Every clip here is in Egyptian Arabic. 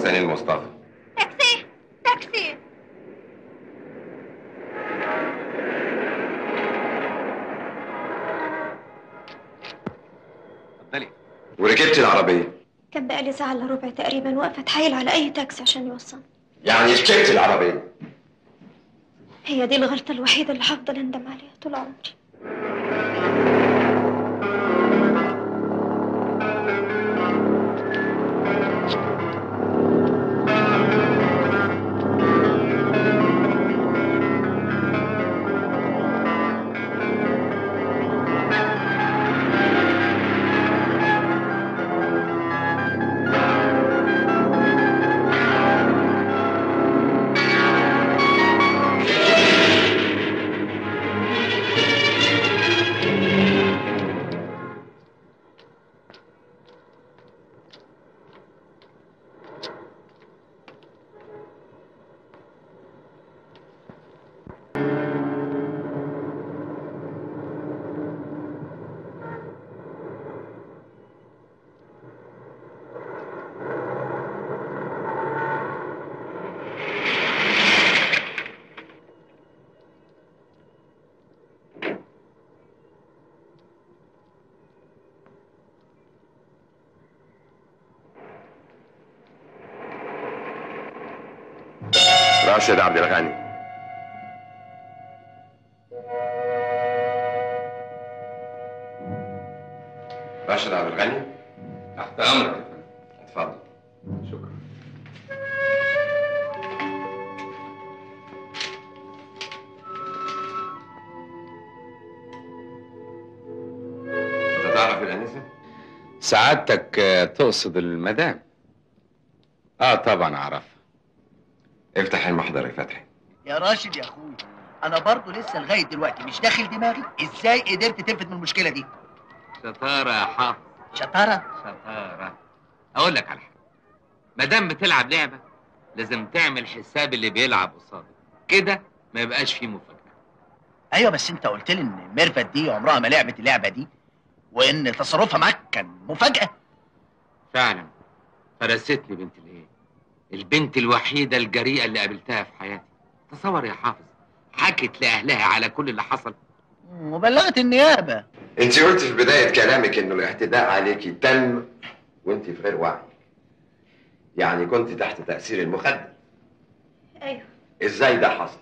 سنين مصطفى تاكسي تاكسي اتفضلي وركبت العربيه كان بقالي ساعة الا ربع تقريبا واقفة اتحايل على أي تاكسي عشان يوصل يعني ركبت العربيه هي دي الغلطة الوحيدة اللي هفضل أندم عليها طول عمري راشد عبد الغني راشد عبد الغني تحت امرك يا فندم اتفضل شكرا انت تعرف الانسه سعادتك آه، تقصد المدام اه طبعا اعرفها افتح المحضر يا فتحي يا راشد يا اخوي انا برضه لسه لغايه دلوقتي مش داخل دماغي ازاي قدرت تلفت من المشكله دي شطاره يا حافظ شطاره شطاره اقول لك على حاجه ما دام بتلعب لعبه لازم تعمل حساب اللي بيلعب قصادك كده ما يبقاش فيه مفاجاه ايوه بس انت قلت لي ان ميرفت دي عمرها ما لعبت اللعبه دي وان تصرفها معاك كان مفاجاه فعلا فرستني بنت الايه البنت الوحيده الجريئه اللي قابلتها في حياتي تصور يا حافظ حكت لاهلها على كل اللي حصل وبلغت النيابه انت قلت في بدايه كلامك انه الاعتداء عليكي تم وانت في غير وعي يعني كنت تحت تاثير المخدر أيوه ازاي ده حصل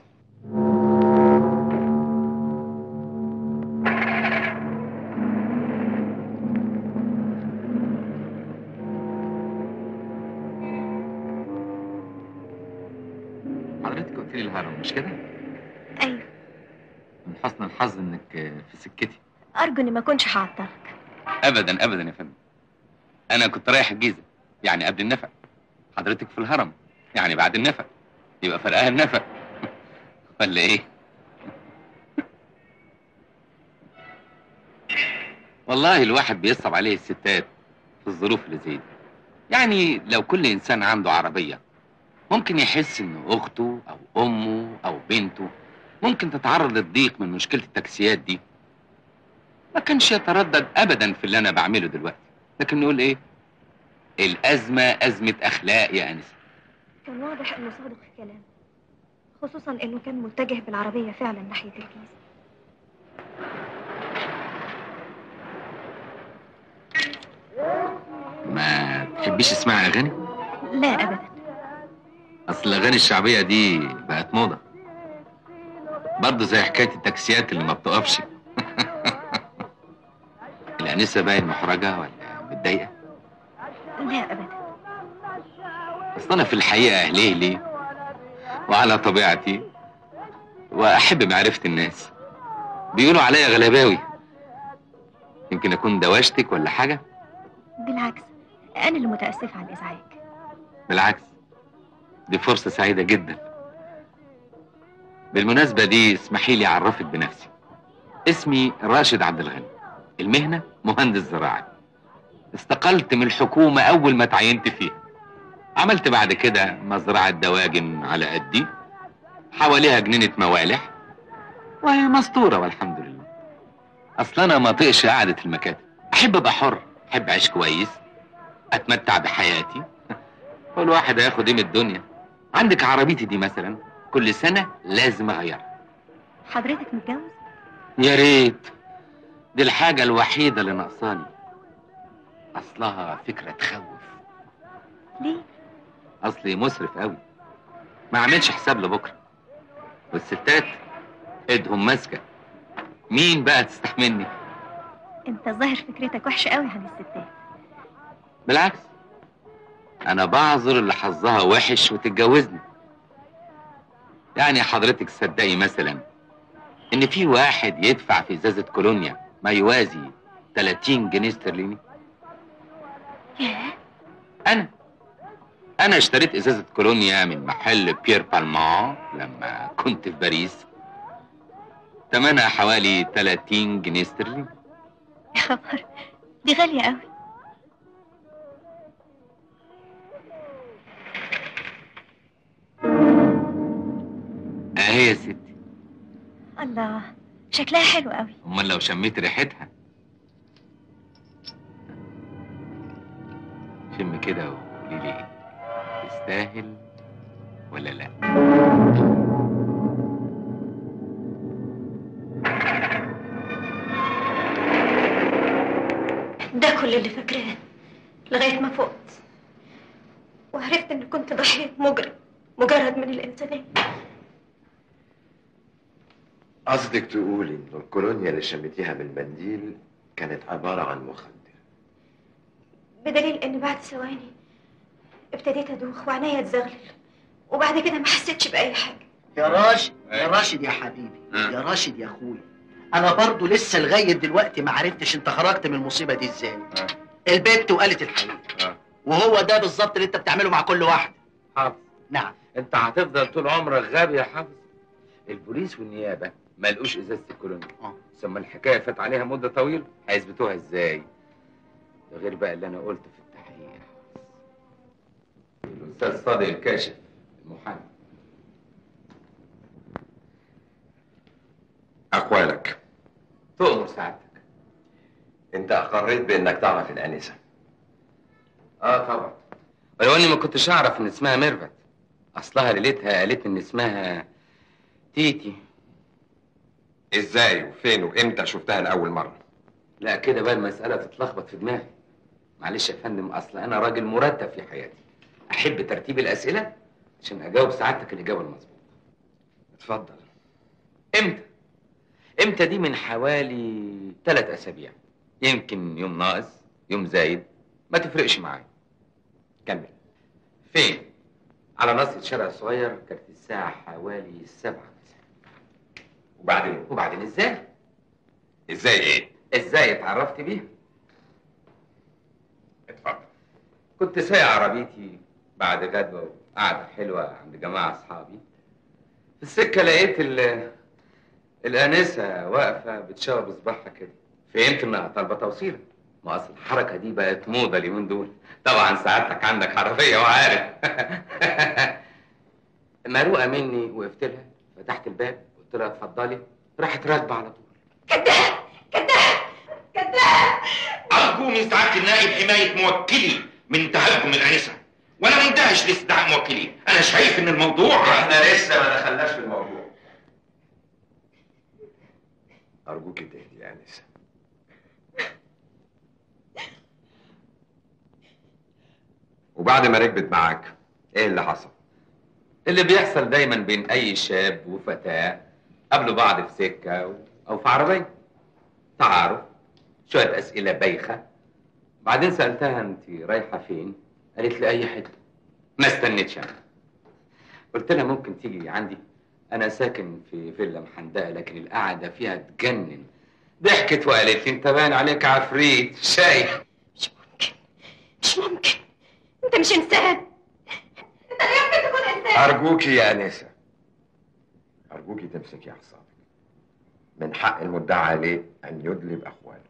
حضرتك قلت لي الهرم مش كده أيوه من حسن الحظ انك في سكتي أرجو إني ما كنتش هعطلك ابدا ابدا يا فندم انا كنت رايح الجيزه يعني قبل النفق حضرتك في الهرم يعني بعد النفق يبقى فرقها النفق ولا ايه والله الواحد بيصعب عليه الستات في الظروف اللي زي دي يعني لو كل انسان عنده عربيه ممكن يحس ان اخته او امه او بنته ممكن تتعرض للضيق من مشكله التاكسيات دي ما كانش يتردد ابدا في اللي انا بعمله دلوقتي لكن نقول ايه الازمه ازمه اخلاق يا انسه كان واضح إنه صادق في كلامه خصوصا إنه كان متجه بالعربية فعلا ناحية الجيزة ما تحبيش تسمعي اغاني لا أبدا اصل الاغاني الشعبيه دي بقت موضه برضه زي حكايه التاكسيات اللي ما بتقفش الانسه باين محرجه ولا متضايقه لا أبدا اصل انا في الحقيقه اهلي لي وعلى طبيعتي واحب معرفه الناس بيقولوا عليا غلباوي يمكن اكون دوشتك ولا حاجه بالعكس أنا اللي متأسفة على الإزعاج بالعكس دي فرصة سعيدة جدا بالمناسبة دي اسمحي لي أعرفك بنفسي اسمي راشد عبد الغني المهنة مهندس زراعي استقلت من الحكومة أول ما تعينت فيها عملت بعد كده مزرعة دواجن على قدي حواليها جنينة موالح وهي مستورة والحمد لله أصل أنا ما طيقش قعدة المكاتب أحب أبقى حر أحب أعيش كويس أتمتع بحياتي كل واحد هياخد ايه من الدنيا عندك عربيتي دي مثلا كل سنه لازم اغيرها حضرتك متجوز يا ريت دي الحاجه الوحيده اللي ناقصاني اصلها فكره تخوف ليه اصلي مسرف قوي ما اعملش حساب لبكره والستات ايدهم ماسكه مين بقى تستحملني انت ظاهر فكرتك وحشه قوي عن الستات بالعكس انا بعذر اللي حظها وحش وتتجوزني يعني حضرتك تصدقي مثلا ان في واحد يدفع في ازازه كولونيا ما يوازي 30 جنيه استرليني ياه انا انا اشتريت ازازه كولونيا من محل بيير بالمان لما كنت في باريس ثمنها حوالي 30 جنيه استرليني يا خبر دي غاليه قوي اهي يا ستي الله شكلها حلو قوي امال لو شميت ريحتها شم كده وقولي لي ايه تستاهل ولا لا ده كل اللي فاكراه لغايه ما فقت وعرفت اني كنت ضحيه مجرم مجرد من الانسانيه قصدك تقولي ان الكولونيا اللي شميتيها من المنديل كانت عباره عن مخدر بدليل ان بعد ثواني ابتديت ادوخ وعينيا تزغلل وبعد كده ما حسيتش باي حاجه يا راشد يا أيوة. راشد يا حبيبي أه. يا راشد يا اخويا انا برضو لسه لغايه دلوقتي ما عرفتش انت خرجت من المصيبه دي ازاي البت وقالت الحقيقه وهو ده بالظبط اللي انت بتعمله مع كل واحد حافظ نعم انت هتفضل طول عمرك غبي يا حافظ البوليس والنيابه ما لقوش ازازه الكولونيا اه. ثم الحكايه فات عليها مده طويله هيثبتوها ازاي ده غير بقى اللي انا قلته في التحقيق يا حافظ الاستاذ صادق الكاشف المحامي اقوالك تؤمر سعادتك انت اقريت بانك تعرف الانسه اه طبعا ولو اني ما كنتش اعرف ان اسمها ميرفت اصلها ليلتها قالت ان اسمها تيتي ازاي وفين وامتى شفتها لاول مره لا كده بقى المسألة تتلخبط في دماغي معلش يا فندم أصل أنا راجل مرتب في حياتي أحب ترتيب الأسئلة عشان أجاوب سعادتك الإجابة المظبوطة اتفضل إمتى؟ إمتى دي من حوالي ثلاث أسابيع يمكن يوم ناقص يوم زايد ما تفرقش معايا كمل فين؟ على ناصية الشارع الصغير كانت الساعة حوالي السبعة مساء وبعدين وبعدين إزاي؟ ازاي ايه إزاي اتعرفت بيها؟ اتفضل كنت سايق عربيتي بعد غدوة وقعدة حلوة عند جماعة أصحابي في السكة لقيت ال الآنسة واقفة بتشاور بصباعها كده فهمت إنها طالبة توصيلة ما أصل الحركة دي بقت موضة اليومين دول طبعا سعادتك عندك عربية وعارف مروقة مني وقفت لها فتحت الباب قلت لها اتفضلي راحت راكبة على طول كذاب كذاب كذاب أرجو من سعادة النائب حماية موكلي من تهكم الأنسة وأنا مندهش لاستدعاء موكلي أنا شايف إن الموضوع احنا لسه ما دخلناش في الموضوع ارجوك تهدي يا انسه وبعد ما ركبت معاك ايه اللي حصل اللي بيحصل دايما بين اي شاب وفتاة قابلوا بعض في سكة و- او في عربية تعارف شوية اسئلة بايخة بعدين سألتها انت رايحة فين قالت لي اي حتة ما استنيتش انا قلت لها ممكن تيجي عندي انا ساكن في فيلا محندقة لكن القعدة فيها تجنن ضحكت وقالت لي انت باين عليك عفريت شايف مش ممكن مش ممكن انت مش انسان انت لا يمكن تكون انسان ارجوكي يا انسه ارجوكي تمسكي اعصابك من حق المدعى عليه ان يدلي باخواله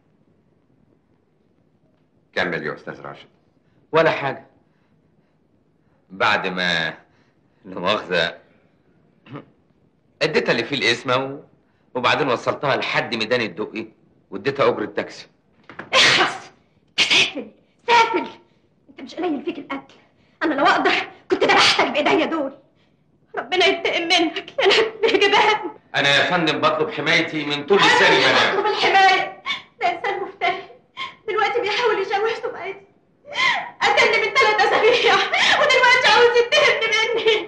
كمل يا استاذ راشد ولا حاجة بعد ما لا مؤاخذة اديتها اللي فيه القسمة و... وبعدين وصلتها لحد ميدان الدقي واديتها أجرة تاكسي اخرس سافل سافل انت مش قليل فيك القتل انا لو اقدر كنت ذبحتك بايديا دول ربنا ينتقم منك يا نبي يا جبان انا يا فندم بطلب حمايتي من طول لساني مدام اطلب الحمايه ده انسان مفتري دلوقتي بيحاول يشوه سمعتي قتلني من ثلاث اسابيع ودلوقتي عاوز يتهمني مني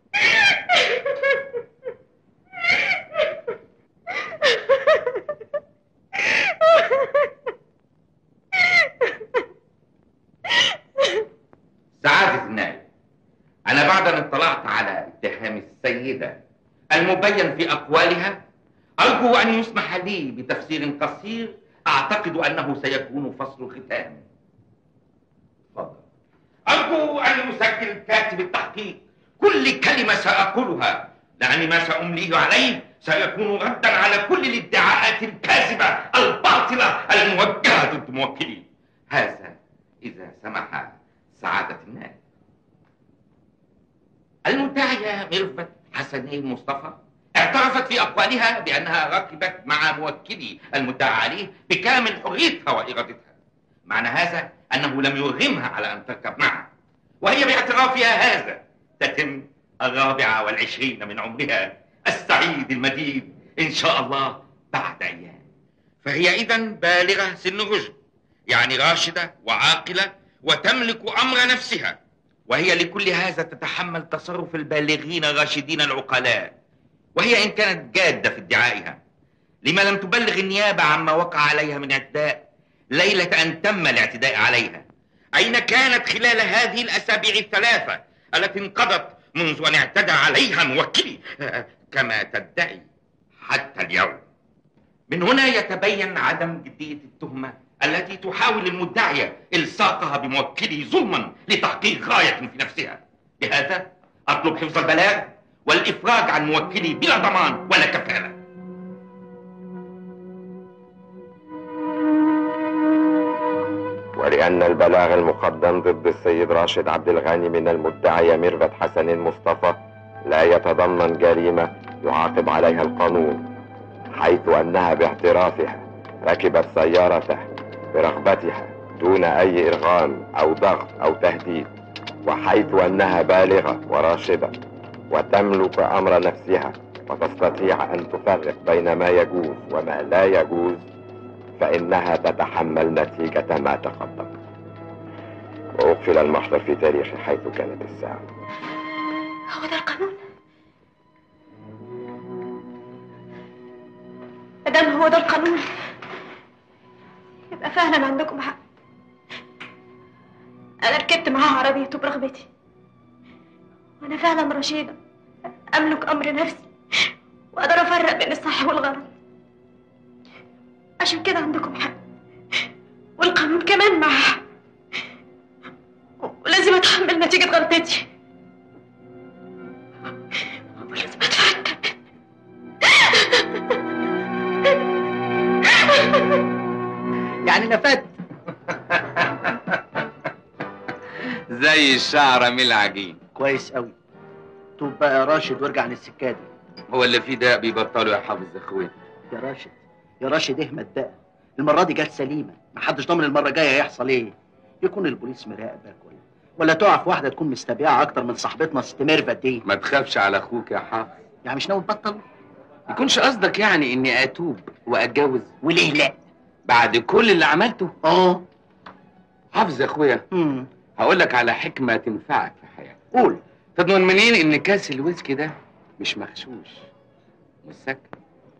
سعادة النائب أنا بعد أن اطلعت على اتهام السيدة المبين في أقوالها أرجو أن يسمح لي بتفسير قصير أعتقد أنه سيكون فصل ختام تفضل أرجو أن يسجل كاتب التحقيق كل كلمة سأقولها لأن ما سأمليه عليه سيكون ردا على كل الادعاءات الكاذبة الباطلة الموجهة ضد موكلي هذا إذا سمح سعادة النائب المدعية ميرفت حسنين مصطفى اعترفت في أقوالها بأنها ركبت مع موكلي المدعى عليه بكامل حريتها وإرادتها معنى هذا أنه لم يرغمها على أن تركب معه وهي باعترافها هذا تتم الرابعة والعشرين من عمرها السعيد المديد إن شاء الله بعد أيام فهي إذا بالغة سن الرشد يعني راشدة وعاقلة وتملك أمر نفسها وهي لكل هذا تتحمل تصرف البالغين الراشدين العقلاء وهي إن كانت جادة في ادعائها لما لم تبلغ النيابة عما وقع عليها من اعتداء ليلة أن تم الاعتداء عليها أين كانت خلال هذه الأسابيع الثلاثة التي انقضت منذ أن اعتدى عليها موكلي آه، كما تدعي حتى اليوم من هنا يتبين عدم جدية التهمة التي تحاول المدعية إلصاقها بموكلي ظلما لتحقيق غاية في نفسها لهذا أطلب حفظ البلاغ والإفراج عن موكلي بلا ضمان ولا كفالة ولأن البلاغ المقدم ضد السيد راشد عبد الغني من المدعية ميرفت حسن مصطفى لا يتضمن جريمة يعاقب عليها القانون حيث أنها باعترافها ركبت سيارته برغبتها دون أي إرغام أو ضغط أو تهديد وحيث أنها بالغة وراشدة وتملك أمر نفسها وتستطيع أن تفرق بين ما يجوز وما لا يجوز فإنها تتحمل نتيجة ما تقدم وأقفل المحضر في تاريخ حيث كانت الساعة هو ده القانون مادام هو ده القانون يبقى فعلا عندكم حق انا ركبت معاه عربيته برغبتي وانا فعلا رشيدة املك امر نفسي واقدر افرق بين الصح والغلط عشان كده عندكم حق والقانون كمان معاه حق. ولازم اتحمل نتيجة غلطتي ولازم ادفع الثمن يعني نفدت زي الشعرة من العجين كويس قوي توب بقى يا راشد وارجع للسكادي هو اللي فيه ده بيبطلوا يا حافظ اخواتي يا راشد يا راشد اهمت بقى المرة دي جت سليمة محدش ضامن المرة الجاية هيحصل ايه يكون البوليس مراقبك ولا ولا تقع في واحدة تكون مستبيعة أكتر من صاحبتنا ست ميرفت دي ما تخافش على اخوك يا حافظ يعني مش ناوي تبطل يكونش قصدك يعني اني اتوب واتجوز وليه لا بعد كل اللي عملته اه حافظ يا اخويا امم هقول لك على حكمة تنفعك في حياتك قول تضمن منين ان كاس الويسكي ده مش مغشوش مش سكر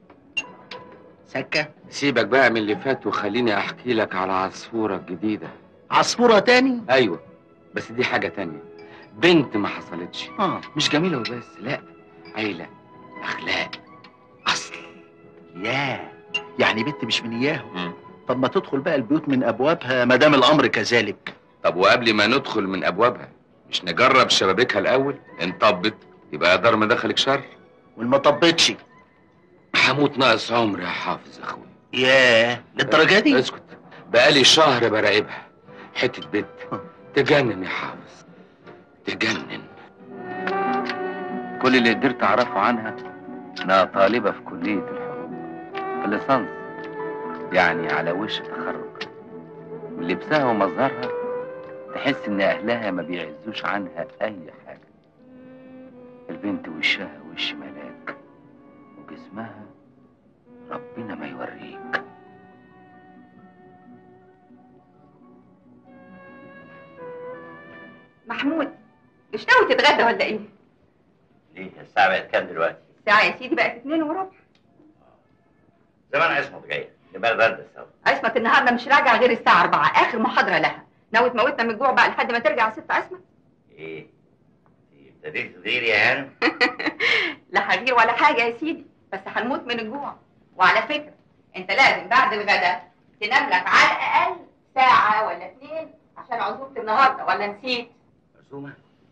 سكة سيبك بقى من اللي فات وخليني احكي لك على عصفورة جديدة عصفورة تاني ايوه بس دي حاجة تانية بنت ما حصلتش اه مش جميلة وبس لا عيلة اخلاق اصل ياه يعني بنت مش من اياهم طب ما تدخل بقى البيوت من ابوابها ما دام الامر كذلك طب وقبل ما ندخل من ابوابها مش نجرب شبابيكها الاول ان طبت يبقى دار ما دخلك شر والما طبتش هموت ناقص عمر يا حافظ يا اخويا ياه للدرجة دي اسكت بقالي شهر براقبها حتة بنت تجنن يا حافظ تجنن كل اللي قدرت اعرفه عنها انها طالبة في كلية الحقوق في الليسانس يعني على وش تخرج من لبسها ومظهرها تحس ان اهلها ما بيعزوش عنها اي حاجه البنت وشها وش ملاك وجسمها ربنا ما يوريك محمود مش ناوي تتغدى ولا ايه؟ ليه الساعة بقت كام دلوقتي؟ الساعة يا سيدي بقت اتنين وربع زمان عصمت جاية نبقى نتغدى سوا عصمت النهارده مش راجعة غير الساعة 4 آخر محاضرة لها ناوي تموتنا من الجوع بقى لحد ما ترجع ست عصمت ايه؟ ابتديت تغير يا هانم؟ لا هغير ولا حاجة يا سيدي بس هنموت من الجوع وعلى فكرة انت لازم بعد الغداء تنام لك على الأقل ساعة ولا اتنين عشان عزومة النهارده ولا نسيت عزومة؟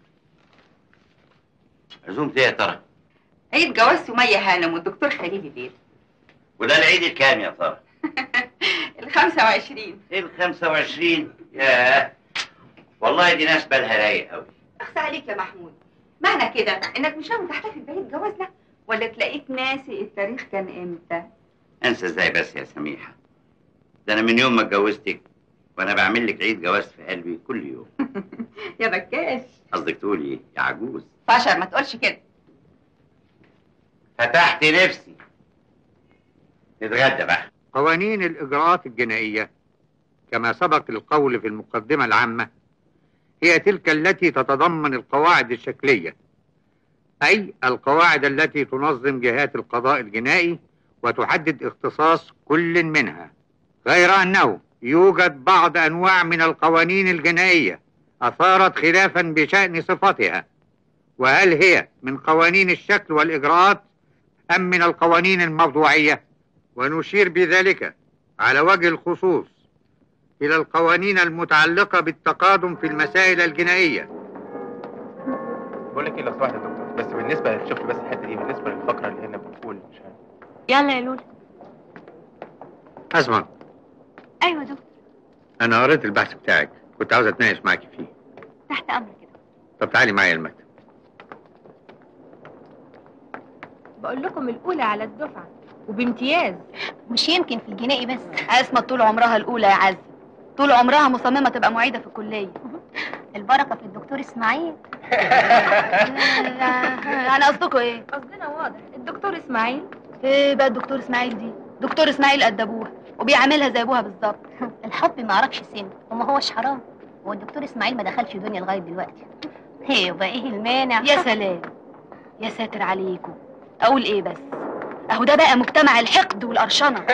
عزومة ايه يا ترى؟ عيد جواز سمية هانم والدكتور خليل الليل وده العيد الكام يا ترى؟ ال 25 ايه ال 25 ياه والله دي ناس بالها رايق قوي اخصى عليك يا محمود معنى كده انك مش ناوي تحتفل بعيد جوازنا ولا تلاقيك ناسي التاريخ كان امتى انسى ازاي بس يا سميحة ده انا من يوم ما اتجوزتك وانا بعمل لك عيد جواز في قلبي كل يوم يا بكاش قصدك تقولي ايه يا عجوز فشر ما تقولش كده فتحت نفسي نتغدى بقى قوانين الإجراءات الجنائية كما سبق القول في المقدمة العامة هي تلك التي تتضمن القواعد الشكلية أي القواعد التي تنظم جهات القضاء الجنائي وتحدد اختصاص كل منها غير أنه يوجد بعض أنواع من القوانين الجنائية أثارت خلافا بشأن صفتها وهل هي من قوانين الشكل والإجراءات أم من القوانين الموضوعية ونشير بذلك على وجه الخصوص إلى القوانين المتعلقة بالتقادم في المسائل الجنائية بقول لك ايه لو سمحت يا دكتور بس بالنسبه شوف لي بس الحته دي بالنسبه للفقره اللي هنا بتقول مش عارف يلا يا لولو أسمع ايوه يا دكتور أنا قريت البحث بتاعك كنت عاوز أتناقش معاكي فيه تحت امرك كده طب تعالي معايا المكتب بقول لكم الاولى على الدفعه وبامتياز مش يمكن في الجنائي بس اسمة طول عمرها الأولى يا عز طول عمرها مصممة تبقى معيدة في الكلية البركة في الدكتور إسماعيل أنا قصدكوا إيه؟ قصدنا واضح الدكتور اسماعيل إيه بقى الدكتور إسماعيل دي؟ دكتور إسماعيل قد أبوها وبيعاملها زي أبوها بالظبط الحب ما عرفش سن وما هوش حرام هو الدكتور إسماعيل ما دخلش دنيا لغاية دلوقتي ايه يبقى ايه المانع يا سلام يا ساتر عليكم أقول إيه بس أهو ده بقى مجتمع الحقد والقرشنة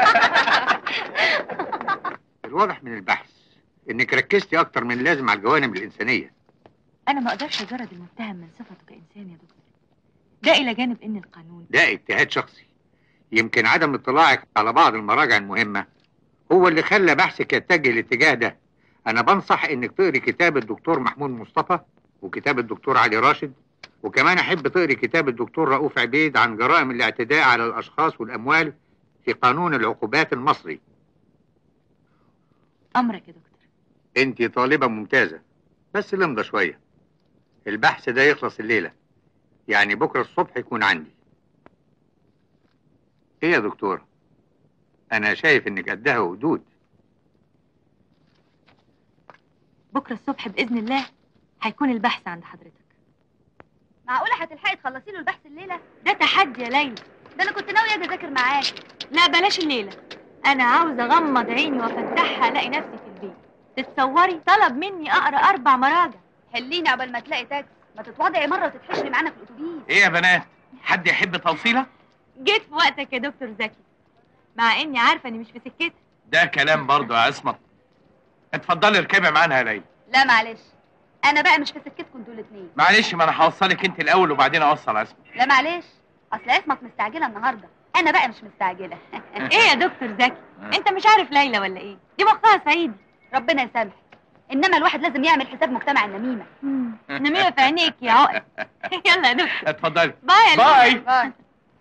الواضح من البحث إنك ركزتي أكتر من اللازم على الجوانب الإنسانية انا ما اقدرش اجرد المتهم من صفته كانسان يا دكتور ده الى جانب ان القانون ده اجتهاد شخصي يمكن عدم اطلاعك على بعض المراجع المهمة هو اللي خلى بحثك يتجه الاتجاه ده أنا بنصح إنك تقري كتاب الدكتور محمود مصطفى وكتاب الدكتور علي راشد وكمان أحب تقري كتاب الدكتور رؤوف عبيد عن جرائم الاعتداء على الأشخاص والأموال في قانون العقوبات المصري امرك يا دكتور أنت طالبة ممتازة بس لمضة شوية البحث ده يخلص الليلة يعني بكرة الصبح يكون عندي إيه يا دكتور أنا شايف إنك قدها وقدود بكره الصبح باذن الله هيكون البحث عند حضرتك معقولة هتلحقي تخلصي له البحث الليلة؟ ده تحدي يا ليلى ده أنا كنت ناوية أجي أذاكر معاكي لا بلاش الليله انا عاوزه اغمض عيني وافتحها الاقي نفسي في البيت تتصوري طلب مني اقرا اربع مراجع حليني قبل ما تلاقي تاكسي ما تتواضعي مرة وتتحشري معانا في الأتوبيس ايه يا بنات حد يحب توصيله جيت في وقتك يا دكتور زكي مع اني عارفه اني مش في سكتي ده كلام برضه يا عصمت اتفضلي اركبي معانا يا ليلى لا معلش أنا بقى مش في سكتكم انتوا الاتنين معلش ما انا هوصلك انت الاول وبعدين اوصل عصمت لا معلش أصل عصمت مستعجلة النهاردة أنا بقى مش مستعجلة ايه يا دكتور زكي انت مش عارف ليلى ولا ايه دي مخها صعيدي ربنا يسامحك إنما الواحد لازم يعمل حساب مجتمع النميمة نميمه في عينيك يا عقل يلا يا دكتور اتفضلي باي يا باي. ليلى. باي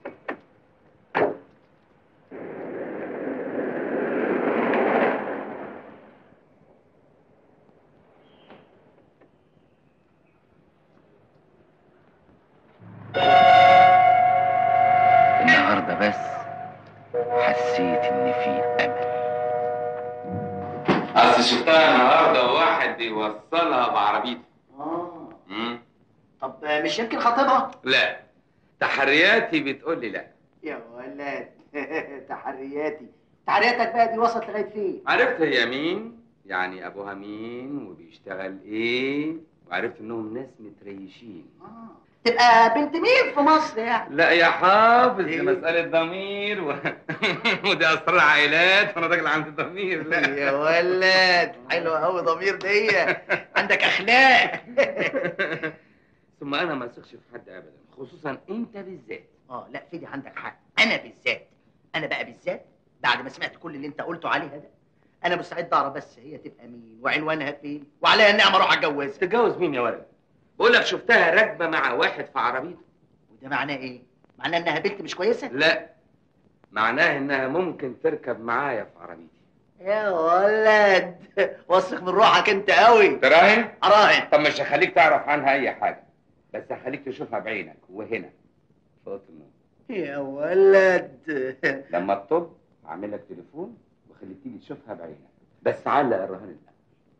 النهارده بس حسيت ان في امل اصل شفتها النهارده واحد بيوصلها بعربيته اه مم. طب مش يمكن خطيبها لا تحرياتي بتقول لي لا يا ولد تحرياتي تحرياتك بقى دي وصلت لغايه فين عرفت هي مين يعني ابوها مين وبيشتغل ايه وعرفت انهم ناس متريشين آه. تبقى بنت مين في مصر يعني لا يا حافظ دي إيه؟ مسألة ضمير و... ودي أسرار عائلات وأنا راجل عندي ضمير لا يا ولد حلوه قوي ضمير دي عندك اخلاق ثم أنا ما أثقش في حد أبدا خصوصا أنت بالذات اه لا فيدي عندك حق انا بالذات انا بقى بالذات بعد ما سمعت كل اللي انت قلته عليها ده انا مستعد اعرف بس هي تبقى مين وعنوانها فين وعليها النعمه اروح اتجوزها تتجوز مين يا ولد؟ بقول لك شفتها راكبة مع واحد في عربيته وده معناه ايه معناه انها بنت مش كويسه لا معناه إنها ممكن تركب معايا في عربيتي يا ولد واثق من روحك انت قوي تراهن؟ اراهن طب مش هخليك تعرف عنها أي حاجة بس هخليك تشوفها بعينك وهنا في أوضة النوم يا ولد لما تطب هعمل لك تليفون وخليك تيجي تشوفها بعينك بس علق الرهان الأول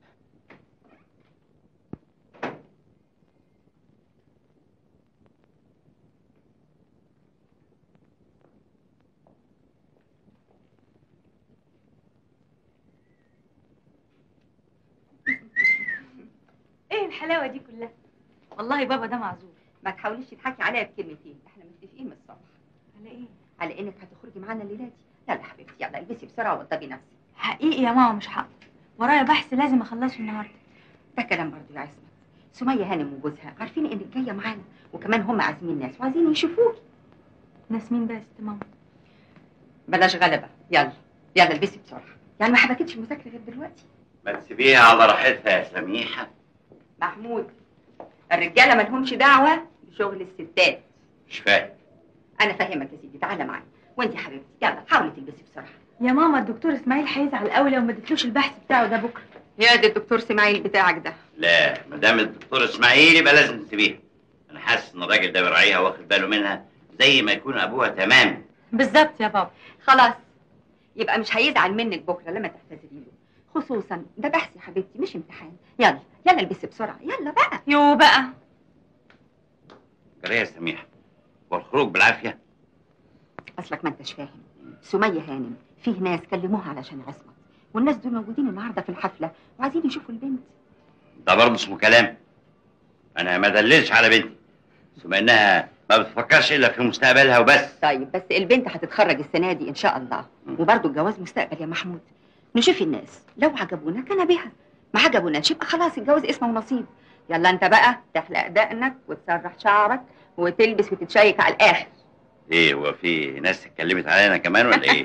ايه الحلاوه دي كلها والله بابا ده معذور ما تحاوليش تضحكي عليا بكلمتين احنا متفقين من الصبح على ايه على انك هتخرجي معانا الليله دي يلا حبيبتي يلا البسي بسرعه وضبي نفسك حقيقي يا ماما مش هقدر ورايا بحث لازم اخلصه النهارده ده كلام برضه يا عصمت سميه هانم وجوزها عارفين انك جايه معانا وكمان هم عازمين ناس وعايزين يشوفوكي ناس مين بقى يا ست ماما بلاش غلبه يلا يلا البسي بسرعه يعني ما حبكتش المذاكره غير دلوقتي ما تسيبيها على راحتها يا سميحه محمود الرجاله ما لهمش دعوه بشغل الستات مش فاهم انا فاهمك يا سيدي تعالى معايا وانت يا حبيبتي يلا حاولي تلبسي بسرعه يا ماما الدكتور اسماعيل هيزعل قوي لو ما اديتلوش البحث بتاعه ده بكره يا دي الدكتور اسماعيل بتاعك ده لا ما دام الدكتور اسماعيل يبقى لازم تسيبيها انا حاسس ان الراجل ده بيراعيها واخد باله منها زي ما يكون ابوها تمام بالظبط يا بابا خلاص يبقى مش هيزعل منك بكره لما تعتذري له خصوصا ده بحث يا حبيبتي مش امتحان يلا يلا البسي بسرعه يلا بقى يو بقى جريه يا سميحه والخروج بالعافيه اصلك ما انتش فاهم سميه هانم فيه ناس كلموها علشان عصمت والناس دول موجودين النهارده في الحفله وعايزين يشوفوا البنت ده برضه اسمه كلام انا ما دللش على بنتي ثم انها ما بتفكرش الا في مستقبلها وبس طيب بس البنت هتتخرج السنه دي ان شاء الله وبرضه الجواز مستقبل يا محمود نشوف الناس لو عجبونا كان بها ما عجبوناش يبقى خلاص الجواز اسمه ونصيب يلا انت بقى تحلق دقنك وتسرح شعرك وتلبس وتتشيك على الاخر ايه هو في ناس اتكلمت علينا كمان ولا ايه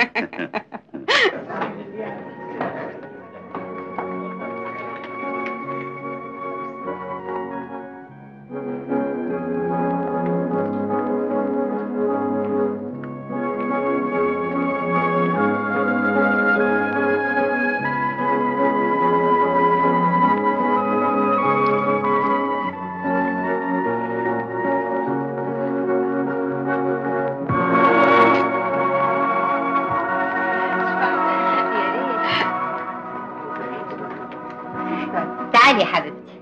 تعالي يا حبيبتي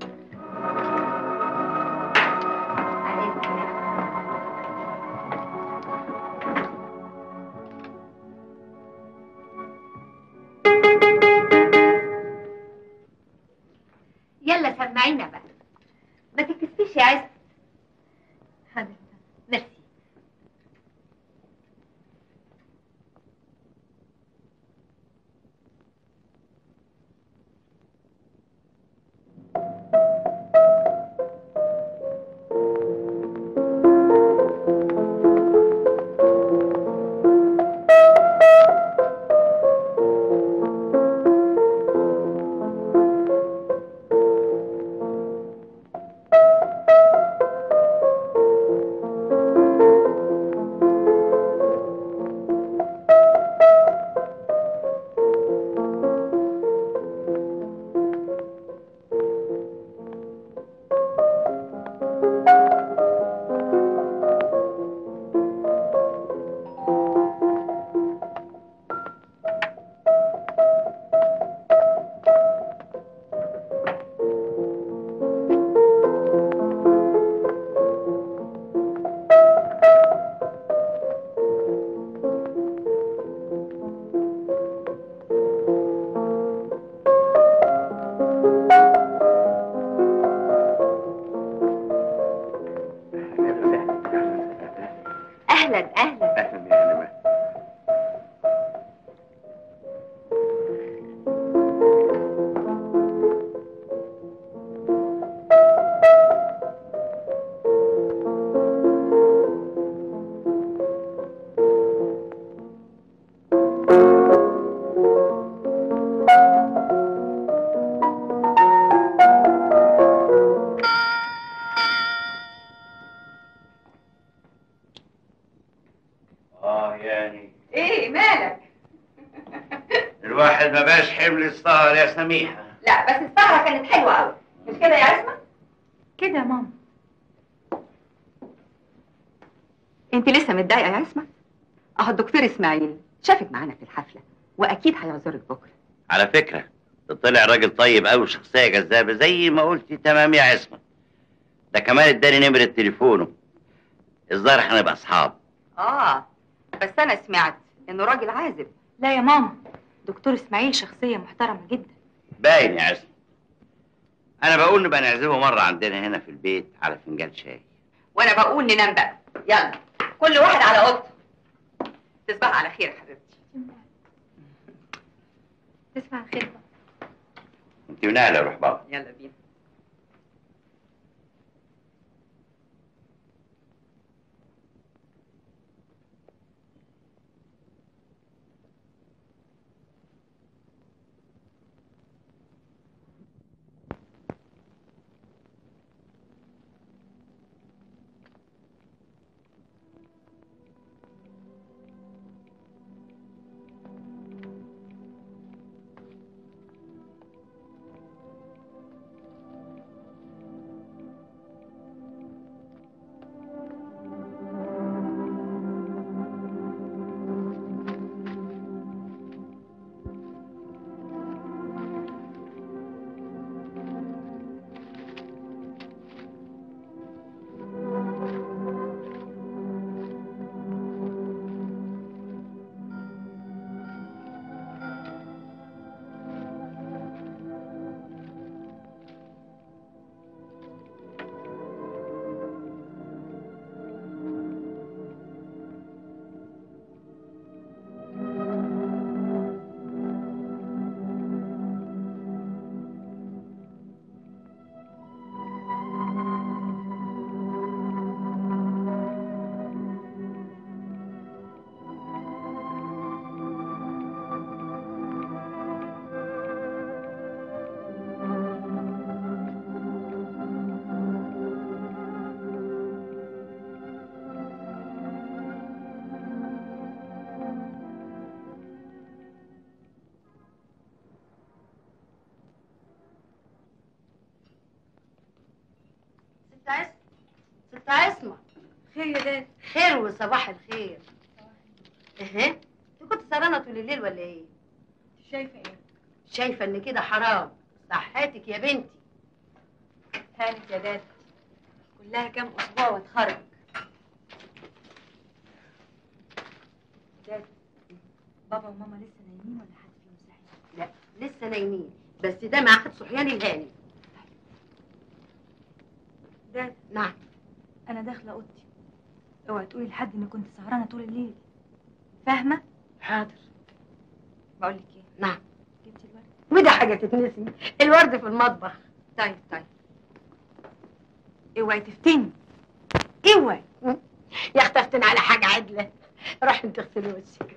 يلا سمعينا بقى ما تكسفيش يا عز حبيبتي ميرسي الواحد ما بقاش حمل السهر يا سميحه لا بس السهره كانت حلوه قوي مش كده يا عزمه كده يا ماما انت لسه متضايقه يا عزمه اهو الدكتور اسماعيل شافك معانا في الحفله واكيد هيعذرك بكره على فكره ده طلع راجل طيب قوي وشخصيه جذابه زي ما قلتي تمام يا عصمت ده كمان اداني نمره تليفونه الظاهر هنبقى اصحاب اه بس انا سمعت انه راجل عازب لا يا ماما دكتور اسماعيل شخصيه محترمه جدا باين يا عصمت انا بقول نبقى نعزمه مره عندنا هنا في البيت على فنجان شاي وانا بقول ننام بقى يلا كل واحد على اوضته تصبح على خير يا حبيبتي تسمع خير بقى. انت ونهله روح بابا يلا بينا ست عصمة ست عصمة خير يا داد خير وصباح الخير اها انت كنت سهرانة طول الليل ولا ايه؟ شايفه ايه شايفة ان كده حرام صحتك يا بنتي هانت يا داد كلها كام اسبوع واتخرج داد بابا وماما لسه نايمين ولا حد فيهم صحي لا لسه نايمين بس ده معهد صحيان الهاني داد نعم انا داخله اوضتي اوعي تقولي لحد اني كنت سهرانه طول الليل فاهمه حاضر بقول لك ايه نعم جبتي الورد وده حاجة تتنسي الورد في المطبخ طيب طيب اوعي تفتني اوعي يا اختي افتن على حاجة عدلة روح انت اغسلي وشك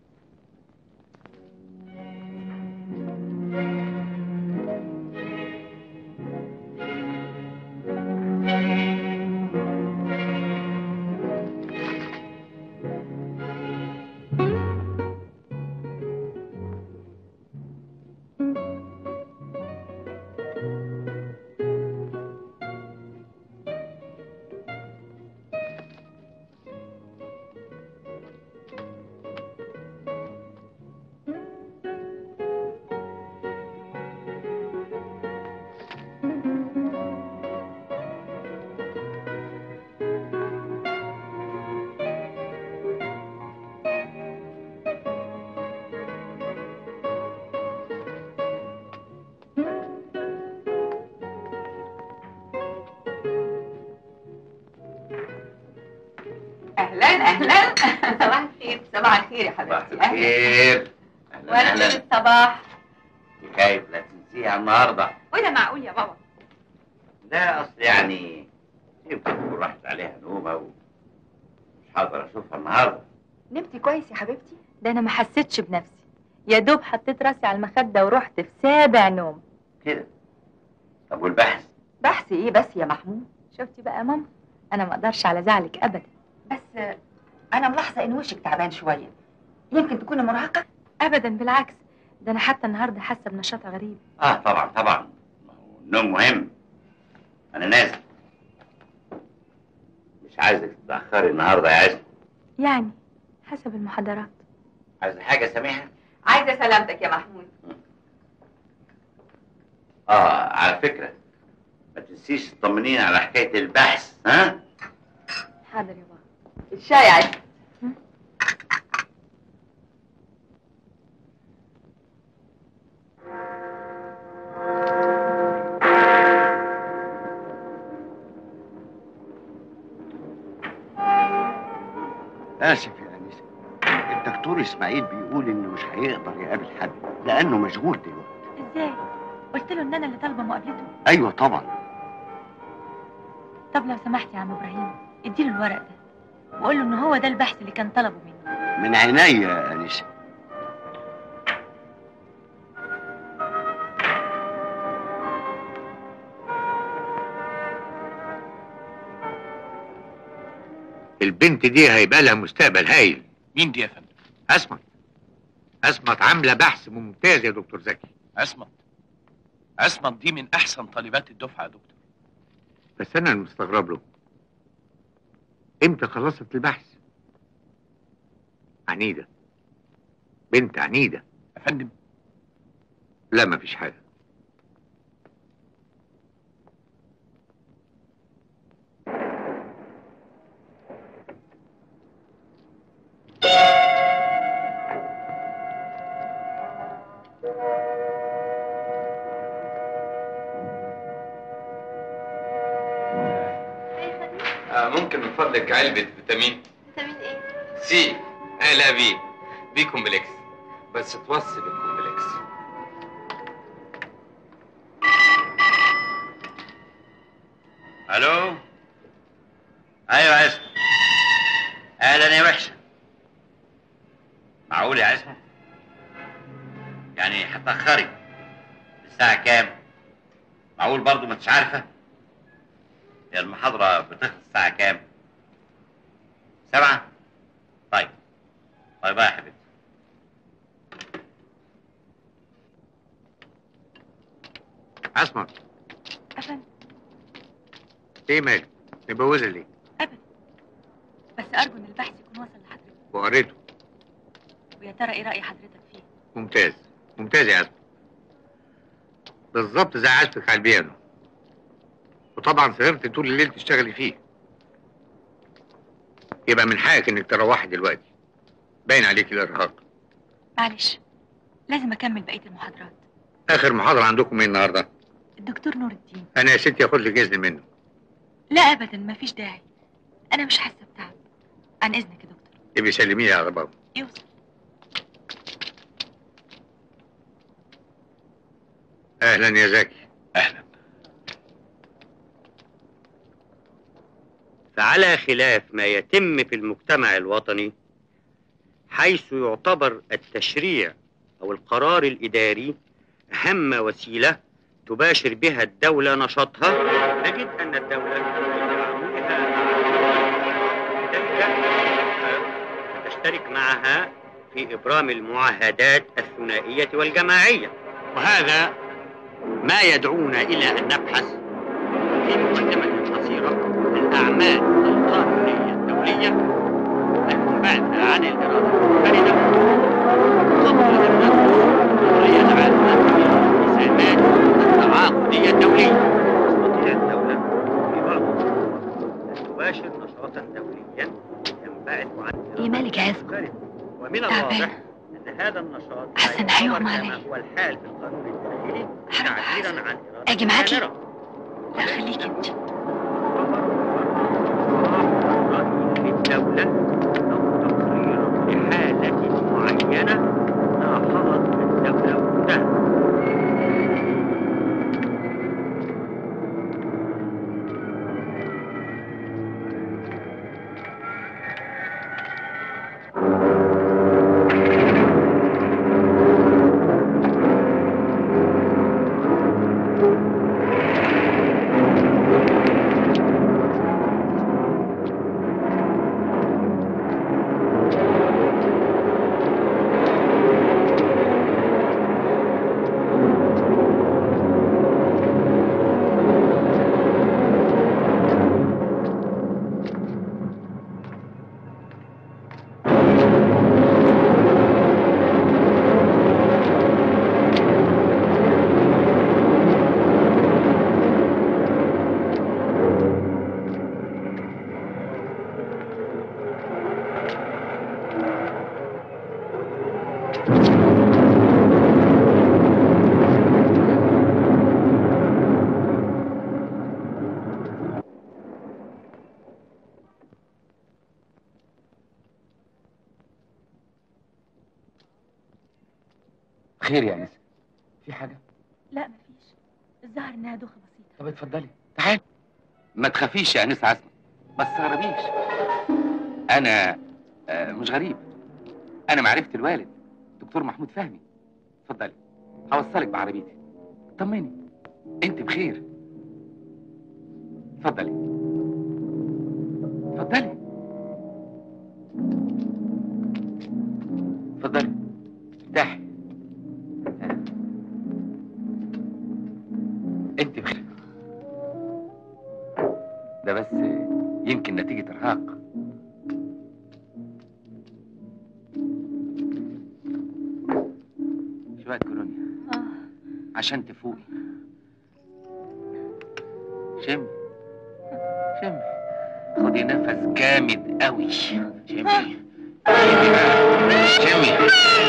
اهلا اهلا صباح الخير صباح الخير يا صباح حبيبتي اهلا الخير اهلا وانا اهلا طول الصباح انت خايف لا تنسيها النهارده وده معقول يا بابا لا اصل يعني يمكن تكون راحت عليها نومه ومش هقدر اشوفها النهارده نمتي كويس يا حبيبتي ده انا ما حسيتش بنفسي يا دوب حطيت راسي على المخده ورحت في سابع نوم كده طب والبحث بحث ايه بس يا محمود شفتي بقى يا ماما انا ما اقدرش على زعلك ابدا بس انا ملاحظه ان وشك تعبان شويه يمكن تكوني مرهقه ابدا بالعكس ده انا حتى النهارده حاسه بنشاط غريب اه طبعا طبعا ما هو النوم مهم انا نازل مش عايزك تتاخري النهارده يا عزم يعني حسب المحاضرات عايز حاجه سميحه عايزه سلامتك يا محمود اه على فكره ما تنسيش تطمنيني على حكايه البحث ها حاضر يا بابا الشاي عايز آسف يا أنسة الدكتور إسماعيل بيقول إنه مش هيقدر يقابل حد لأنه مشغول دلوقتي ازاي قلت له ان انا اللي طالبه مقابلته أيوة طبعا طب لو سمحت يا عم ابراهيم اديله الورق ده وقول له ان هو ده البحث اللي كان طلبه مني من عينيا يا أنسة البنت دي هيبقى لها مستقبل هايل مين دي يا فندم؟ اسمت اسمت عامله بحث ممتاز يا دكتور زكي اسمت اسمت دي من احسن طالبات الدفعه يا دكتور بس انا المستغرب له امتى خلصت البحث عنيده بنت عنيده يا فندم لا مفيش حاجه آه ممكن من فضلك علبة فيتامين فيتامين ايه سي آه لا بي بي كومبلكس بس توصي بالكومبلكس الو ايوه يا عزم اهلا يا وحشه معقول يا عزم يعني هتاخري الساعه كام معقول برضو ما انتش عارفه هي المحاضره بتخلص الساعه كام سبعة طيب طيب يا حبيبتي اسمت افندم ايه مالك متجوزه ليه بس ارجو ان البحث يكون وصل لحضرتك وقريته ويا ترى ايه راي حضرتك فيه ممتاز ممتاز يا عزم بالظبط زي عزفك على البيانو وطبعا سهرت طول الليل تشتغلي فيه يبقى من حقك انك تروحي دلوقتي باين عليك الارهاق معلش لازم اكمل بقيه المحاضرات اخر محاضره عندكم ايه النهارده الدكتور نور الدين انا يا ستي اخد لك اذن منه لا ابدا مفيش داعي انا مش حاسه بتعب عن اذنك يا دكتور يبقى سلميه على بابا يوصل اهلا يا زكي اهلا فعلى خلاف ما يتم في المجتمع الوطني حيث يعتبر التشريع او القرار الاداري اهم وسيله تباشر بها الدوله نشاطها نجد ان الدوله تشترك معها في ابرام المعاهدات الثنائيه والجماعيه وهذا ما يدعونا الى ان نبحث في مقدمه قصيره الأعمال القانونية الدولية المنبعثة عن الإرادة المنفردة قبل أن ندرس نظرية على الالتزامات التعاقدية الدولية تستطيع الدولة في بعض أن تباشر نشاطا دوليا ينبعث عن ايه مالك يا عزم منفردة ومن تعبان. الواضح أن هذا النشاط لا حسن يعتبر هيغمى كما علي. هو الحال في القانون الداخلي تعبيرا عن إرادة اجي معاكي آمرة. لا خليك انت للدولة أو تقرير لحالة معينة لاحظت الدولة وقتها خير يا انسه في حاجه لا مفيش الظاهر انها دوخه بسيطه طب اتفضلي تعالي ما تخافيش يا انسه عسمة ما تستغربيش انا آه، مش غريب انا معرفة الوالد دكتور محمود فهمي اتفضلي هوصلك بعربيتي طمني انت بخير اتفضلي اتفضلي اتفضلي ارتاحي آه. انت بخير ده بس يمكن نتيجة ارهاق شوية كولونيا اه عشان تفوقي شمي شمي خدي نفس جامد قوي شمي شمي بقى. شمي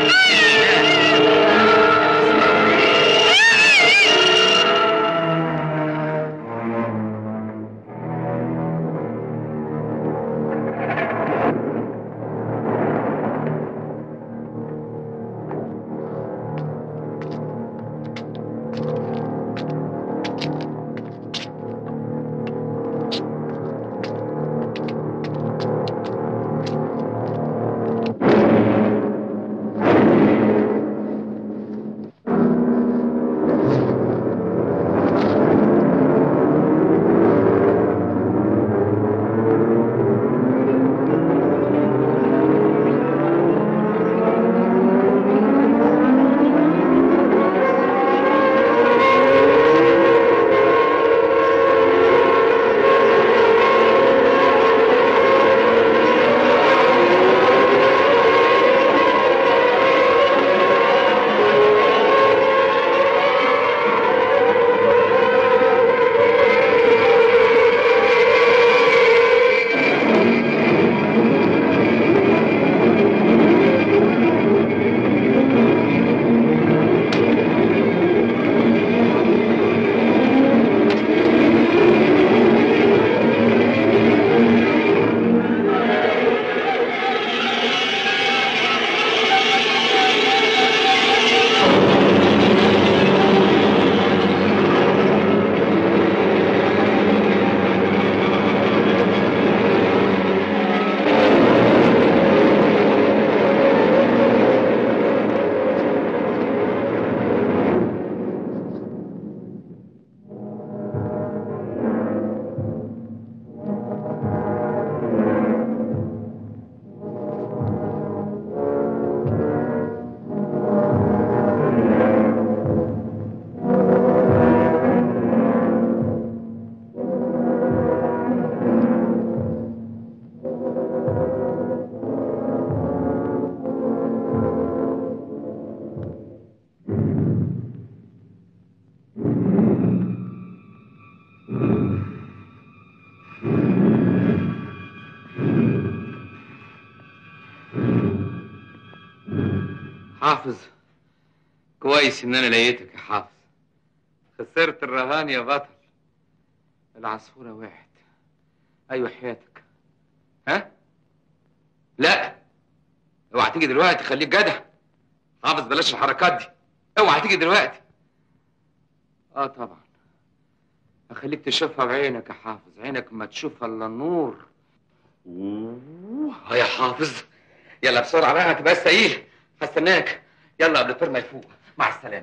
حافظ كويس ان انا لقيتك يا حافظ خسرت الرهان يا بطل العصفورة وقعت ايوه حياتك ها لا اوعى تيجي دلوقتي خليك جدع حافظ بلاش الحركات دي اوعى تيجي دلوقتي اه طبعا اخليك تشوفها بعينك يا حافظ عينك ما تشوفها الا النور اوه يا حافظ يلا بسرعه بقى ما تبقاش سئيل هستناك يلا قبل الطير ما يفوق مع السلامه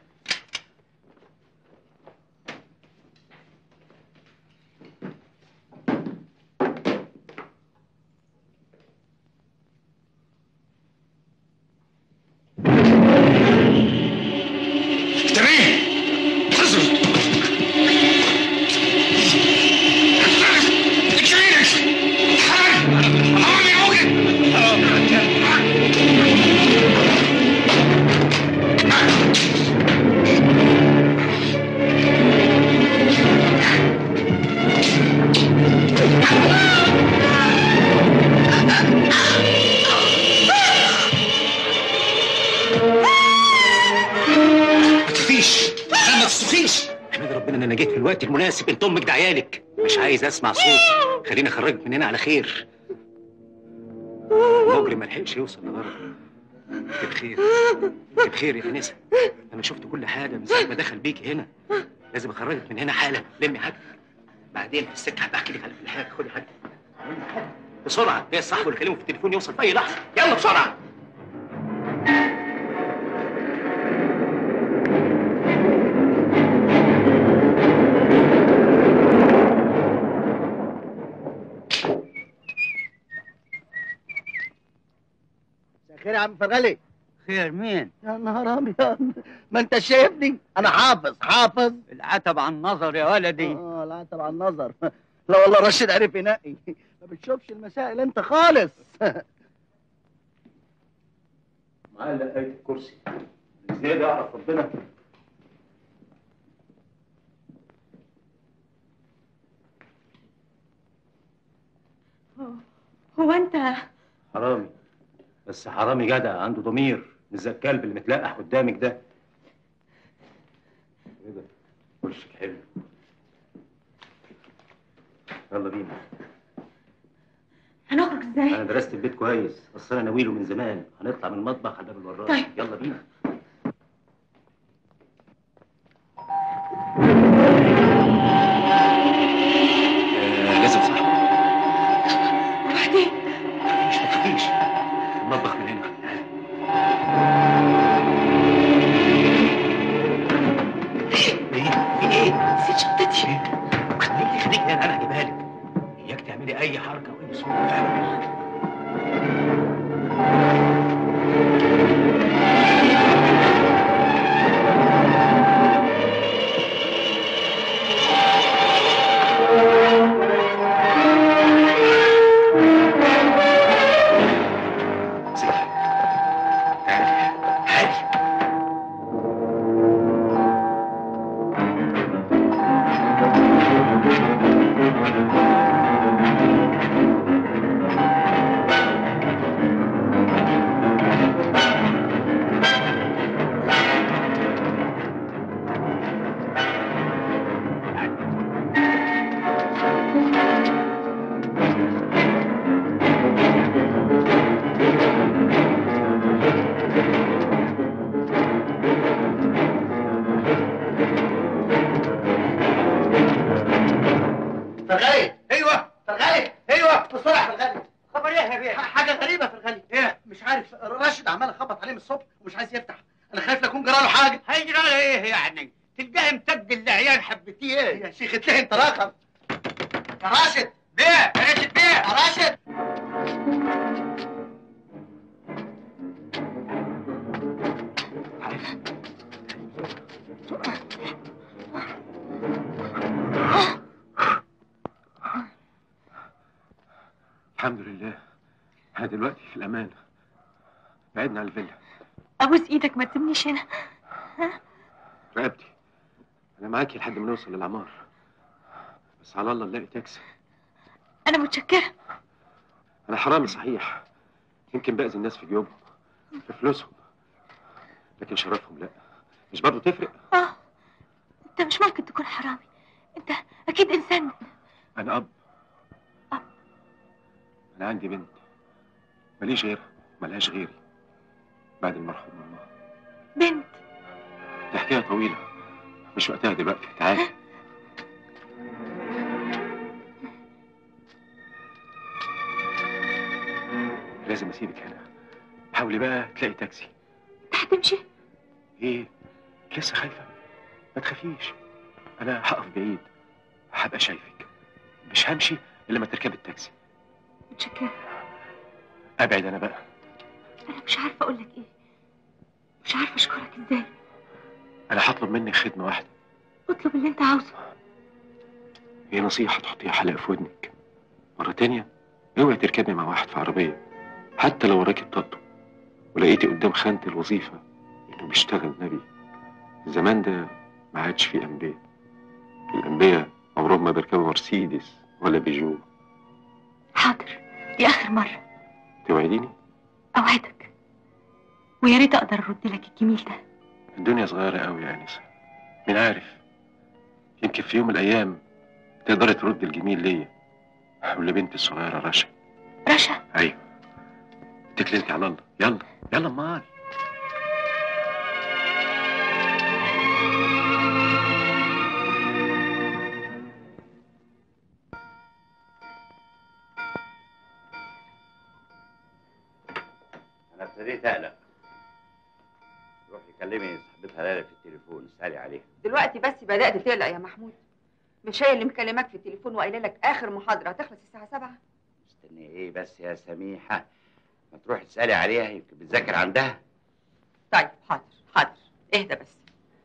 تمام حصل ما تخافيش لا ما تصرخيش احمد ربنا ان انا جيت في الوقت المناسب انت امك ده عيالك مش عايز اسمع صوت خليني اخرجك من هنا على خير المجرم ما لحقش يوصل لغرضه انت بخير انت بخير يا انسه انا شفت كل حاجه من ساعه ما دخل بيكي هنا لازم اخرجك من هنا حالا لمي حاجتك بعدين في السكه هبقى احكي لك على كل حاجه خدي حاجتك بسرعه هي الصاحب اللي كلمه في التليفون يوصل في اي لحظه يلا بسرعه خير يا عم فرغلي خير مين؟ يا نهار ابيض ما انت شايفني انا حافظ حافظ العتب عن النظر يا ولدي اه العتب على النظر لا والله رشيد عرف ينقي ما بتشوفش المسائل انت خالص معلق آية الكرسي ازاي ده اعرف ربنا هو انت حرامي بس حرامي جدع عنده ضمير مش زي الكلب اللي متلقح قدامك ده ايه ده وشك حلو يلا بينا هنخرج ازاي؟ انا درست البيت كويس اصل انا ناويله من زمان هنطلع من المطبخ على الباب الوراثي طيب. يلا بينا آه، لازم صح وبعدين مش ما تخافيش المطبخ من هنا ايه في ايه نسيت شنطتي خليكي خليكي انا انا هجيبها لك اياك تعملي اي حركه واي صوت فاهمه فرغلي ايوه فرغلي ايوه بسرعه فرغلي خبر ايه يا بيه؟ حاجه غريبه فرغلي ايه مش عارف راشد عمال اخبط عليه من الصبح ومش عايز يفتح انا خايف لا يكون جرى له حاجه هيجرى له ايه يعني؟ تلقاه متقل العيال حبتيه يا شيخ اتلهي انت رقم يا راشد بيه يا راشد بيه يا راشد الحمد لله احنا دلوقتي في الامان بعدنا عن الفيلا ابوس ايدك ما تسيبنيش هنا رقبتي انا معاكي لحد ما نوصل للعمار بس على الله نلاقي تاكسي انا متشكره انا حرامي صحيح يمكن باذي الناس في جيوبهم في فلوسهم لكن شرفهم لا مش برضه تفرق اه انت مش ممكن تكون حرامي انت اكيد انسان انا اب انا عندي بنت ماليش غيرها ملهاش غيري بعد المرحوم ماما بنت دي حكايه طويله مش وقتها دلوقتي تعالي لازم اسيبك هنا حاولي بقى تلاقي تاكسي انت هتمشي ايه لسه خايفه ما تخافيش انا هقف بعيد هبقى شايفك مش همشي الا ما تركبي التاكسي متشكره ابعد انا بقى انا مش عارفه اقول لك ايه مش عارفه اشكرك ازاي انا هطلب منك خدمه واحده اطلب اللي انت عاوزه هي نصيحه تحطيها حلقه في ودنك مره تانية اوعي تركبي مع واحد في عربيه حتى لو وراكي بطاقته ولقيتي قدام خانة الوظيفة إنه بيشتغل نبي الزمان ده ما عادش فيه أنبياء الأنبياء عمرهم ما بيركبوا مرسيدس ولا بيجو حاضر دي اخر مره توعديني اوعدك ويا ريت اقدر ارد لك الجميل ده الدنيا صغيرة قوي يا أنسة مين عارف يمكن في يوم من الأيام تقدري ترد الجميل ليا ولبنتي الصغيرة رشا رشا أيوه اتكلي انت على الله يلا يلا امال كلمي صاحبتها ليلى في التليفون اسالي عليها دلوقتي بس بدات تقلق يا محمود مش هي اللي مكلماك في التليفون وقايله لك اخر محاضره هتخلص الساعه 7 مستني ايه بس يا سميحه ما تروحي تسالي عليها يمكن بتذاكر عندها طيب حاضر حاضر اهدى بس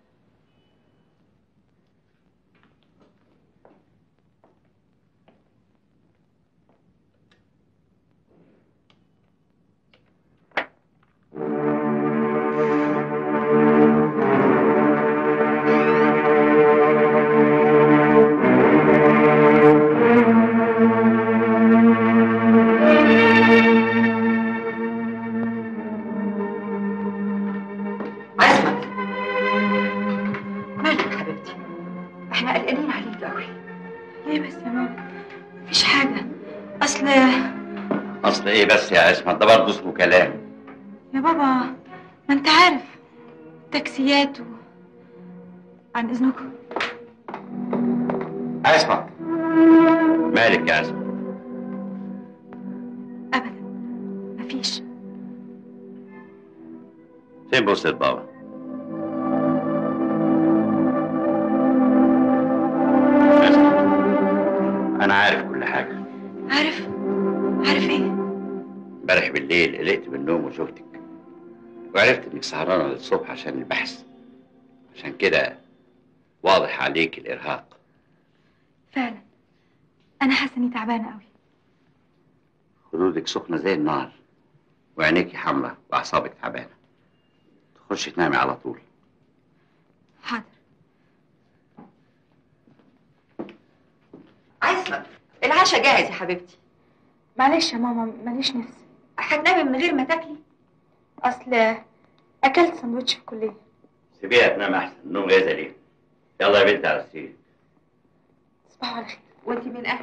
عصمت مالك يا حبيبتي احنا قلقانين عليك قوي ليه بس يا ماما مفيش حاجة أصل اصل ايه بس يا اسمع ده برضه اسمه كلام يا بابا ما أنت عارف تاكسيات و... عن إذنكم اسمع مالك يا اسمع مفيش فين بوسة بابا اسمع انا عارف كل حاجه عارف عارف إيه امبارح بالليل قلقت من النوم وشفتك وعرفت انك سهرانه للصبح عشان البحث عشان كده واضح عليك الارهاق فعلا أنا حاسة إني تعبانة قوي خدودك سخنه زي النار وعينيكي حمرة واعصابك تعبانه تخشي تنامي على طول حاضر عصمت العشاء جاهز يا حبيبتي معلش يا ماما ماليش نفس هتنامي من غير ما تاكلي أصل أكلت سندوتش في الكلية سيبيها تنام احسن النوم غزة ليه يلا يا بنتي على السرير تصبحوا على خير وانت من اهل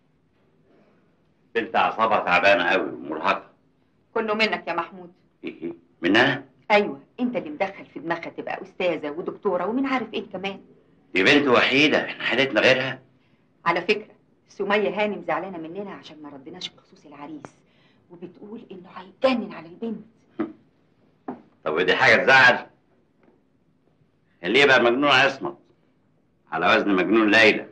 بنت اعصابها تعبانه قوي ومرهقه كله منك يا محمود ايه منها ايوه انت اللي مدخل في دماغها تبقى استاذه ودكتوره ومين عارف ايه كمان دي بنت وحيده احنا حالتنا غيرها على فكره سميه هانم زعلانه مننا عشان ما ردناش بخصوص العريس وبتقول انه هيتجنن على البنت طب ودي حاجه تزعل خليه بقى مجنون عصمت على وزن مجنون ليلى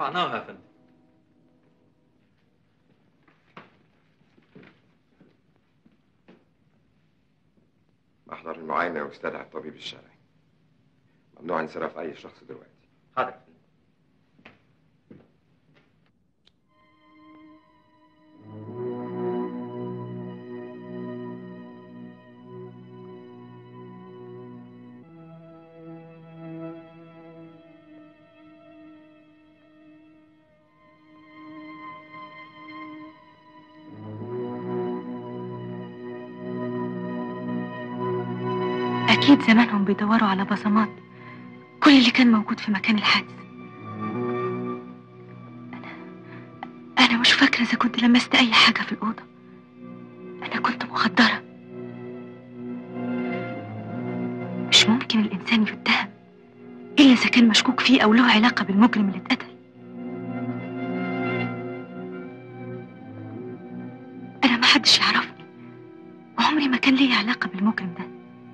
رفعناها يا فندم محضر المعاينة واستدعى الطبيب الشرعي ممنوع انصراف أي شخص دلوقتي حاضر أكيد زمانهم بيدوروا على بصمات كل اللي كان موجود في مكان الحادث أنا أنا مش فاكرة إذا كنت لمست أي حاجة في الأوضة أنا كنت مخدرة مش ممكن الإنسان يتهم إلا إذا كان مشكوك فيه أو له علاقة بالمجرم اللي اتقتل أنا محدش يعرفني وعمري ما كان لي علاقة بالمجرم ده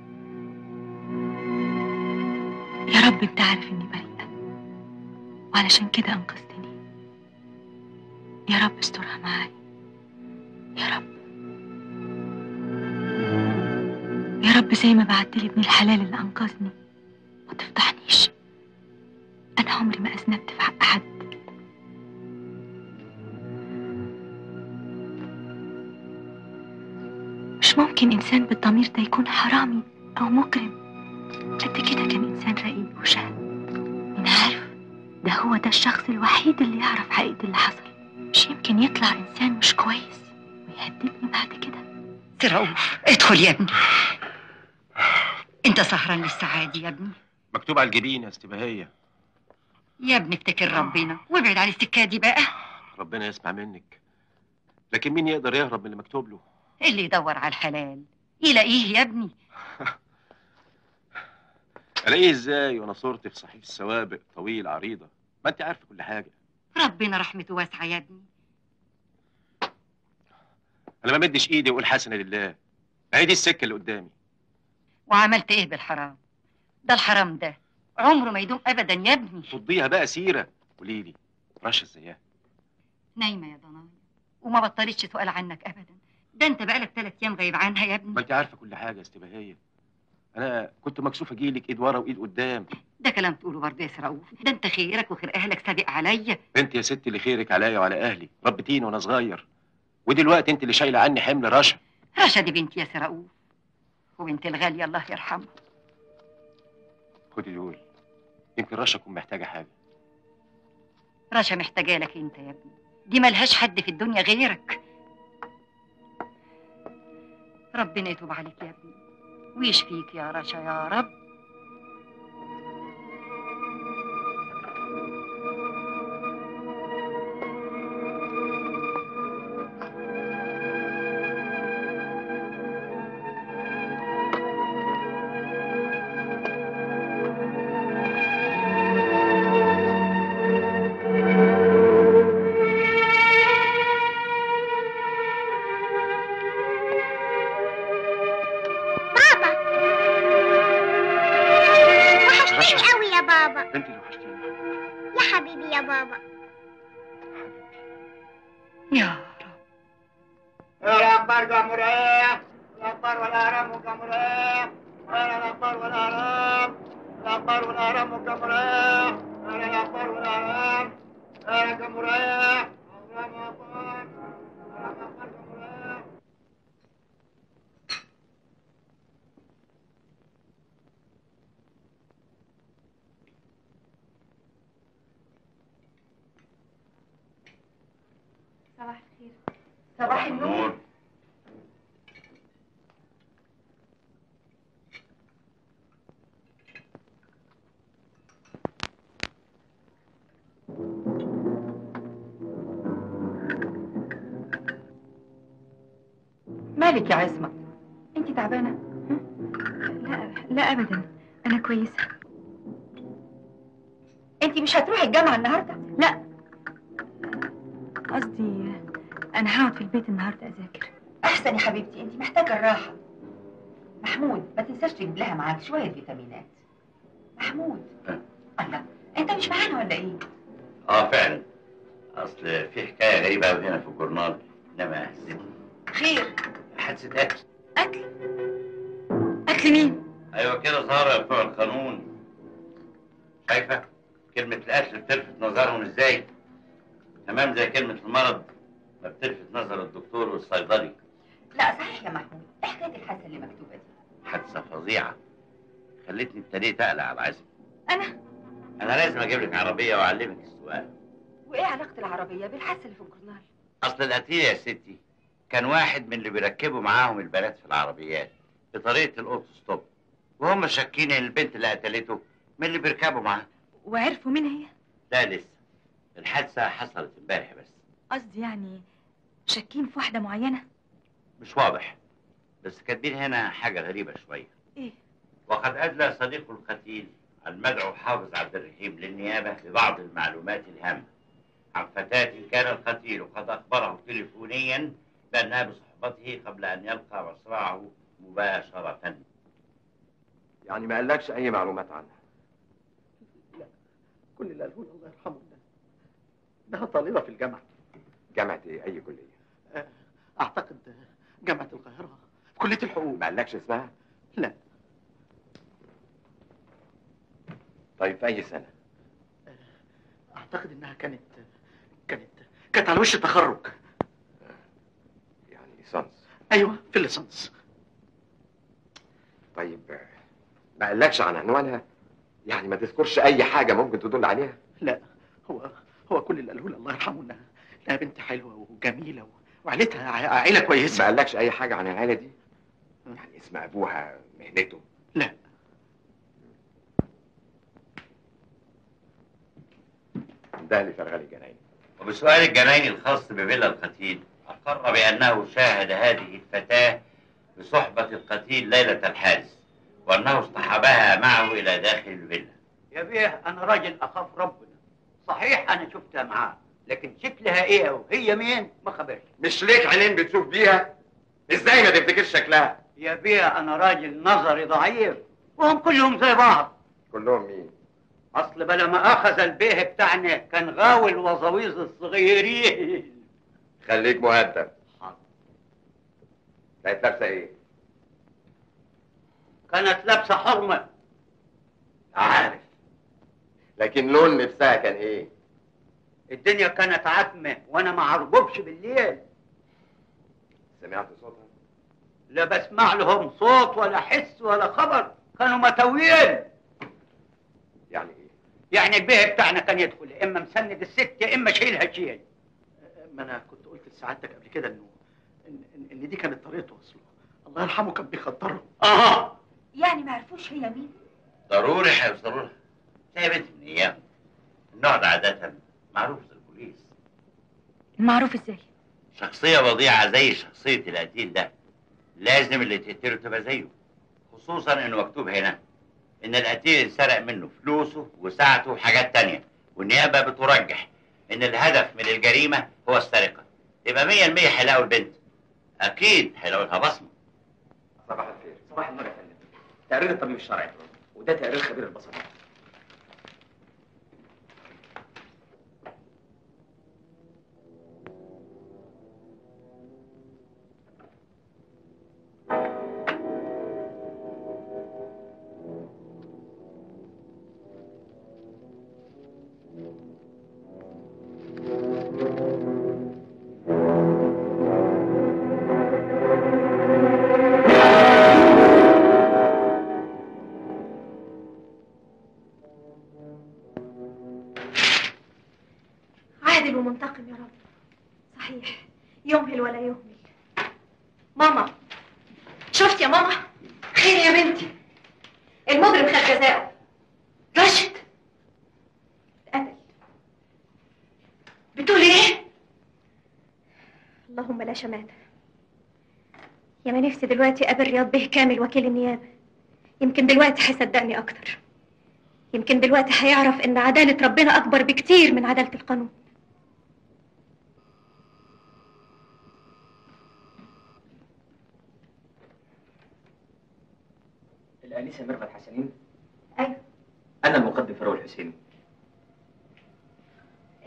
يا رب انت عارف اني بريئة وعلشان كده انقذتني يا رب استرها معايا يا رب يا رب زي ما بعتلي ابن الحلال اللي انقذني ما تفضحنيش انا عمري ما اذنبت في حق حد مش ممكن انسان بالضمير ده يكون حرامي او مجرم قد كده كان انسان رقيق وشهم مين عارف ده هو ده الشخص الوحيد اللي يعرف حقيقة اللي حصل مش يمكن يطلع انسان مش كويس ويهددني بعد كده رؤوف ادخل يا ابني انت سهران للسعادة يا ابني مكتوب على الجبين يا استباهية يا ابني افتكر ربنا وابعد عن السكة دي بقى ربنا يسمع منك لكن مين يقدر يهرب من اللي مكتوب له اللي يدور على الحلال يلاقيه يا ابني الاقيه ازاي وانا صورتي في صحيفه السوابق طويل عريضه ما انت عارفه كل حاجه ربنا رحمته واسعة يا ابني انا ما مدش ايدي واقول حسنه لله هي دي السكه اللي قدامي وعملت ايه بالحرام ده الحرام ده عمره ما يدوم ابدا يا ابني فضيها بقى سيره قولي لي رشا ازيها نايمة يا ضنايا وما بطلتش سؤال عنك ابدا ده انت بقالك ثلاث ايام غايب عنها يا ابني ما انت عارفه كل حاجه يا استباهيه انا كنت مكسوف اجيلك ايد ورا وايد قدام ده كلام تقوله برضه يا سراوف ده انت خيرك وخير اهلك سابق عليا انت يا ستي اللي خيرك عليا وعلى اهلي ربتيني وانا صغير ودلوقتي انت اللي شايله عني حمل رشا رشا دي بنتي يا سراوف وبنت الغالية الله يرحمها خدي دول يمكن رشا تكون محتاجه حاجه رشا محتاجة لك انت يا ابني دي ملهاش حد في الدنيا غيرك ربنا يتوب عليك يا ابني ويشفيك يا رشا يا رب بابا وحشتني قوي يا بابا انت اللي وحشتيني يا حبيبي يا بابا يا الأكبر جمهورية الأكبر والأهرام والجمهورية الأكبر والأهرام الأكبر والأهرام والجمهورية الأكبر والأهرام الجمهورية الله أكبر الله أكبر جمهورية صباح الخير صباح النور مالك يا عصمت انت تعبانه لا لا ابدا انا كويسه انت مش هتروحي الجامعه النهارده لا قصدي انا هقعد في البيت النهارده اذاكر احسن يا حبيبتي انت محتاجه الراحه محمود ما تنساش تجيب لها معاك شويه فيتامينات محمود الله انت مش معانا ولا ايه اه فعلا اصل في حكايه غريبه قوي هنا في الجورنال انما هزتني خير حادثه قتل قتل قتل مين ايوه كده ظهر يا بتوع القانون شايفه كلمه القتل بتلفت نظرهم ازاي تمام زي كلمه المرض ما بتلفت نظر الدكتور والصيدلي لا صحيح يا محمود ايه حكايه الحادثه اللي مكتوبه دي حادثه فظيعه خلتني ابتديت اقلق على العزم انا انا لازم اجيب لك عربيه واعلمك السواقه وايه علاقه العربيه بالحادثه اللي في الجورنال اصل القتيل يا ستي كان واحد من اللي بيركبوا معاهم البنات في العربيات بطريقه الاوتو ستوب وهم شاكين ان البنت اللي قتلته من اللي بيركبوا معاها وعرفوا مين هي لا لسه الحادثه حصلت امبارح بس قصدي يعني شاكين في واحدة معينة مش واضح بس كاتبين هنا حاجه غريبه شويه ايه وقد ادلى صديق القتيل المدعو حافظ عبد الرحيم للنيابه ببعض المعلومات الهامه عن فتاة كان القتيل قد أخبره تليفونيا بأنها بصحبته قبل أن يلقى مصرعه مباشرة يعني ما قالكش اي معلومات عنها كل اللي قاله لي الله يرحمه ده انها طالبه في الجامعه جامعه ايه اي كليه آه، اعتقد جامعه القاهره في كليه الحقوق ما قالكش اسمها لا طيب في اي سنه اعتقد انها كانت كانت كانت على وش التخرج يعني ليسانس ايوه في الليسانس طيب ما قالكش عن عنوانها يعني ما تذكرش اي حاجه ممكن تدل عليها لا هو هو كل اللي قاله لي الله يرحمه انها انها بنت حلوه وجميله و- وعيلتها ع- عيله كويسه ما قالكش اي حاجه عن العيله دي يعني اسم ابوها مهنته لا ده لفرغلي جناين وبسؤال الجناين الخاص بفيلا القتيل أقر بأنه شاهد هذه الفتاة بصحبة القتيل ليلة الحادث وأنه اصطحبها معه إلى داخل الفيلا يا بيه انا راجل اخاف ربنا صحيح انا شفتها معاه لكن شكلها ايه وهي مين ما خبرش مش ليك عينين بتشوف بيها ازاي ما تفتكرش شكلها يا بيه انا راجل نظري ضعيف وهم كلهم زي بعض كلهم مين اصل بلا ما اخذ البيه بتاعنا كان غاوي الوظاويز الصغيرين خليك مؤدب كانت لابسه ايه كانت لابسه حرمه عارف لكن لون لبسها كان ايه الدنيا كانت عتمه وانا ما عرببش بالليل سمعت صوتها لا بسمع لهم صوت ولا حس ولا خبر كانوا متويين يعني ايه يعني البيه بتاعنا كان يدخل يا اما مسند الست يا اما شايلها شيل ما انا كنت قلت لسعادتك قبل كده انه ان, إن, إن دي كانت طريقته اصله الله يرحمه كان بيخدرهم اه يعني ما عرفوش هي مين ضروري هيوصلوا لها زي بنت من أيام النوع ده عادة معروف للبوليس معروف ازاي شخصية وضيعة زي شخصية القتيل ده لازم اللي تقتله تبقى زيه خصوصا انه مكتوب هنا ان القتيل سرق منه فلوسه وساعته وحاجات تانية والنيابة بترجح ان الهدف من الجريمة هو السرقة يبقى مية المية هيلاقوا البنت اكيد هيلاقوا لها بصمة صباح الخير صباح النور يا فندم تقرير الطبيب الشرعي وده تقرير خبير البصمات عادل ومنتقم يا رب صحيح يمهل ولا يهمل ماما شفت يا ماما خير يا بنتي المجرم خد جزاءه رشد اتقتل بتقولي ايه اللهم لا شماتة يا ما نفسي دلوقتي اقابل رياض به كامل وكيل النيابة يمكن دلوقتي هيصدقني اكتر يمكن دلوقتي هيعرف ان عدالة ربنا اكبر بكتير من عدالة القانون الآنسة ميرفت حسنين ايوه أنا المقدم فاروق الحسيني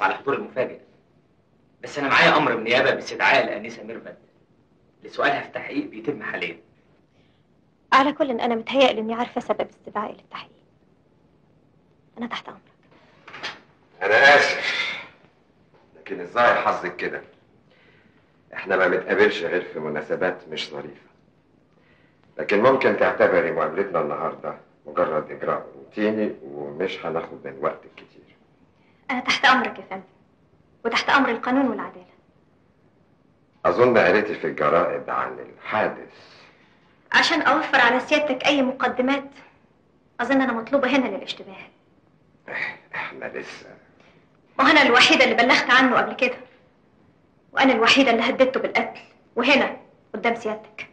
اسف على الحضور المفاجئ بس انا معايا امر من النيابه باستدعاء الانسه ميرفت لسؤالها في التحقيق بيتم حاليا على كل انا متهيألي اني عارفه سبب استدعائي للتحقيق انا تحت امرك انا اسف لكن الظاهر حظك كده احنا ما بنتقابلش غير في مناسبات مش ظريفه لكن ممكن تعتبري مقابلتنا النهارده مجرد اجراء روتيني ومش هناخد من وقتك كتير انا تحت امرك يا فندم وتحت امر القانون والعداله اظن قريتي في الجرائد عن الحادث عشان اوفر على سيادتك اي مقدمات اظن انا مطلوبه هنا للاشتباه احنا لسه وانا الوحيده اللي بلغت عنه قبل كده وانا الوحيده اللي هددته بالقتل وهنا قدام سيادتك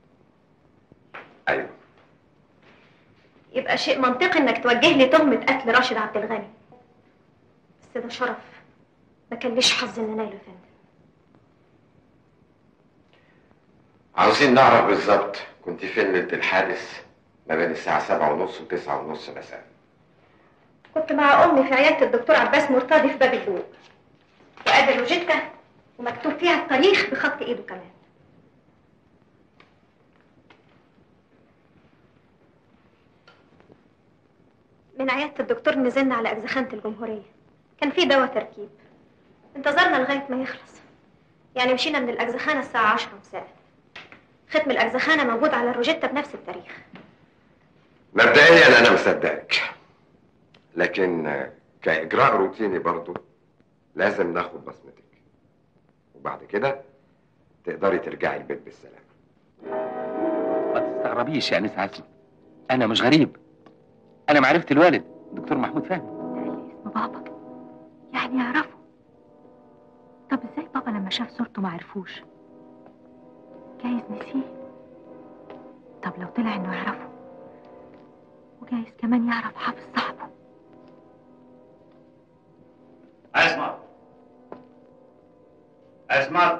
ايوه يبقى شيء منطقي انك توجه لي تهمه قتل راشد عبد الغني بس ده شرف ما كان ليش حظ ان اناله يا فندم عاوزين نعرف بالظبط كنت فين ليله الحادث ما بين الساعه سبعة ونص وتسعة ونص مساء كنت مع امي في عياده الدكتور عباس مرتضي في باب اللوق وادي الروجيتا ومكتوب فيها التاريخ بخط ايده كمان من عياده الدكتور نزلنا على اجزخانه الجمهوريه كان في دواء تركيب انتظرنا لغايه ما يخلص يعني مشينا من الاجزخانه الساعه 10 مساء ختم الاجزخانه موجود على الروجيتا بنفس التاريخ مبدئيا انا مصدقك لكن آه، كاجراء روتيني برضو لازم ناخد بصمتك وبعد كده تقدري ترجعي البيت بالسلامه ما تستغربيش يا انسه عزمي انا مش غريب انا معرفة الوالد دكتور محمود فهمي اسم بابا يعني يعرفه طب ازاي بابا لما شاف صورته ما عرفوش جايز نسيه طب لو طلع انه يعرفه وجايز كمان يعرف حافظ صاحبه اسمع اسمع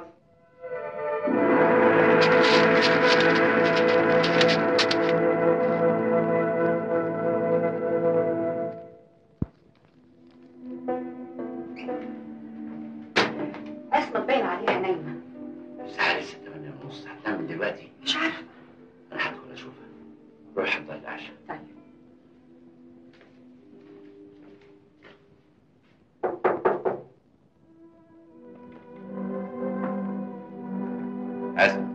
اسمع باين عليها نايمه الساعة لسه 8 ونص هتنام من دلوقتي مش عارفه انا هدخل اشوفها روح حضر العشاء طيب اسمع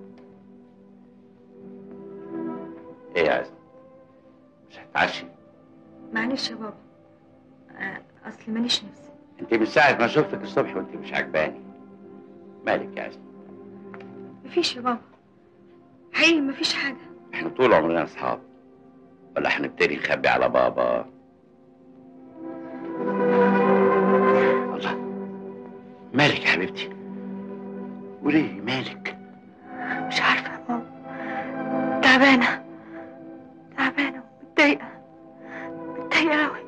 ايه يا اسمع مش هتعشي معلش يا بابا آه، اصل ماليش نفس انت من ساعة ما شفتك الصبح وانت مش عجباني مالك يا اسمع مفيش يا بابا حقيقي مفيش حاجه احنا طول عمرنا اصحاب ولا هنبتدي نخبي على بابا الله مالك يا حبيبتي وليه مالك مش عارفه يا بابا تعبانه تعبانه ومتضايقه متضايقه قوي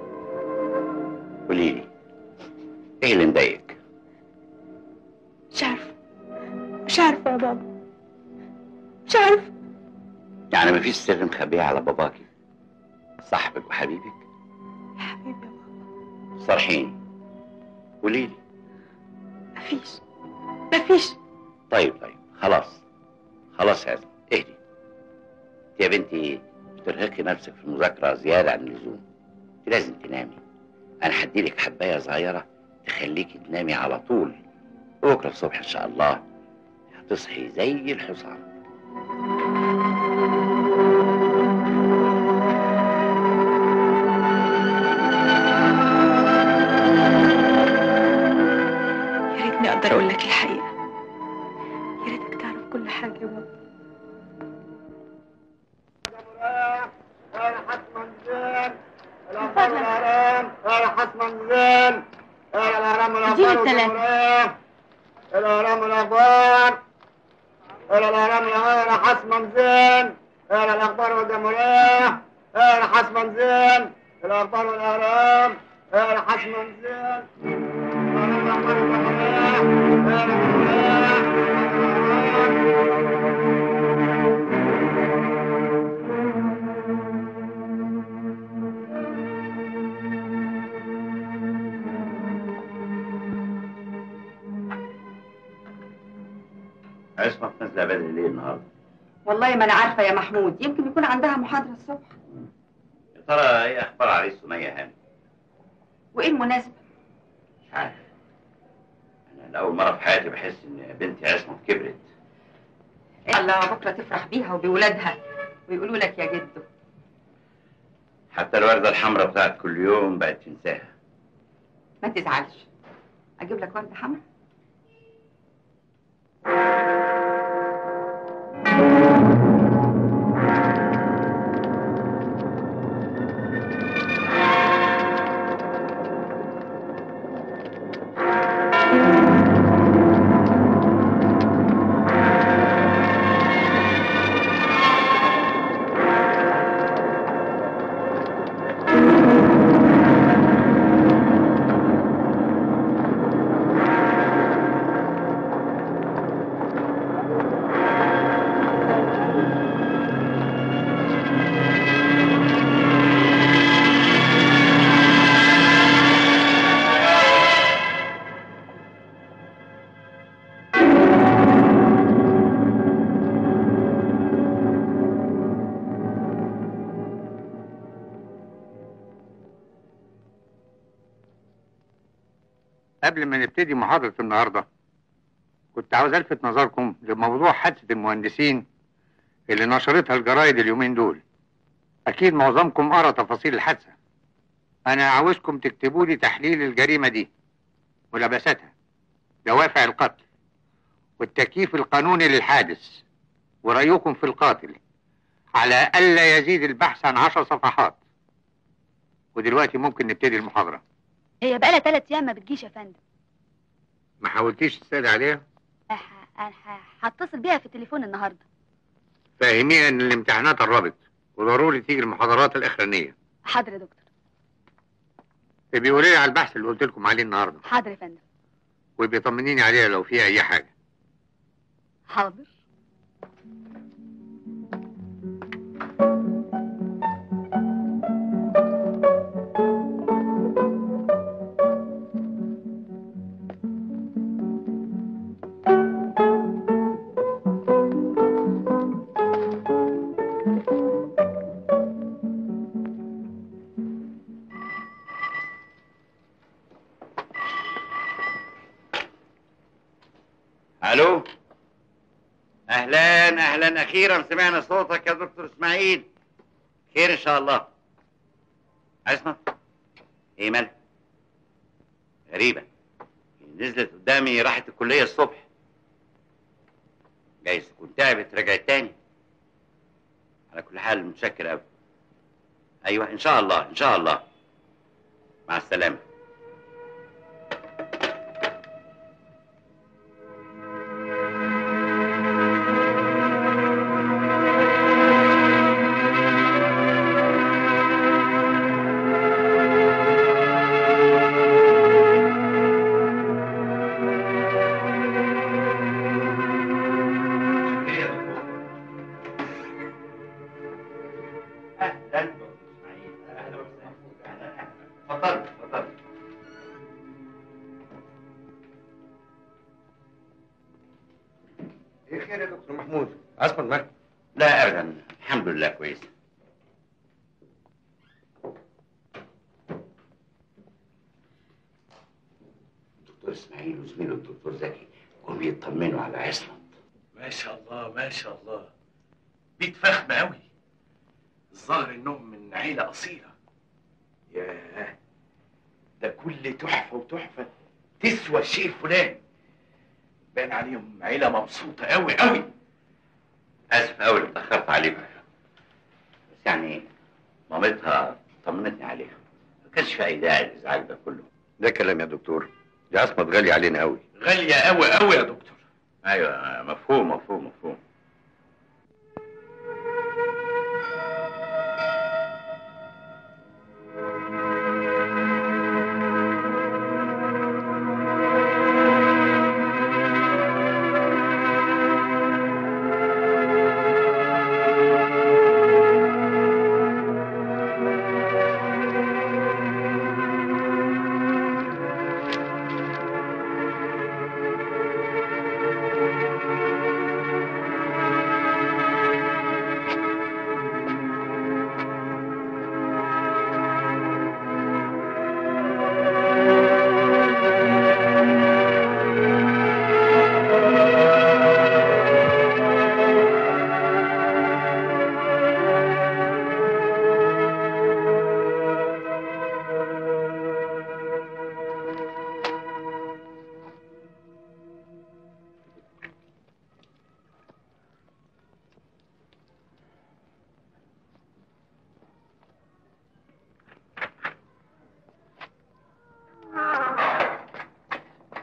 قولي لي ايه اللي مضايقك مش عارفه مش عارفه يا بابا مش عارفه يعني مفيش سر مخبيه على باباكي صاحبك وحبيبك يا حبيبي يا بابا صرحيني قولي لي مفيش مفيش طيب طيب خلاص خلاص يا زلمة اهدي انت يا بنتي بترهقي نفسك في المذاكرة زيادة عن اللزوم انت لازم تنامي انا هديلك حباية صغيرة تخليكي تنامي على طول بكرة الصبح ان شاء الله هتصحي زي الحصان يا ريتني اقدر اقول لك الحقيقه يا ريتك تعرف كل حاجه يا بابا اديني التلاتة. الهرم الاخبار الى الهرم الاخبار حسما زين الى الاخبار والجمهوريه الى حسما زين الاخبار والاهرام الى حسما زين عصمت نازله بدري ليه النهارده؟ والله ما انا عارفه يا محمود يمكن يكون عندها محاضره الصبح يا ترى ايه اخبار عريس سميه هانم؟ وايه المناسبه مش عارف انا لاول مره في حياتي بحس ان بنتي عصمت كبرت الله بكره تفرح بيها وبولادها ويقولوا لك يا جدو حتى الورده الحمراء بتاعت كل يوم بقت تنساها ما تزعلش اجيب لك ورده حمراء قبل ما نبتدي محاضرة النهاردة كنت عاوز ألفت نظركم لموضوع حادثة المهندسين اللي نشرتها الجرايد اليومين دول أكيد معظمكم قرأ تفاصيل الحادثة أنا عاوزكم تكتبوا لي تحليل الجريمة دي ملابساتها دوافع القتل والتكييف القانوني للحادث ورأيكم في القاتل على ألا يزيد البحث عن عشر صفحات ودلوقتي ممكن نبتدي المحاضرة هي بقالها ثلاث ايام ما بتجيش يا فندم ما حاولتيش تسأل عليها أه، أنا ه- هتصل بيها في التليفون النهارده فاهميها ان الامتحانات قربت وضروري تيجي المحاضرات الاخرانيه حاضر يا دكتور بيقولي لي على البحث اللي قلت لكم عليه النهارده حاضر يا فندم وبيطمنيني عليها لو في اي حاجه حاضر الو اهلا اهلا اخيرا سمعنا صوتك يا دكتور اسماعيل خير ان شاء الله عصمت ايه مالك غريبة نزلت قدامي راحت الكلية الصبح جايز تكون تعبت رجعت تاني على كل حال متشكر قوي ايوه ان شاء الله ان شاء الله مع السلامة اهلا دكتور اسماعيل اهلا وسهلا اتفضل اتفضل ايه خير يا دكتور محمود عصمت معاك لا ابدا الحمد لله كويس الدكتور اسماعيل وزميله الدكتور زكي كانوا بيطمنوا على عصمت ما شاء الله ما شاء الله بيت فخم قوي الظاهر انهم من عيله اصيله ياه ده كل تحفه وتحفه تسوى الشيء الفلاني بان عليهم عيله مبسوطه قوي قوي اسف قوي اللي اتاخرت عليكم بس يعني مامتها طمنتني عليها ما كانش في اي داعي للازعاج ده كله ده كلام يا دكتور دي عصمت غالية علينا قوي غاليه قوي قوي يا دكتور ايوه مفهوم مفهوم مفهوم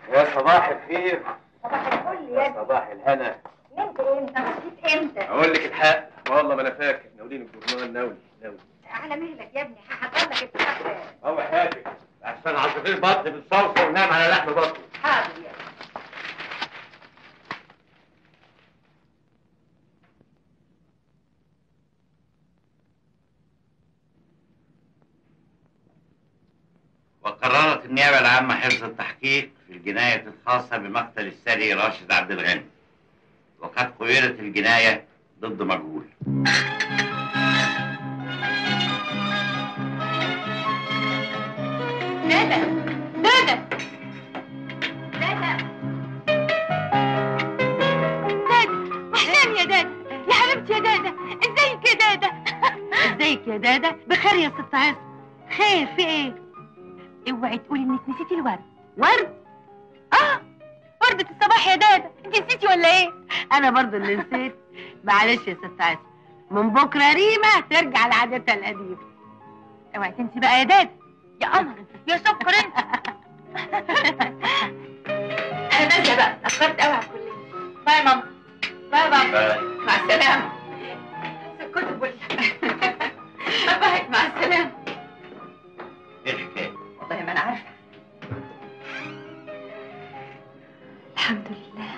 يا صباح الخير صباح الفل يا ابني صباح الهنا نمت امتى مشيت امتى اقول لك الحق والله ما انا فاكر ناولين الجورنال ناولي ناولي على مهلك يا ابني هحضر لك الفطار هو حاجه احسن عصافير بطن بالصلصه ونام على لحم بطن حاضر يا ابني وقررت النيابة العامة حفظ التحقيق في الجناية الخاصة بمقتل الساري راشد عبد الغني وقد قيدت الجناية ضد مجهول دادا دادا دادا وحشاني يا دادا يا حبيبتي يا دادا ازيك يا دادا ازيك يا دادا بخير يا ست عاصم خير في ايه اوعي تقولي انك نسيتي الورد ورد اه وردة الصباح يا دادا انت نسيتي ولا ايه انا برضو اللي نسيت معلش يا ست عاصم من بكره ريما ترجع لعادتها القديمه اوعي تنسي بقى يا دادا يا قمر يا سكر انت انا نازله بقى اتاخرت قوي على الكليه باي يا ماما باي يا بابا مع السلامه الكتب ولا باي مع السلامه ايه الحكاية؟ والله ما انا عارفه الحمد لله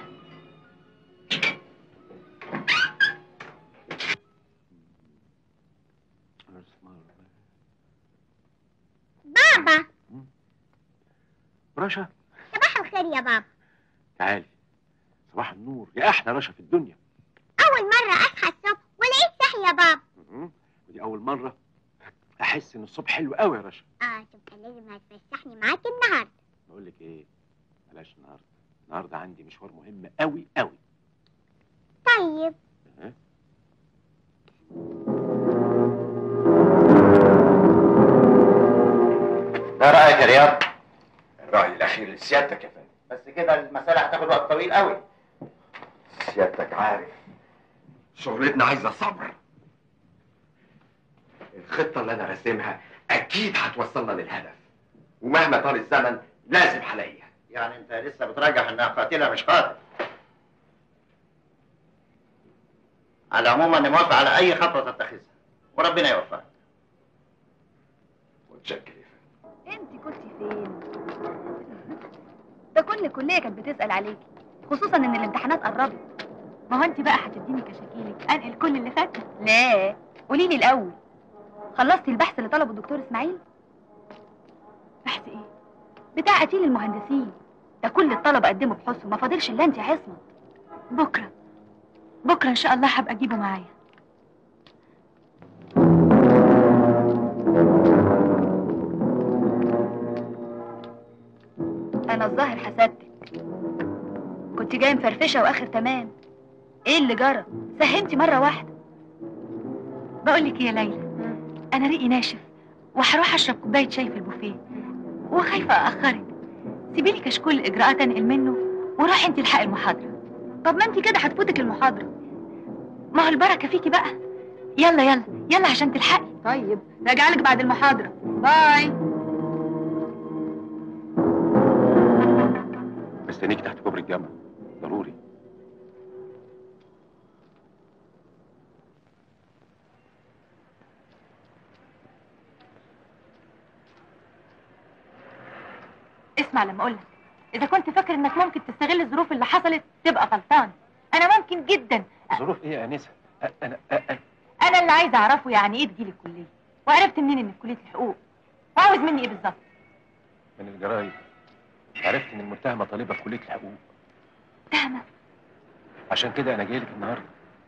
بابا رشا صباح الخير يا بابا تعالي صباح النور يا احلى رشا في الدنيا أول مرة أصحى الصبح ولقيت صحي يا بابا مم. ودي اول مره احس ان الصبح حلو قوي يا رشا اه تبقى لازم هتفسحني معاك النهاردة بقول لك ايه بلاش النهارده النهارده عندي مشوار مهم قوي قوي طيب ها؟ ايه رايك يا رياض؟ الرأي الأخير لسيادتك يا فندم بس كده المسألة هتاخد وقت طويل قوي سيادتك عارف شغلتنا عايزة صبر الخطة اللي أنا راسمها أكيد هتوصلنا للهدف ومهما طال الزمن لازم هلاقيها يعني انت لسه بترجح انها قاتلة مش قاتل على العموم انا موافق على اي خطوة تتخذها وربنا يوفقك متشكر انت كنت فين ده كل كليه كانت بتسال عليكي خصوصا ان الامتحانات قربت ما هو انت بقى هتديني كشاكيلك انقل كل اللي فات لا قولي لي الاول خلصتي البحث اللي طلبه الدكتور اسماعيل بحث ايه بتاع قتيل المهندسين ده كل الطلبه قدموا بحثهم ما فاضلش الا انت يا عصمت بكره بكره ان شاء الله هبقى اجيبه معايا انا الظاهر حسدتك كنت جاي مفرفشه واخر تمام ايه اللي جرى سهمتي مره واحده بقول لك ايه يا ليلى انا ريقي ناشف وهروح اشرب كوبايه شاي في البوفيه وخايفه اخرك سيبي لي كشكول الاجراءات انقل منه وروحي انت الحقي المحاضره طب ما انت كده هتفوتك المحاضره ما هو البركه فيكي بقى يلا يلا يلا عشان تلحقي طيب راجعلك بعد المحاضره باي مستنيك تحت كوبري الجامعه ضروري اسمع لما اقول لك اذا كنت فاكر انك ممكن تستغل الظروف اللي حصلت تبقى غلطان انا ممكن جدا ظروف ايه يا انسه أ- انا أ- أ- انا اللي عايزه اعرفه يعني ايه تجيلي الكليه وعرفت منين انك كليه الحقوق وعاوز مني ايه بالظبط من الجرايد عرفت ان المتهمه طالبه في كليه الحقوق تهمه عشان كده انا جاي لك النهارده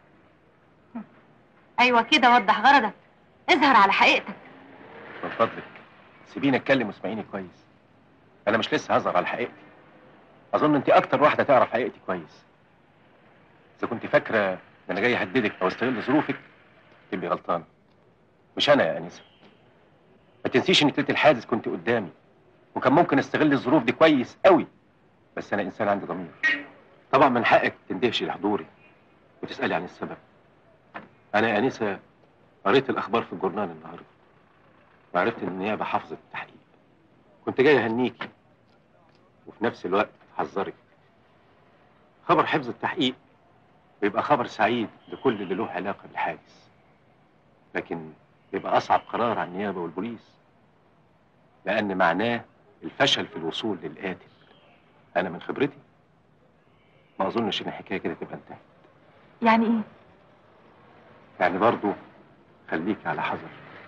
ايوه كده وضح غرضك اظهر على حقيقتك من فضلك سيبيني اتكلم واسمعيني كويس انا مش لسه هظهر على حقيقتي اظن انت اكتر واحده تعرف حقيقتي كويس اذا كنت فاكره ان انا جاي اهددك او استغل ظروفك تبقي غلطانه مش انا يا انسه ما تنسيش انك ليله الحادث كنت قدامي وكان ممكن استغل الظروف دي كويس قوي بس انا انسان عندي ضمير طبعا من حقك تندهشي لحضوري وتسالي عن السبب انا يا انسه قريت الاخبار في الجورنال النهارده وعرفت ان النيابه حافظت التحقيق كنت جاي اهنيكي وفي نفس الوقت حذرك خبر حفظ التحقيق بيبقى خبر سعيد لكل اللي له علاقة بالحادث لكن بيبقى أصعب قرار على النيابة والبوليس لأن معناه الفشل في الوصول للقاتل أنا من خبرتي ما أظنش إن الحكاية كده تبقى انتهت يعني ايه يعني برضو خليك على حذر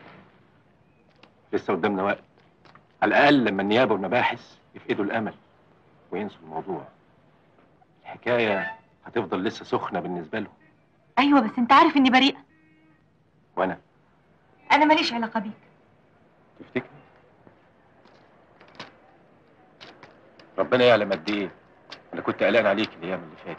لسه قدامنا وقت على الأقل لما النيابة والمباحث يفقدوا الأمل وينسوا الموضوع الحكاية هتفضل لسه سخنة بالنسبة لهم ايوه بس انت عارف اني بريئه وأنا انا ماليش علاقه بيك تفتكر ربنا يعلم قد ايه انا كنت قلقان عليك الايام اللي فاتت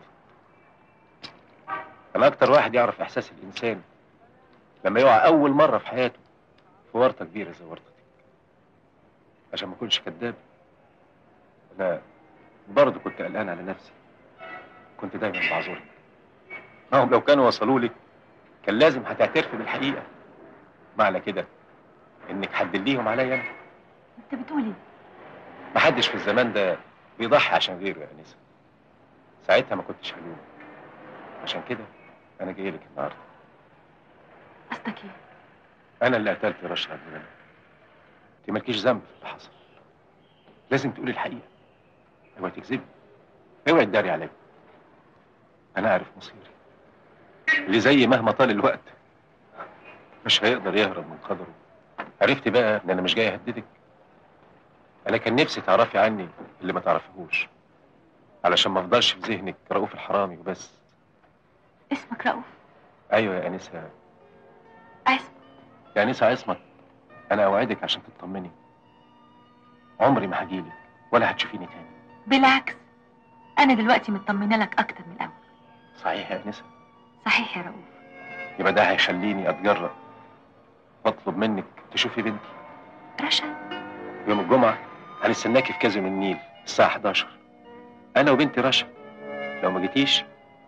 انا اكتر واحد يعرف احساس الانسان لما يقع اول مره في حياته في ورطه كبيره زي ورطتك عشان ما اكونش كداب انا برضه كنت قلقان على نفسي كنت دايما بعذرك هم لو كانوا وصلوا لك كان لازم هتعترفي بالحقيقه معنى كده انك هتدليهم عليا انا انت بتقول ايه محدش في الزمان ده بيضحي عشان غيره يا انسه ساعتها ما كنتش هلومك عشان كده انا جاي لك النهارده قصدك ايه انا اللي قتلت رشا عبد المنعم انت مالكيش ذنب في اللي حصل لازم تقولي الحقيقه اوعي تكذبي اوعي تداري عليا انا عارف مصيري اللي زي مهما طال الوقت مش هيقدر يهرب من قدره عرفت بقى ان انا مش جاي اهددك انا كان نفسي تعرفي عني اللي ما تعرفيهوش علشان ما افضلش في ذهنك رؤوف الحرامي وبس اسمك رؤوف ايوه يا انسه عصمت يا انسه عصمت انا اوعدك عشان تطمني عمري ما هجيلك ولا هتشوفيني تاني بالعكس انا دلوقتي مطمنه لك اكتر من الاول صحيح يا انسه صحيح يا رؤوف يبقى ده هيخليني اتجرأ واطلب منك تشوفي بنتي رشا يوم الجمعة هنستناكي في كازينو النيل الساعة 11 أنا وبنتي رشا لو ما جيتيش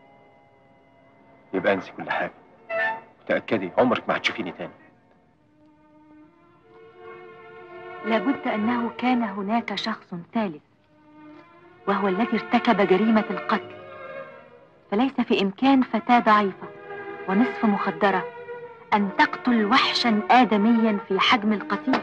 يبقى انسي كل حاجة تأكدي عمرك ما هتشوفيني تاني لابد انه كان هناك شخص ثالث وهو الذي ارتكب جريمه القتل فليس في امكان فتاه ضعيفه ونصف مخدره ان تقتل وحشا ادميا في حجم القتيل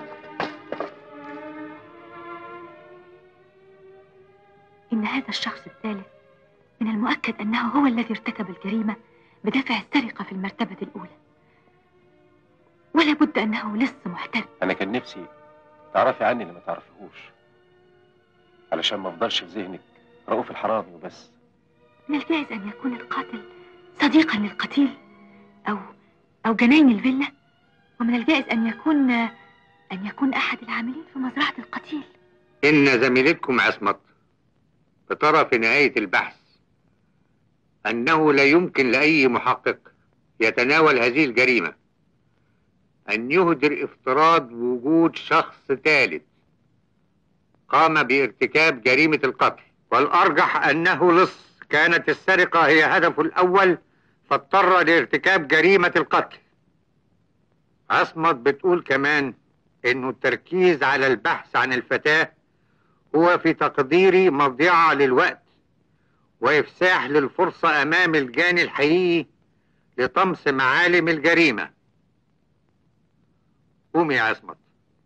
ان هذا الشخص الثالث من المؤكد انه هو الذي ارتكب الجريمه بدافع السرقه في المرتبه الاولى ولا بد انه لص محترف أنا كان نفسي تعرفي عني اللي ما تعرفيهوش علشان ما افضلش في ذهنك رؤوف الحرامي وبس من الجائز أن يكون القاتل صديقا للقتيل أو أو جناين الفيلا ومن الجائز أن يكون أن يكون أحد العاملين في مزرعة القتيل إن زميلتكم عصمت بترى في نهاية البحث أنه لا يمكن لأي محقق يتناول هذه الجريمة أن يهدر افتراض وجود شخص ثالث قام بارتكاب جريمة القتل والأرجح أنه لص كانت السرقة هي هدفه الأول فاضطر لارتكاب جريمة القتل عصمت بتقول كمان إنه التركيز على البحث عن الفتاة هو في تقديري مضيعة للوقت وإفساح للفرصة أمام الجاني الحقيقي لطمس معالم الجريمة قومي يا عصمت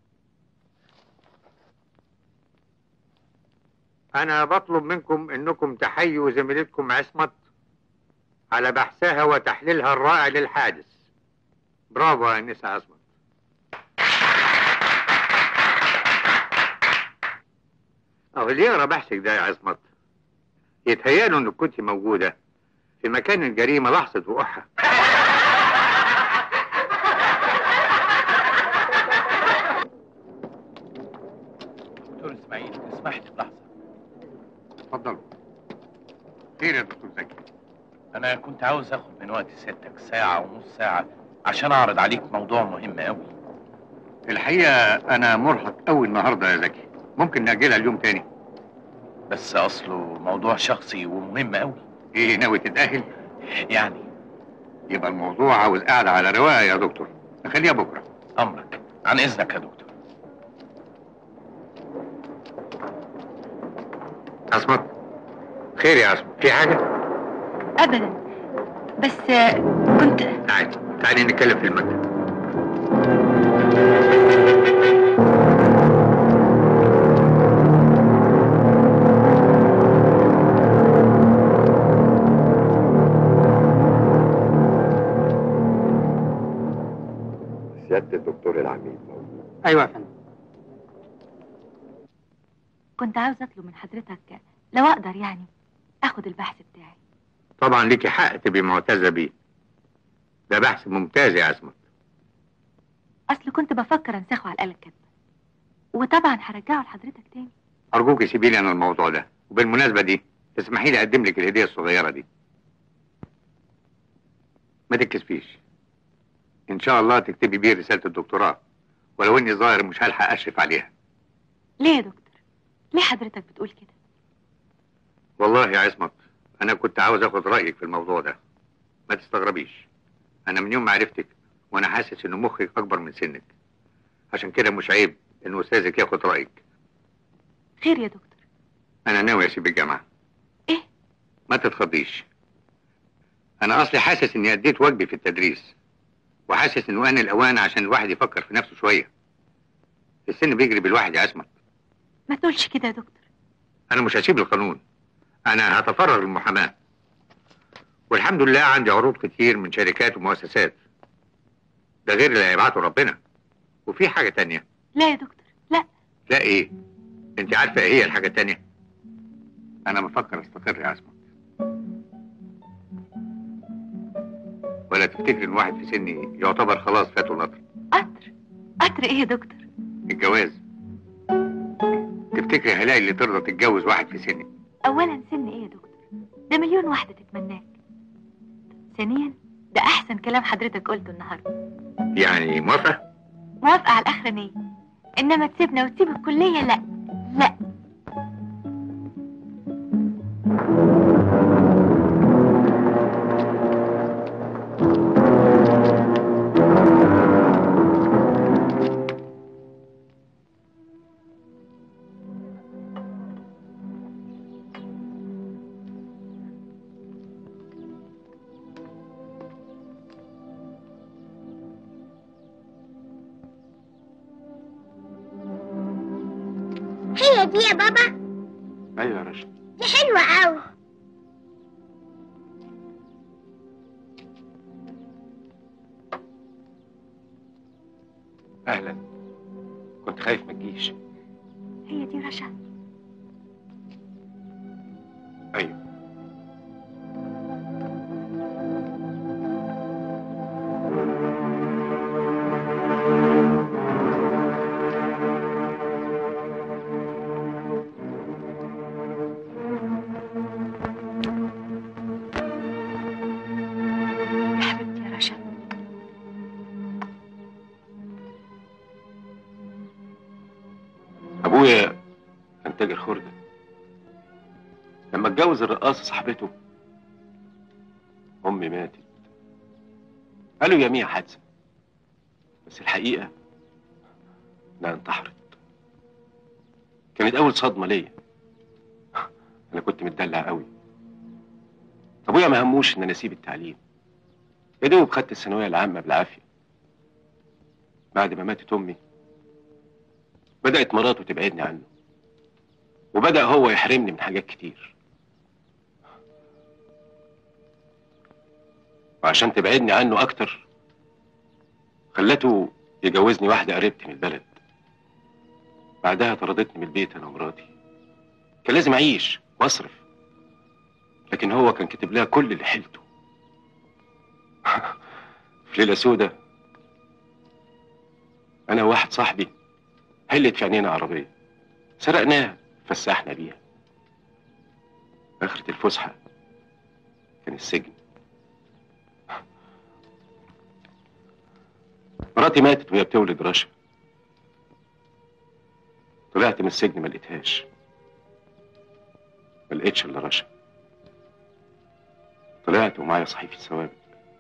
أنا بطلب منكم إنكم تحيوا زميلتكم عصمت على بحثها وتحليلها الرائع للحادث برافو يا أنسة عصمت أهو اللي يقرا بحثك ده يا عصمت يتهيأله إنك كنت موجودة في مكان الجريمة لحظة وقوعها دكتور اسماعيل اسمح لي بلحظه اتفضلوا خير يا دكتور زكي انا كنت عاوز اخد من وقت سيادتك ساعه ونص ساعه عشان اعرض عليك موضوع مهم قوي الحقيقة أنا مرهق أوي النهاردة يا زكي ممكن نأجلها اليوم تاني بس اصله موضوع شخصي ومهم قوي إيه ناوي تتأهل؟ يعني يبقى الموضوع عاوز قاعدة على رواقة يا دكتور نخليها بكرة امرك عن اذنك يا دكتور عصمت خير يا عصمت في حاجه ابدا بس آه، كنت تعالي تعالي نتكلم في المكتب سيادة الدكتور العميد موجود ايوه يا فندم كنت عاوز اطلب من حضرتك لو اقدر يعني اخد البحث بتاعي طبعا ليكي حق تبقي معتزه بيه ده بحث ممتاز يا عصمت اصل كنت بفكر انسخه على الآلة الكاتبة وطبعا هرجعه لحضرتك تاني ارجوك سيبي لي انا الموضوع ده وبالمناسبه دي تسمحي لي اقدم لك الهديه الصغيره دي ما تتكسفيش ان شاء الله تكتبي بيه رساله الدكتوراه ولو اني ظاهر مش هلحق اشرف عليها ليه يا دكتور ليه حضرتك بتقول كده والله يا عصمت انا كنت عاوز اخد رايك في الموضوع ده ما تستغربيش انا من يوم ما عرفتك وانا حاسس ان مخك اكبر من سنك عشان كده مش عيب ان استاذك ياخد رايك خير يا دكتور انا ناوي اسيب الجامعه ايه ما تتخضيش انا اصلي حاسس اني اديت واجبي في التدريس وحاسس انه ان الاوان عشان الواحد يفكر في نفسه شويه السن بيجري بالواحد يا عصمت ما تقولش كده يا دكتور انا مش هسيب القانون انا هتفرغ للمحاماه والحمد لله عندي عروض كتير من شركات ومؤسسات ده غير اللي هيبعته ربنا وفي حاجه تانية لا يا دكتور لا لا ايه انت عارفه ايه هي الحاجه التانية انا بفكر استقر يا عصمت ولا تفتكر ان واحد في سني يعتبر خلاص فاته القطر قطر ايه يا دكتور الجواز تفتكري هلاقي اللي ترضى تتجوز واحد في سني اولا سن ايه يا دكتور ده مليون واحدة تتمناك ثانيا ده احسن كلام حضرتك قلته النهارده يعني موافقه موافقة على الاخرانية انما تسيبنا وتسيب الكلية لا لا هي دي يا بابا ايوه يا رشا دي حلوة قوي اهلا كنت خايف ما تجيش هي دي رشا ايوه يا حبيبتي يا رشا ابويا كان تاجر خردة لما اتجوز الرقاصة صاحبته امي ماتت قالوا يا مية حادثة بس الحقيقة انها انتحرت كانت اول صدمة ليا انا كنت متدلع قوي ابويا ما هموش ان انا اسيب التعليم يا دوب خدت الثانوية العامة بالعافية بعد ما ماتت امي بدأت مراته تبعدني عنه وبدأ هو يحرمني من حاجات كتير وعشان تبعدني عنه أكتر خلته يجوزني واحدة قريبتي من البلد بعدها طردتني من البيت أنا ومراتي كان لازم أعيش وأصرف لكن هو كان كاتب لها كل اللي حيلته في ليلة سودة أنا وواحد صاحبي هلت في عينينا عربية سرقناها فسحنا بيها آخرة الفسحة كان السجن مراتي ماتت وهي بتولد رشا طلعت من السجن ما لقيتهاش ما لقيتش الا رشا طلعت ومعايا صحيفة سوابق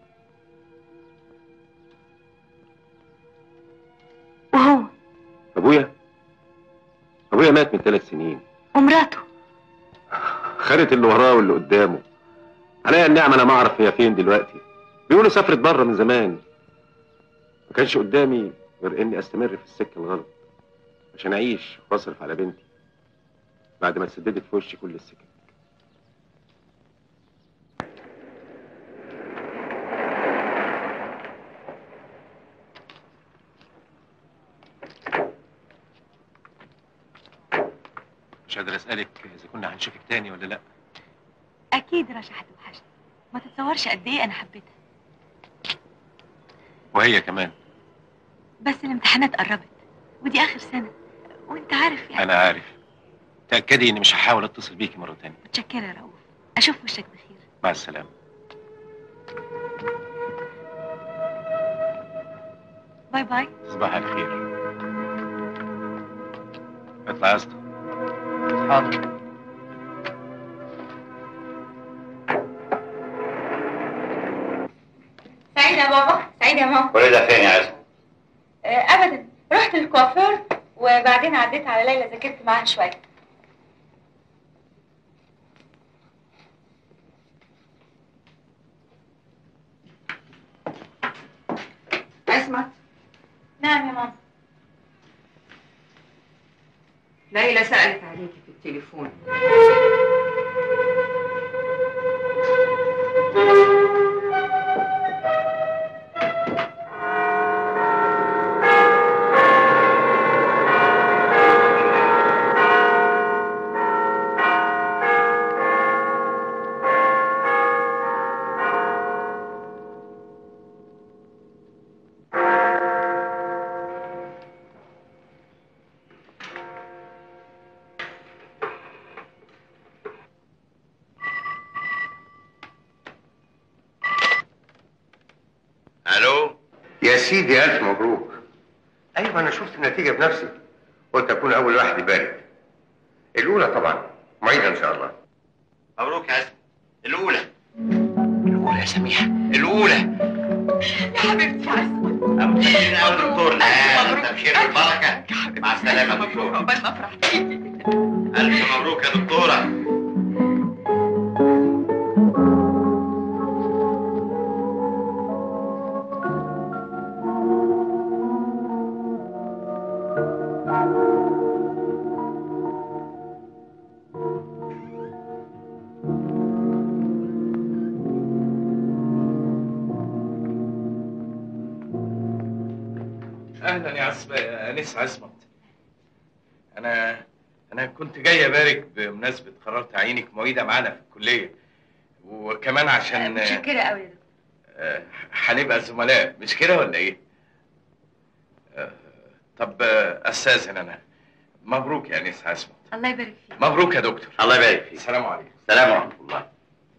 وهو ابويا ابويا مات من ثلاث سنين ومراته خدت اللي وراه واللي قدامه عليا النعمة انا ما اعرف هي فين دلوقتي بيقولوا سافرت بره من زمان ما كانش قدامي غير اني استمر في السكة الغلط عشان اعيش واصرف على بنتي بعد ما سددت في وشي كل السكة مش قادر اسالك اذا كنا هنشوفك تاني ولا لا اكيد رشا هتوحشني ما تتصورش قد ايه انا حبيتها وهي كمان بس الامتحانات قربت ودي اخر سنه وانت عارف يعني انا عارف تاكدي اني مش هحاول اتصل بيكي مره تانية متشكره يا رؤوف اشوف وشك بخير مع السلامه باي باي صباح الخير اطلع يا اسطى حاضر سعيدة يا بابا سعيدة يا ماما كل ده فين يا عزم؟ آه، ابدا رحت للكوافير وبعدين عديت على ليلى ذاكرت معاها شويه عصمت نعم يا ماما ليلى سألت عليكي في التليفون الو يا سيدي الف مبروك ايوه انا شفت النتيجه بنفسي قلت اكون اول واحد يبارك الاولى طبعا معيده ان شاء الله مبروك يا عزم الاولى الاولى يا سميحه الاولى يا حبيبتي عصمت ابو تكريم قوي دكتور لا تبشير بالبركه مع السلامه يا دكتور عقبال ما افرح بيكي الف مبروك يا دكتوره اهلا يا عزب يا انيس عصمت انا انا كنت جاي ابارك بمناسبه قرار تعيينك معيده معانا في الكليه وكمان عشان متشكره قوي يا دكتور آه، هنبقى زملاء مش كده ولا ايه آه، طب آه، استاذن انا مبروك يا انيس عصمت الله يبارك فيك مبروك يا دكتور الله يبارك فيك السلام عليكم السلام ورحمه الله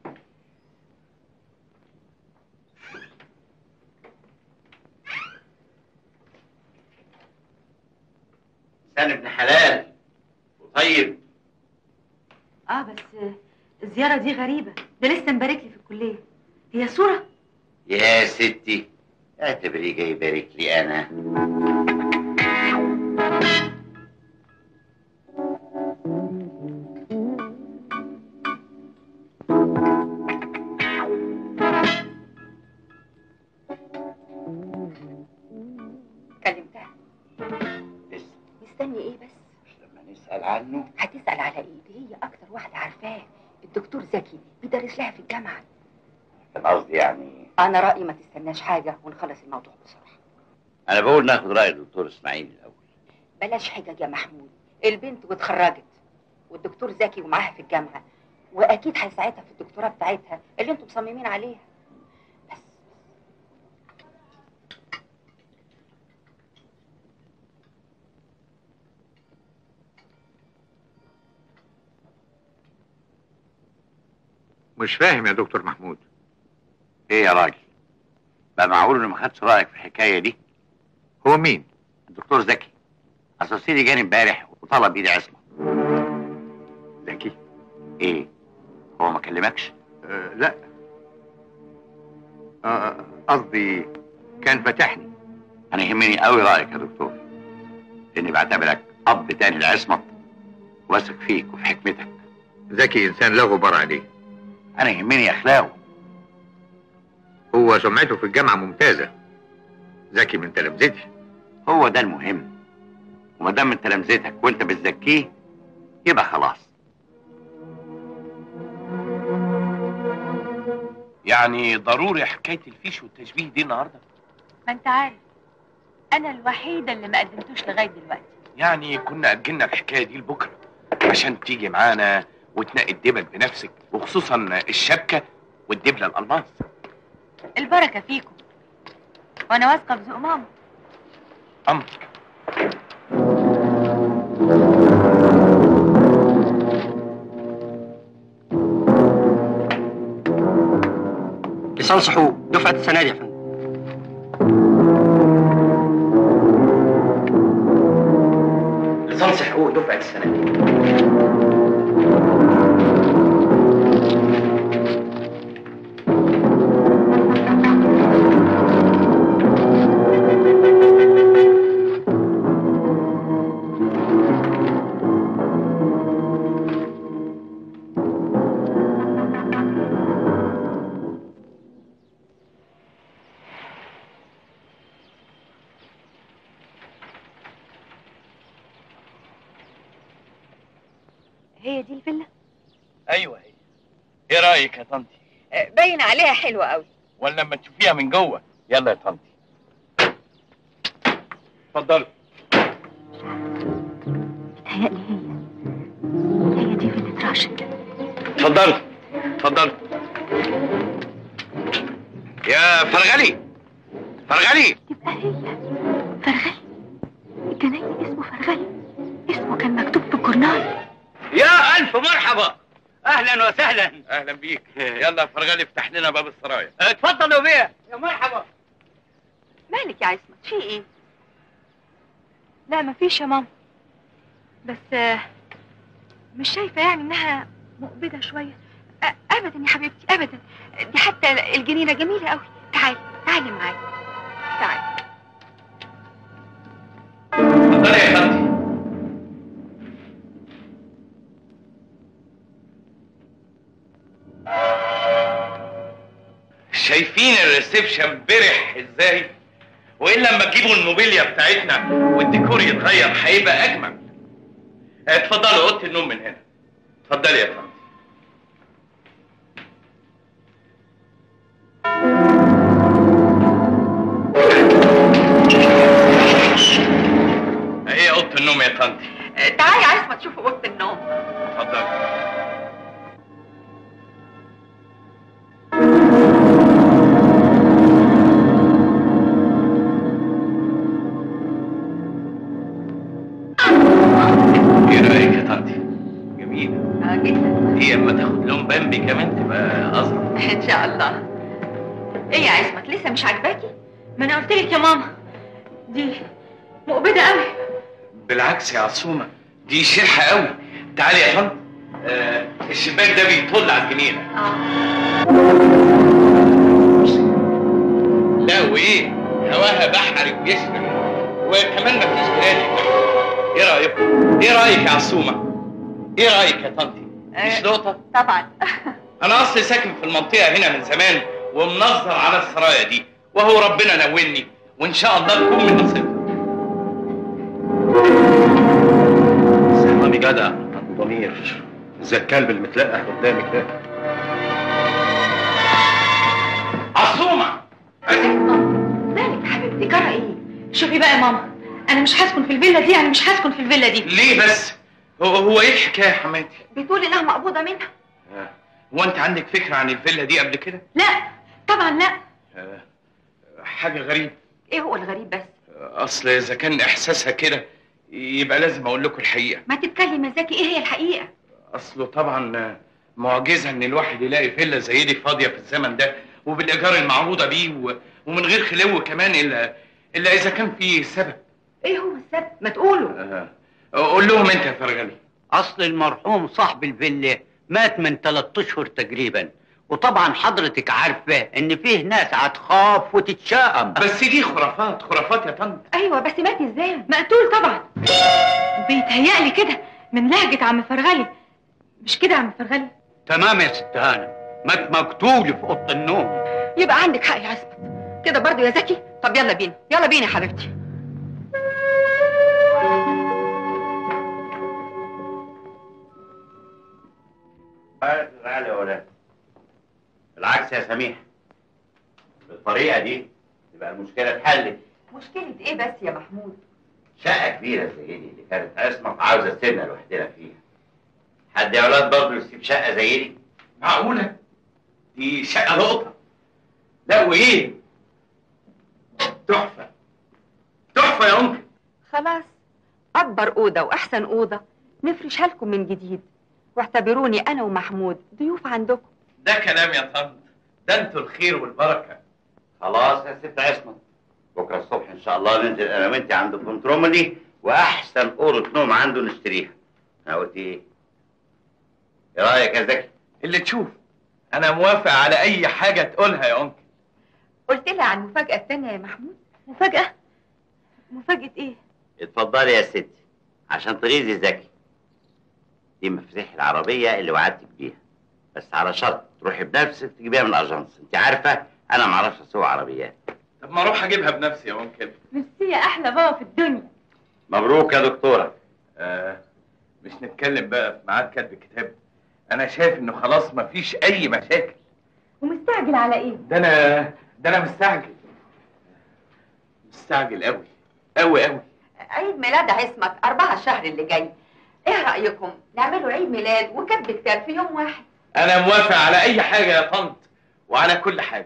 انسان ابن حلال وطيب اه بس الزياره دي غريبه ده لسه مبارك لي في الكليه هي صوره يا ستي اعتبريه جاي يبارك لي انا كلمتها لسه مستني ايه بس لما نسال عنه هتسال على ايه دي هي اكتر واحده عارفاه الدكتور زكي بيدرس لها في الجامعه كان قصدي يعني انا رايي ما تستناش حاجه ونخلص الموضوع بسرعه انا بقول ناخد راي الدكتور اسماعيل الاول بلاش حجج يا محمود البنت واتخرجت والدكتور زكي ومعاها في الجامعه واكيد هيساعدها في الدكتوراه بتاعتها اللي انتوا مصممين عليها مش فاهم يا دكتور محمود ايه يا راجل بقى معقول انه ما خدش رايك في الحكايه دي هو مين الدكتور زكي اصل سيدي جاني امبارح وطلب ايدي عصمه زكي ايه هو ما كلمكش آه لا آه، قصدي كان فتحني انا يهمني قوي رايك يا دكتور لاني بعتبرك اب تاني لعصمت واثق فيك وفي حكمتك زكي انسان لا غبار عليه انا يهمني اخلاقه هو سمعته في الجامعه ممتازه زكي من تلامذتي هو ده المهم وما دام من تلامذتك وانت بتزكيه يبقى خلاص يعني ضروري حكايه الفيش والتشبيه دي النهارده ما انت عارف انا الوحيده اللي ما قدمتوش لغايه دلوقتي يعني كنا اجلنا الحكايه دي لبكره عشان تيجي معانا وتنقي الدبل بنفسك وخصوصا الشبكه والدبله الالماس البركه فيكم وانا واثقه في ذوق ماما امر لسان حقوق دفعه السنه دي يا فندم لصالح حقوق دفعه السنه دي هي دي الفيلا ايوه هي ايه رايك يا طنطي باين عليها حلوة قوي ولا لما تشوفيها من جوه يلا يا طنطي اتفضلي متهيألي هي هي دي فيلا راشد اتفضلي اتفضلي يا فرغلي فرغلي فرغلي الجناين اسمه فرغلي اسمه كان مكتوب في الجورنال يا الف مرحبا اهلا وسهلا اهلا بيك يلا يا فرغلي افتح لنا باب السرايا اتفضلوا بيا يا مرحبا مالك يا عصمت في ايه لا مفيش يا ماما بس آه، مش شايفة يعني انها مقبضة شوية أ- ابدا يا حبيبتي ابدا دي حتى الجنينة جميلة قوي تعالي تعالي معايا تعالي اتفضلي يا طنطي شايفين الريسبشن برح ازاي والا لما تجيبوا الموبيليا بتاعتنا والديكور يتغير هيبقى اجمل اتفضلوا اوضه النوم من هنا اتفضلي يا فندم اهي اوضه النوم يا طنطي تعالي يا عصمت شوفوا اوضه النوم اتفضلي ايه رايك يا طنطي جميله اه جدا هي اما تاخد لون بامبي كمان تبقى اظرف ان شاء الله ايه يا عصمت لسه مش عاجباكي ما انا قلت لك يا ماما دي مقبضة قوي بالعكس يا عصومه دي شرحه قوي تعالي يا طنط آه الشباك ده بيطل على الجنينه لا وايه هواها بحري ويشرب وكمان مفيش غالي ايه رايكم ايه رايك يا عصومه ايه رايك يا طنطي مش لقطه طبعا انا اصلي ساكن في المنطقه هنا من زمان ومنظر على السرايا دي وهو ربنا نولني وان شاء الله تكون من نصيبنا سلامي جدع ابو ضمير زي الكلب اللي متلقح قدامك ده عصومه مالك يا حبيبتي جرى ايه شوفي بقى يا ماما انا مش هسكن في الفيلا دي يعني مش هسكن في الفيلا دي ليه بس هو, هو ايه الحكايه يا حماتي بتقول انها مقبوضه منها هو انت عندك فكره عن الفيلا دي قبل كده لا طبعا لا آه، حاجه غريبه ايه هو الغريب بس اصل اذا كان احساسها كده يبقى لازم اقول لكم الحقيقه ما تتكلم يا زكي ايه هي الحقيقه اصله طبعا آه، معجزه ان الواحد يلاقي فيلا زي دي فاضيه في الزمن ده وبالايجار المعروضه بيه و- ومن غير خلو كمان الا الا اذا كان في سبب ايه هو السبب ما تقولوا آه، قول لهم انت يا فرغلي اصل المرحوم صاحب الفيلا مات من ثلاث اشهر تقريبا وطبعا حضرتك عارفه ان فيه ناس هتخاف وتتشائم بس دي خرافات خرافات يا طنط ايوه بس مات ازاي مقتول طبعا بيتهيألي كده من لهجة عم فرغلي مش كده يا عم فرغلي تمام يا ست هانم مات مقتول في اوضه النوم يبقى عندك حق يا عصمت كده برضو يا زكي طب يلا بينا يلا بينا يا حبيبتي تعالى يا ولاد بالعكس يا سميح بالطريقه دي تبقى المشكله اتحلت مشكلة ايه بس يا محمود شقه كبيره زي دي اللي كانت عصمت عاوزه تسيبنا لوحدنا فيها حد يا ولاد برضه يسيب شقه زي دي معقوله دي شقه لقطه لا وايه تحفه تحفه يا انكل خلاص اكبر اوضه واحسن اوضه نفرشها لكم من جديد واعتبروني انا ومحمود ضيوف عندكم ده كلام يا طنط ده انتوا الخير والبركه خلاص يا ست عصمت بكره الصبح ان شاء الله ننزل انا وانت عند الكنتروملي واحسن اوضه نوم عنده نشتريها انا قلت ايه ايه رايك يا زكي اللي تشوف انا موافق على اي حاجه تقولها يا انكل قلت لها عن المفاجاه التانيه يا محمود مفاجاه مفاجاه ايه اتفضلي يا ستي عشان تغيظي زكي دي مفاتيح العربيه اللي وعدتك بيها بس على شرط تروحي بنفسك تجيبيها من الاجنس انت عارفه انا ما اعرفش اسوق عربيات طب ما اروح اجيبها بنفسي يا انكل ميرسي يا احلى بابا في الدنيا مبروك يا دكتوره آه مش نتكلم بقى في ميعاد كتب الكتاب انا شايف انه خلاص مفيش اي مشاكل ومستعجل على ايه ده انا ده انا مستعجل مستعجل قوي قوي قوي عيد ميلاد عصمت أربعة الشهر اللي جاي ايه رأيكم نعمله عيد ميلاد وكتب كتاب في يوم واحد انا موافق على اي حاجه يا طنط وعلى كل حاجه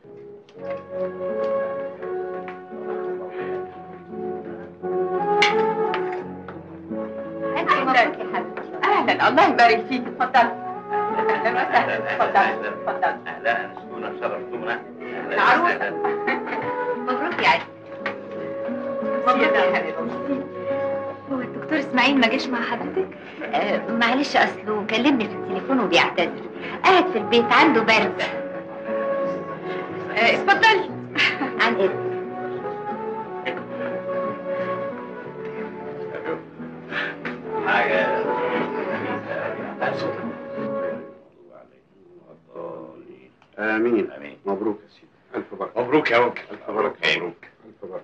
انت مبروك يا حبيبتي اهلا الله يبارك فيك اتفضلي اهلا وسهلا اتفضلي اتفضلي اهلا شفتونا شرفتونا العروسه مبروك يا عزيزي مبروك يا حبيبتي هو الدكتور اسماعيل ما جاش مع حضرتك؟ آه معلش اصله كلمني في التليفون وبيعتذر قاعد في البيت عنده برد آه، اتفضلي عن اذن حاجه امين امين مبروك يا سيدي الف بركه مبروك يا انكل الف بركه مبروك الف بركه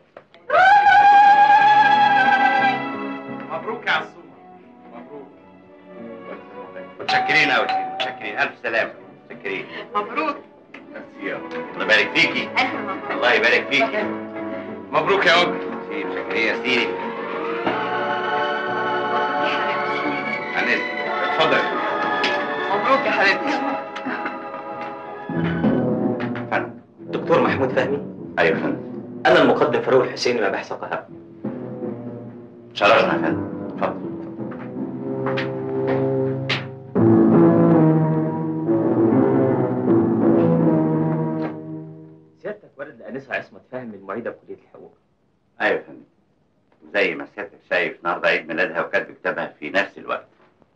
مبروك يا عصومه مبروك متشكرين قوي متشكرين الف سلامه متشكرين مبروك ميرسي يا رب. الله يبارك فيكي الف مبروك الله يبارك فيكي مبروك يا انكل ميرسي، متشكرين يا سيدي هنزل اتفضل مبروك يا حبيبتي دكتور محمود فهمي ايوه يا فندم انا المقدم فاروق الحسيني مباحث القاهره شرفنا يا فندم اتفضل سيادتك ولد لانسه عصمت فهمي المعيده بكليه الحقوق ايوه يا فندم زي ما سيادتك شايف النهارده عيد ميلادها وكاتب كتابها في نفس الوقت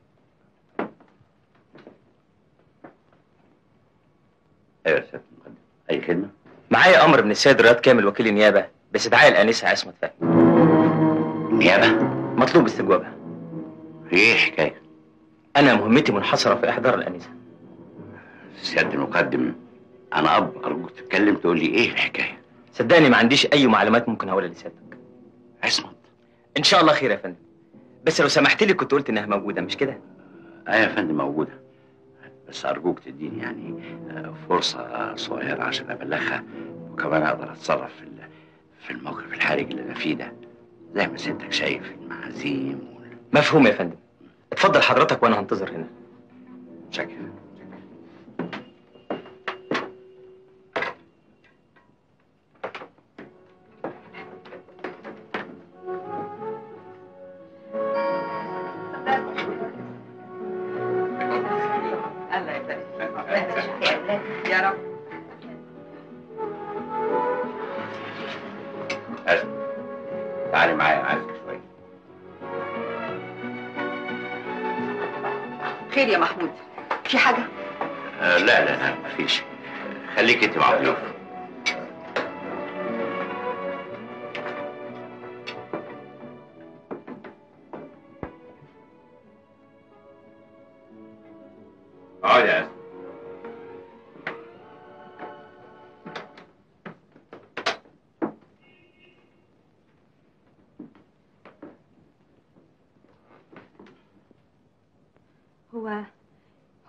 ايوه يا سيادة المقدم اي خدمه معايا امر من السيد رياض كامل وكيل النيابه باستدعاء الانسه عصمت فهمي النيابه مطلوب استجوابها ايه حكايه انا مهمتي منحصره في احضار الانسه سيادة المقدم انا اب ارجوك تتكلم تقول لي ايه الحكايه صدقني ما عنديش اي معلومات ممكن اقولها لسيادتك عصمت ان شاء الله خير يا فندم بس لو سمحت لي كنت قلت انها موجوده مش كده ايوه يا فندم موجوده بس ارجوك تديني يعني آه، فرصه صغيره عشان ابلغها وكمان اقدر اتصرف في ال- في الموقف الحرج اللي انا فيه ده زي ما سيادتك شايف المعازيم مفهوم يا فندم اتفضل حضرتك وانا هنتظر هنا شكرا الله يبارك فيك يا رب أسف. تعالي معايا انا عايزك شويه خير يا محمود في حاجة آه لا لا لا مفيش خليك انت مع الضيوف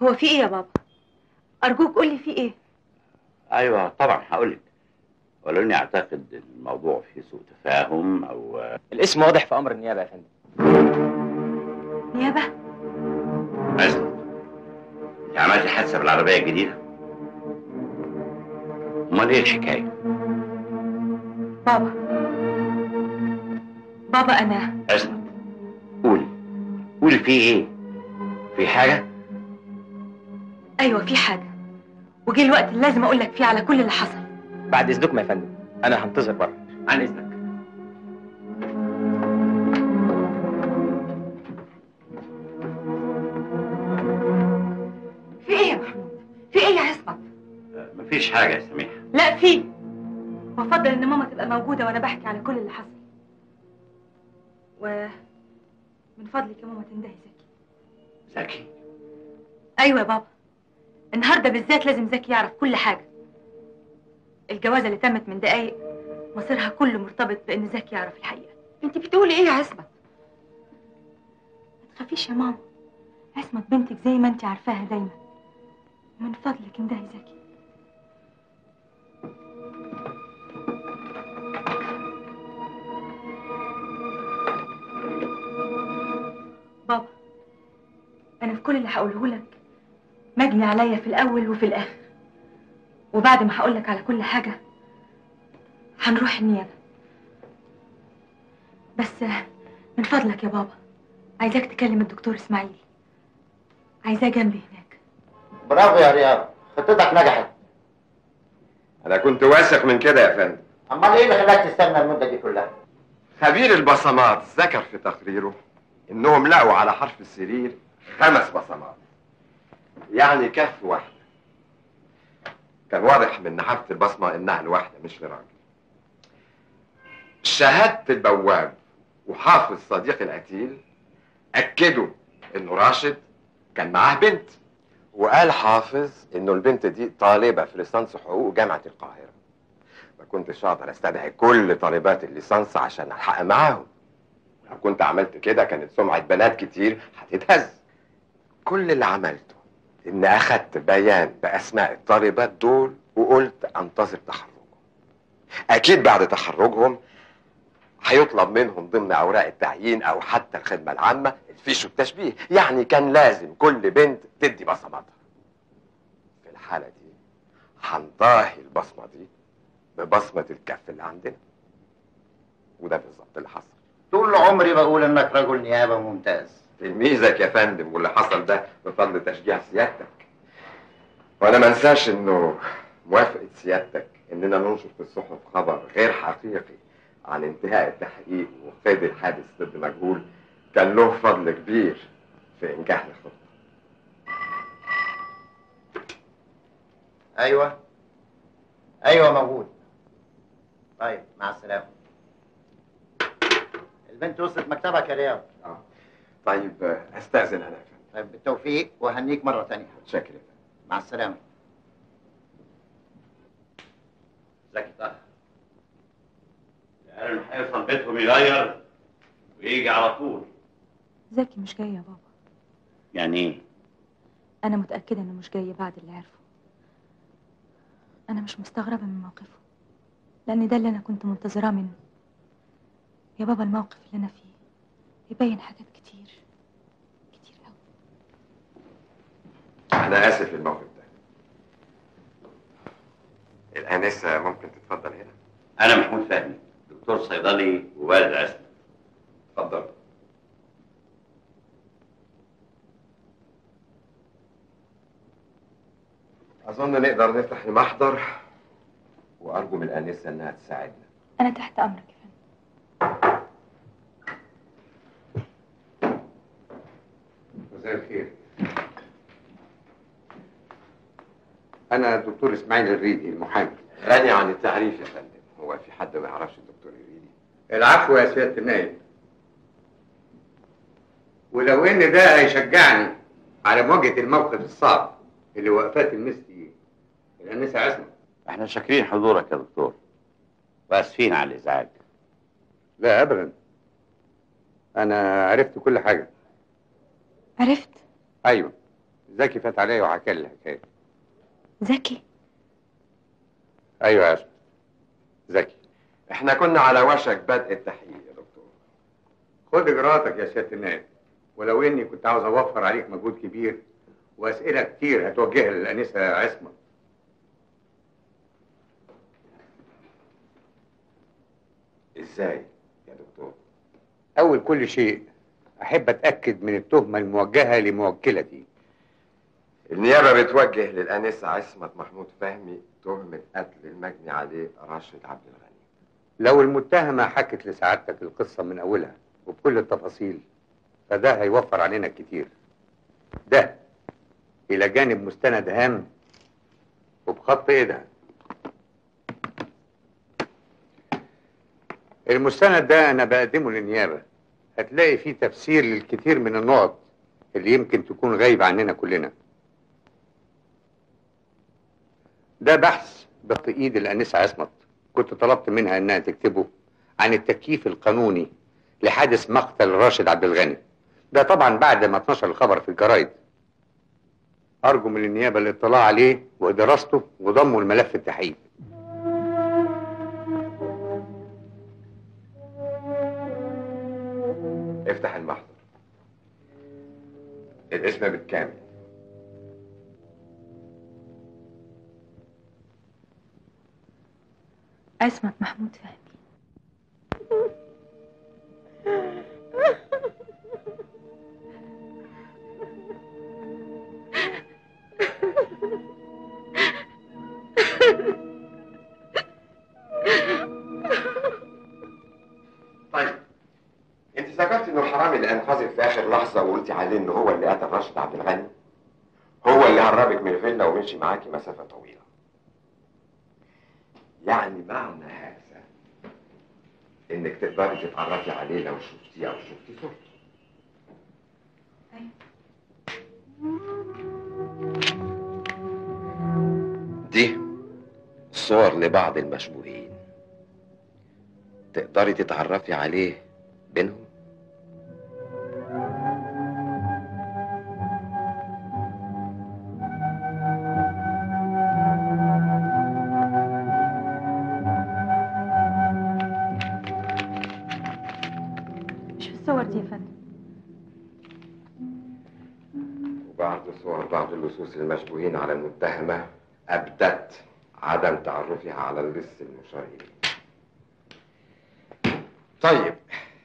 هو في ايه يا بابا ارجوك قولي في ايه ايوه طبعا هقول لك ولو اني اعتقد ان الموضوع فيه سوء تفاهم او الاسم واضح في امر النيابه يا فندم نيابه عزمت انت عملتي حادثه بالعربيه الجديده امال ايه الحكايه بابا بابا انا عزمت قولي قولي في ايه في حاجه ايوه في حاجه وجه الوقت اللي لازم اقول لك فيه على كل اللي حصل بعد اذنكم يا فندم انا هنتظر بره عن اذنك في ايه يا محمود في ايه يا عصمت مفيش حاجه يا سميحه لا في وافضل ان ماما تبقى موجوده وانا بحكي على كل اللي حصل و من فضلك يا ماما تندهي زكي زكي ايوه يا بابا النهارده بالذات لازم زكي يعرف كل حاجه الجوازه اللي تمت من دقايق مصيرها كله مرتبط بان زكي يعرف الحقيقه انت بتقولي ايه يا عصمت ما تخافيش يا ماما عصمت بنتك زي ما انت عارفاها دايما من فضلك اندهي زكي بابا انا في كل اللي هقوله لك مجني عليا في الاول وفي الاخر وبعد ما هقول لك على كل حاجه هنروح النيابه بس من فضلك يا بابا عايزاك تكلم الدكتور اسماعيل عايزاه جنبي هناك برافو يا رياض خطتك نجحت انا كنت واثق من كده يا فندم امال ايه اللي خلاك تستنى المده دي كلها خبير البصمات ذكر في تقريره انهم لقوا على حرف السرير خمس بصمات يعني كف واحده كان واضح من نحافه البصمه انها لواحده مش لراجل شهاده البواب وحافظ صديق القتيل اكدوا انه راشد كان معاه بنت وقال حافظ انه البنت دي طالبه في ليسانس حقوق جامعه القاهره ما كنتش اقدر استدعي كل طالبات الليسانس عشان الحق معاهم لو كنت عملت كده كانت سمعه بنات كتير هتتهز كل اللي عملته ان اخدت بيان باسماء الطالبات دول وقلت انتظر تخرجهم اكيد بعد تخرجهم هيطلب منهم ضمن اوراق التعيين او حتى الخدمه العامه الفيش والتشبيه يعني كان لازم كل بنت تدي بصماتها في الحاله دي هنضاهي البصمه دي ببصمه الكف اللي عندنا وده بالظبط اللي حصل طول عمري بقول انك رجل نيابه ممتاز تلميذك يا فندم واللي حصل ده بفضل تشجيع سيادتك وانا ما انساش انه موافقه سيادتك اننا ننشر في الصحف خبر غير حقيقي عن انتهاء التحقيق وقيد الحادث ضد مجهول كان له فضل كبير في انجاح الخطه ايوه ايوه موجود طيب مع السلامه البنت وصلت مكتبك يا رياض طيب آه، استاذن انا يا فندم طيب بالتوفيق وهنيك مره ثانيه شكرا يا فندم مع السلامه زكي طه يعني هيوصل بيتهم يغير ويجي على طول زكي مش جاي يا بابا يعني ايه انا متاكده انه مش جاي بعد اللي عرفه انا مش مستغربه من موقفه لان ده اللي انا كنت منتظراه منه يا بابا الموقف اللي انا فيه يبين حاجات كتير انا اسف للموقف ده الانسه ممكن تتفضل هنا انا محمود فهمي دكتور صيدلي ووالد عسل اتفضل اظن نقدر نفتح المحضر وارجو من الانسه انها تساعدنا انا تحت امرك يا فندم مساء الخير انا الدكتور اسماعيل الريدي المحامي غني عن التعريف يا فندم هو في حد ما يعرفش الدكتور الريدي العفو يا سياده النائب ولو ان ده هيشجعني على مواجهه الموقف الصعب اللي وقفات المثلي الانسه عصمت احنا شاكرين حضورك يا دكتور واسفين على الازعاج لا ابدا انا عرفت كل حاجه عرفت ايوه زكي فات عليا وحكى لي الحكايه زكي ايوه يا اسطى زكي احنا كنا على وشك بدء التحقيق يا دكتور خد اجراءاتك يا سياده النائب ولو اني كنت عاوز اوفر عليك مجهود كبير واسئله كتير هتوجهها للانسه عصمت ازاي يا دكتور اول كل شيء احب اتاكد من التهمه الموجهه لموكلتي النيابة بتوجه للأنسة عصمت محمود فهمي تهمة قتل المجني عليه راشد عبد الغني لو المتهمه حكت لسعادتك القصه من اولها وبكل التفاصيل فده هيوفر علينا كتير ده الى جانب مستند هام وبخط ايدها المستند ده انا بقدمه للنيابه هتلاقي فيه تفسير للكثير من النقط اللي يمكن تكون غايبه عننا كلنا ده بحث بخط ايد الانسه عصمت كنت طلبت منها انها تكتبه عن التكييف القانوني لحادث مقتل راشد عبد الغني ده طبعا بعد ما اتنشر الخبر في الجرايد ارجو من النيابه الاطلاع عليه ودراسته وضمه الملف التحقيق افتح المحضر الاسم بالكامل عصمت محمود فهمي طيب انت ذكرت انه الحرامي اللي انقذك في اخر لحظه وقلتي عليه ان هو اللي قتل راشد عبد الغني هو اللي هربك من الفيلا ومشي معاكي مسافه طويله يعني معنى هذا انك تقدري تتعرفي عليه لو شفتيه او شفتي صورته دي صور لبعض المشبوهين تقدري تتعرفي عليه بينهم مش في الصور دي يا فندم وبعض صور بعض اللصوص المشبوهين على المتهمة أبدت عدم تعرفها على اللص المشار إليه طيب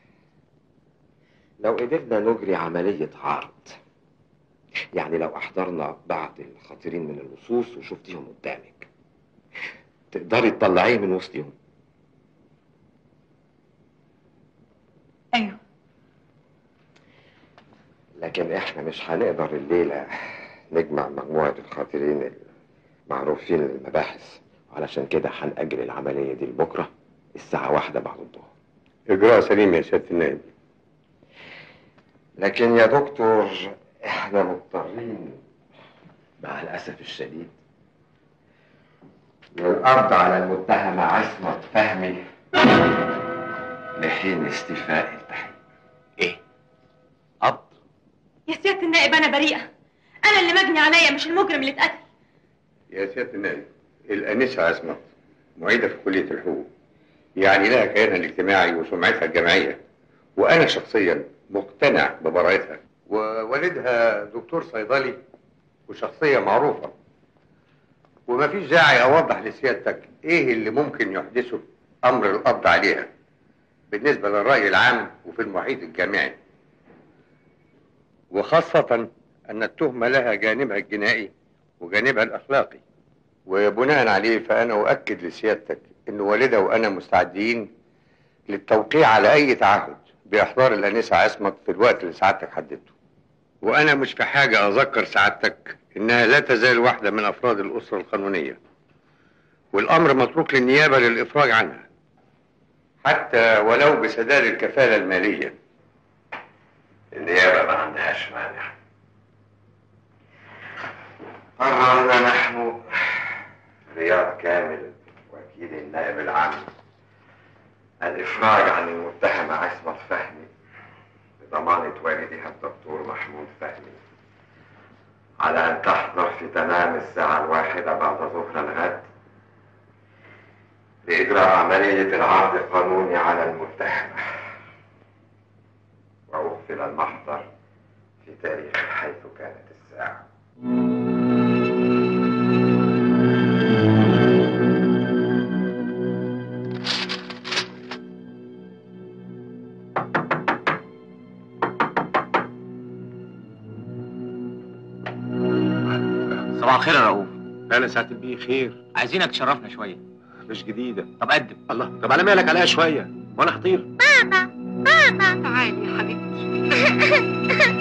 لو قدرنا نجري عملية عرض يعني لو أحضرنا بعض الخطيرين من اللصوص وشفتيهم قدامك تقدري تطلعيه من وسطهم ايوه لكن احنا مش هنقدر الليلة نجمع مجموعة الخاطرين المعروفين للمباحث علشان كده هنأجل العملية دي لبكرة الساعة واحدة بعد الظهر اجراء سليم يا سياده النائب لكن يا دكتور احنا مضطرين مع الأسف الشديد للقبض على المتهمة عصمت فهمي لحين استيفاء التحقيق يا سيادة النائب أنا بريئة أنا اللي مجني عليا مش المجرم اللي اتقتل يا سياده النائب الانسه عصمت معيده في كليه الحقوق يعني لها كيانها الاجتماعي وسمعتها الجماعيه وانا شخصيا مقتنع ببراءتها ووالدها دكتور صيدلي وشخصيه معروفه وما فيش داعي اوضح لسيادتك ايه اللي ممكن يحدثه امر القبض عليها بالنسبه للراي العام وفي المحيط الجامعي وخاصه ان التهمه لها جانبها الجنائي وجانبها الاخلاقي وبناء عليه فانا اؤكد لسيادتك ان والدها وانا مستعدين للتوقيع على اي تعهد باحضار الانسه عصمت في الوقت اللي سعادتك حددته وانا مش في حاجه اذكر سعادتك انها لا تزال واحده من افراد الاسره القانونيه والامر متروك للنيابه للافراج عنها حتى ولو بسداد الكفاله الماليه النيابة ما عندهاش مانع قررنا نحن رياض كامل وكيل النائب العام الإفراج عن المتهمة عصمت فهمي بضمانة والدها الدكتور محمود فهمي على أن تحضر في تمام الساعة الواحدة بعد ظهر الغد لإجراء عملية العرض القانوني على المتهمة وأقفل المحضر في تاريخ حيث كانت الساعة صباح الخير يا رؤوف اهلا سعاده البيه خير عايزينك تشرفنا شويه مش جديده طب قدم الله طب على مالك عليها شويه وانا هطير بابا بابا تعالي يا حبيبتي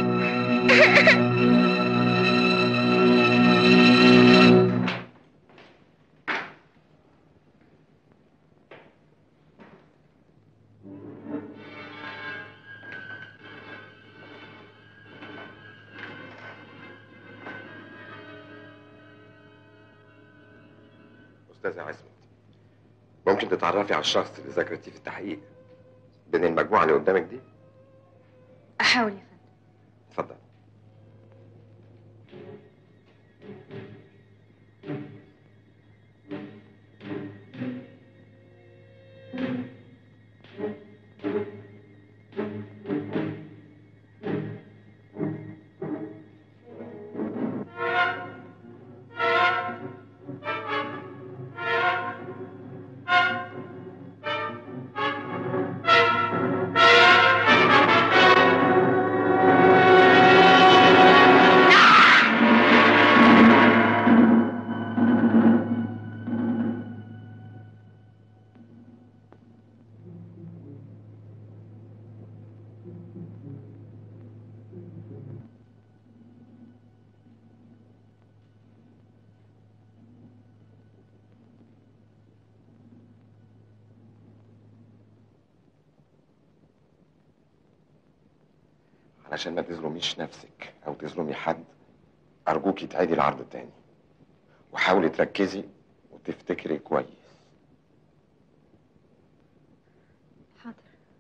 أستاذة عصمت ممكن تتعرفي على الشخص اللي ذكرتيه في التحقيق بين المجموعة اللي قدامك دي؟ احاول يا فندم اتفضل علشان ما تظلميش نفسك أو تظلمي حد أرجوكي تعيدي العرض تاني وحاولي تركزي وتفتكري كويس حاضر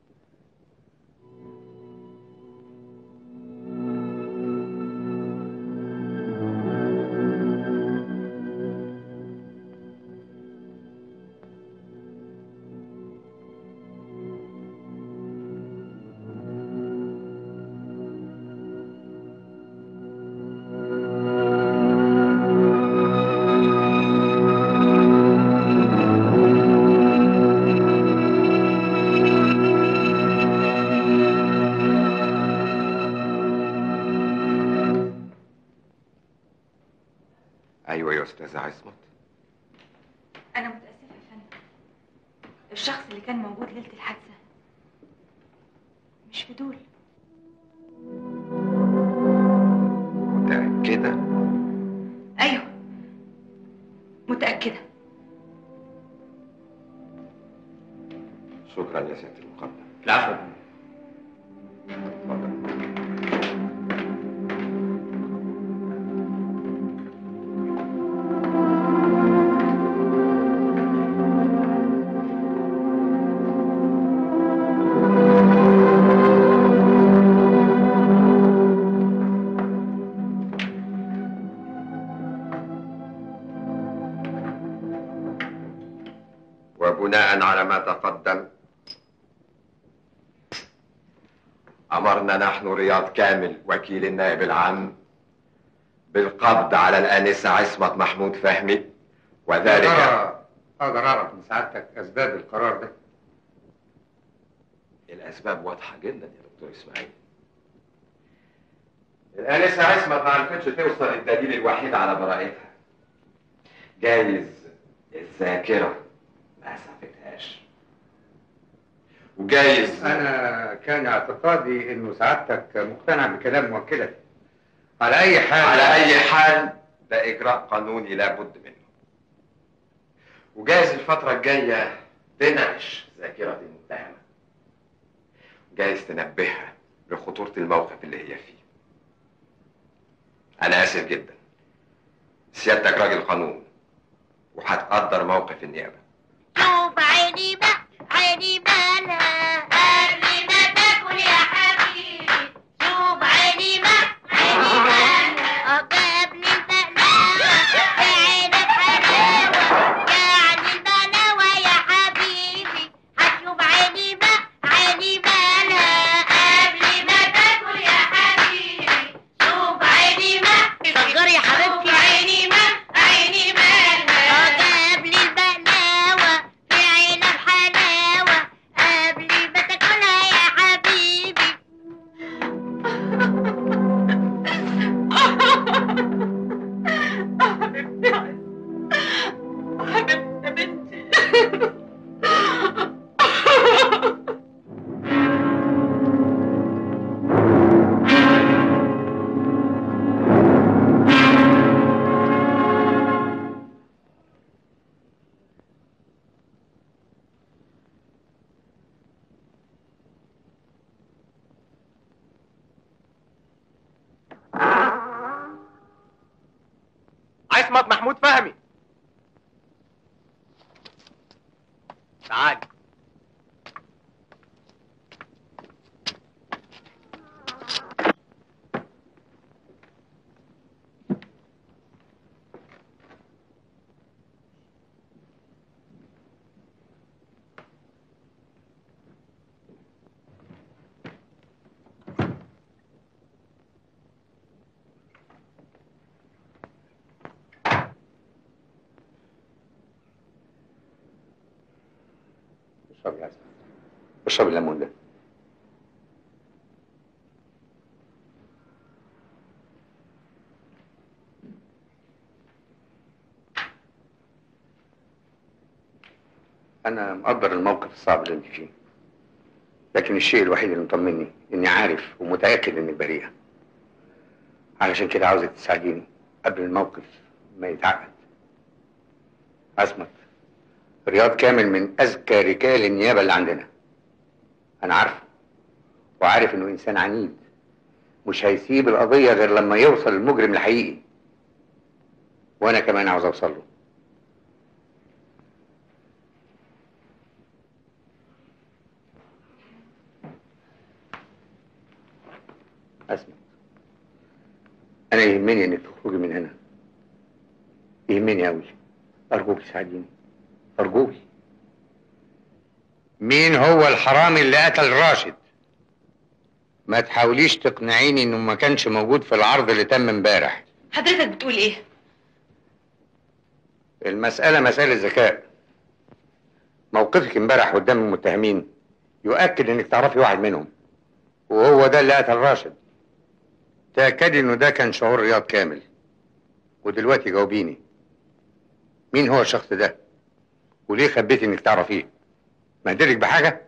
أيوة يا أستاذة عصمت انا متاسفه يا فندم الشخص اللي كان موجود ليله الحادثه مش في دول متأكدة ايوه متاكده شكرا يا سيادة المقدم العفو وبناء على ما تقدم أمرنا نحن رياض كامل وكيل النائب العام بالقبض على الآنسة عصمت محمود فهمي وذلك ترى اقدر اعرف من سعادتك اسباب القرار ده الأسباب واضحة جدا يا دكتور إسماعيل الآنسة عصمت ما عرفتش توصل للدليل الوحيد على براءتها جايز الذاكرة ما أسعفتهاش وجايز انا كان اعتقادي انه سعادتك مقتنع بكلام موكلك على اي حال على أي حال ده إجراء قانوني لابد منه وجايز الفترة الجاية تنعش ذاكرة المتهمة جايز تنبهها لخطورة الموقف اللي هي فيه أنا آسف جدا سيادتك راجل قانون وهتقدر موقف النيابة شوف عيني بقى عيني مالها قبل ما تاكل يا حبيبي شوف عيني بقى عيني مالها قبل فهمي تعال اشرب يا اسماء اشرب الليمون ده أنا مقدر الموقف الصعب اللي أنت فيه لكن الشيء الوحيد اللي مطمني إني عارف ومتأكد إنك بريئة علشان كده عاوزك تساعديني قبل الموقف ما يتعقد عصمت رياض كامل من أذكى رجال النيابة اللي عندنا أنا عارفه وعارف إنه إنسان عنيد مش هيسيب القضية غير لما يوصل المجرم الحقيقي وأنا كمان عاوز أوصل له أسمع أنا يهمني إنك تخرجي من هنا يهمني أوي أرجوك تساعديني أرجوك مين هو الحرامي اللي قتل راشد؟ ما تحاوليش تقنعيني إنه ما كانش موجود في العرض اللي تم امبارح حضرتك بتقول ايه المسألة مسألة ذكاء موقفك امبارح قدام المتهمين يؤكد إنك تعرفي واحد منهم وهو ده اللي قتل راشد تأكدي إنه ده كان شعور رياض كامل ودلوقتي جاوبيني مين هو الشخص ده؟ وليه خبيتي إنك تعرفيه؟ مهدلك بحاجة؟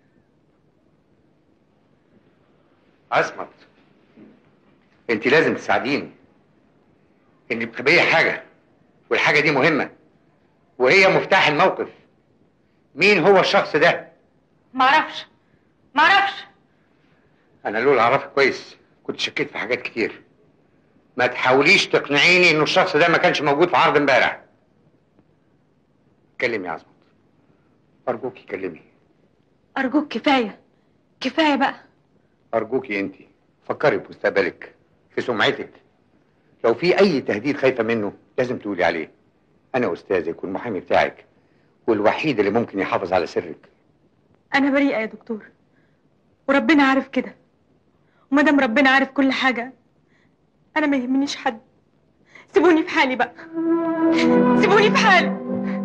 عصمت انت لازم تساعديني انت بتخبيه حاجة والحاجة دي مهمة وهي مفتاح الموقف مين هو الشخص ده؟ معرفش معرفش انا لولا اعرفك كويس كنت شكيت في حاجات كتير ما تحاوليش تقنعيني انه الشخص ده ما كانش موجود في عرض امبارح كلمي يا عظمت ارجوكي كلمي ارجوك كفايه كفايه بقى ارجوكي انت فكري في مستقبلك في سمعتك لو في اي تهديد خايفه منه لازم تقولي عليه انا استاذك والمحامي بتاعك والوحيد اللي ممكن يحافظ على سرك انا بريئه يا دكتور وربنا عارف كده وما دام ربنا عارف كل حاجه انا ما يهمنيش حد سيبوني في حالي بقى سيبوني في حالي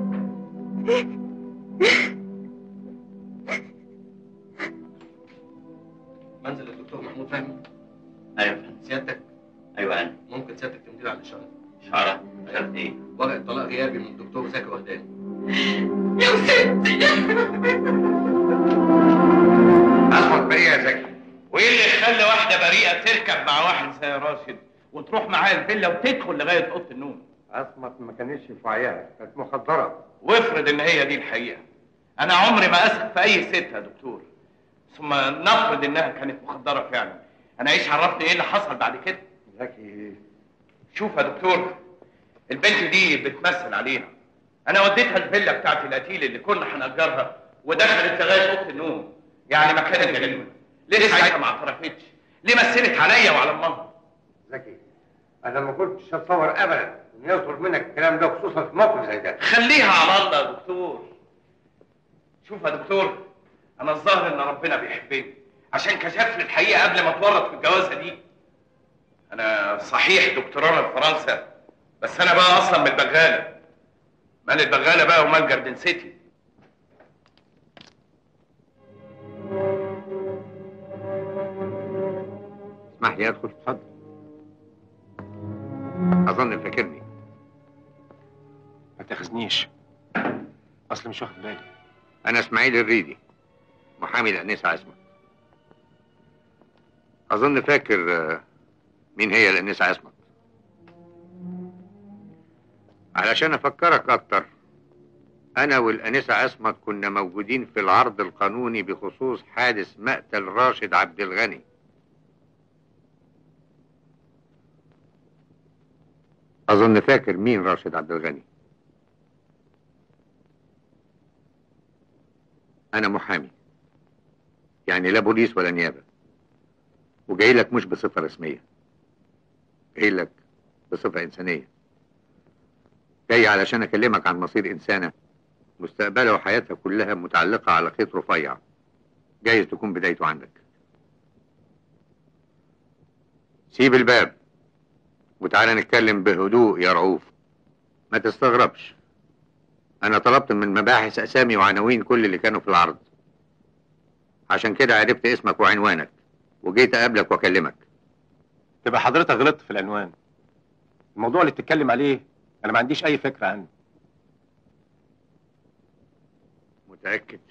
منزل الدكتور محمود فهمي ايوه يا فندم سيادتك ايوه انا ممكن سيادتك تمضي على الاشاره اشاره اشاره ايه؟ ورقه طلاق غيابي من الدكتور زكي وهداني يا ستي احمد بريئه يا زكي وايه اللي يخلي واحده بريئه تركب مع واحد زي راشد وتروح معاه الفيلا وتدخل لغايه اوضه النوم عصمت ما كانتش في وعيها كانت مخدره وافرض ان هي دي الحقيقه انا عمري ما اثق في اي ست يا دكتور ثم نفرض انها كانت مخدره فعلا انا ايش عرفني ايه اللي حصل بعد كده زكي شوف يا دكتور البنت دي بتمثل علينا انا وديتها الفيلا بتاعت القتيل اللي كنا هنأجرها ودخلت لغايه اوضه النوم يعني مكان الجريمه ليه ساعتها ما اعترفتش ليه مثلت عليا وعلى امها زكي انا ما كنتش اتصور ابدا ان يصدر منك الكلام ده خصوصا في موقف زي ده خليها على الله يا دكتور شوف يا دكتور انا الظاهر ان ربنا بيحبني عشان كشف لي الحقيقه قبل ما اتورط في الجوازه دي انا صحيح دكتوراه من فرنسا بس انا بقى اصلا من البغاله مال البغاله بقى ومال جاردن سيتي اسمح لي ادخل اتفضل اظن فاكرني ما تاخذنيش اصل مش واخد بالي انا اسماعيل الريدي محامي الانسه عصمت اظن فاكر آه، مين هي الانسه عصمت علشان افكرك اكتر انا والانسه عصمت كنا موجودين في العرض القانوني بخصوص حادث مقتل راشد عبد الغني أظن فاكر مين راشد عبد الغني أنا محامي يعني لا بوليس ولا نيابة وجاي لك مش بصفة رسمية جاي لك بصفة إنسانية جاي علشان أكلمك عن مصير إنسانة مستقبلها وحياتها كلها متعلقة على خيط رفيع جايز تكون بدايته عندك سيب الباب وتعالى نتكلم بهدوء يا رؤوف ما تستغربش أنا طلبت من مباحث أسامي وعناوين كل اللي كانوا في العرض عشان كده عرفت اسمك وعنوانك وجيت أقابلك وأكلمك تبقى حضرتك غلطت في العنوان الموضوع اللي بتتكلم عليه انا ما عنديش اي فكره عنه متأكد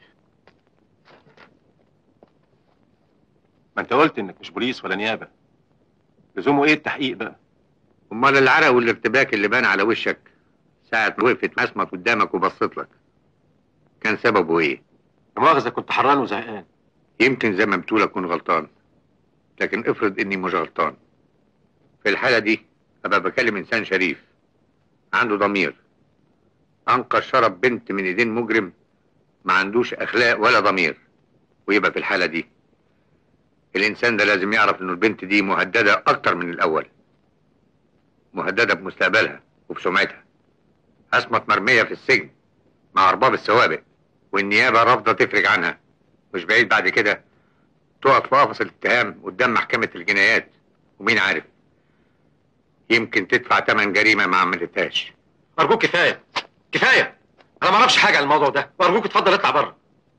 ما انت قلت انك مش بوليس ولا نيابه لزومه ايه التحقيق بقى أمال العرق والارتباك اللي بان على وشك ساعة ما وقفت عصمت قدامك وبصت لك كان سببه إيه؟ لا مؤاخذه كنت حران وزهقان يمكن زي ما بتقول أكون غلطان لكن افرض إني مش غلطان في الحالة دي أبقى بكلم إنسان شريف عنده ضمير أنقذ شرب بنت من إيدين مجرم ما عندوش أخلاق ولا ضمير ويبقى في الحالة دي الإنسان ده لازم يعرف إنه البنت دي مهددة أكتر من الأول مهددة بمستقبلها وبسمعتها عصمت مرمية في السجن مع أرباب السوابق والنيابة رافضة تفرج عنها مش بعيد بعد كده تقف في قفص الاتهام قدام محكمة الجنايات ومين عارف يمكن تدفع تمن جريمة ما عملتهاش ارجوك كفايه كفايه انا ما اعرفش حاجه عن الموضوع ده وارجوك اتفضل اطلع بره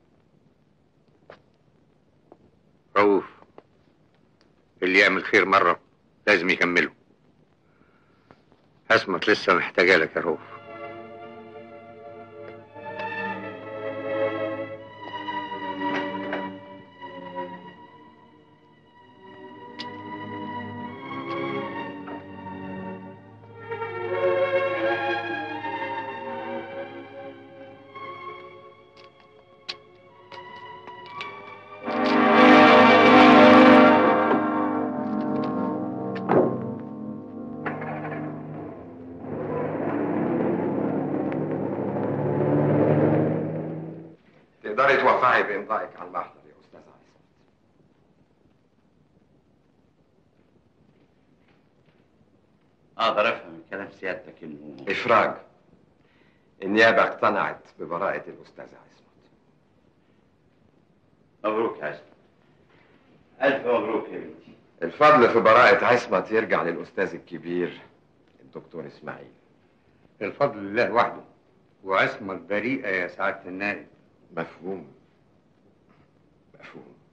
رؤوف اللي يعمل خير مرة لازم يكمله عصمت لسه محتاجة لك يا رؤوف تقدري توقعي بإمضائك على المحضر يا أستاذ عايز اقدر افهم من كلام سيادتك انه إفراج النيابة اقتنعت ببراءة الأستاذ عصمت مبروك يا عزمي الف مبروك يا بنتي الفضل في براءة عصمت يرجع للأستاذ الكبير الدكتور إسماعيل الفضل لله وحده وعصمت بريئة يا سعادة النائب مفهوم مفهوم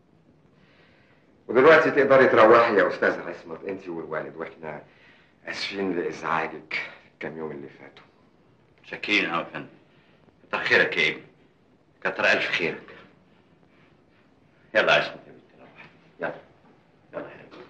ودلوقتي تقدري تروحي يا أستاذ عصمت أنت والوالد وإحنا آسفين لإزعاجك الكام يوم اللي فاتوا شاكرين قوي يا فندم كتر خيرك يا ابني كتر الف خيرك يلا يا عزمي يا بنتي روح يلا يلا يا حبيبي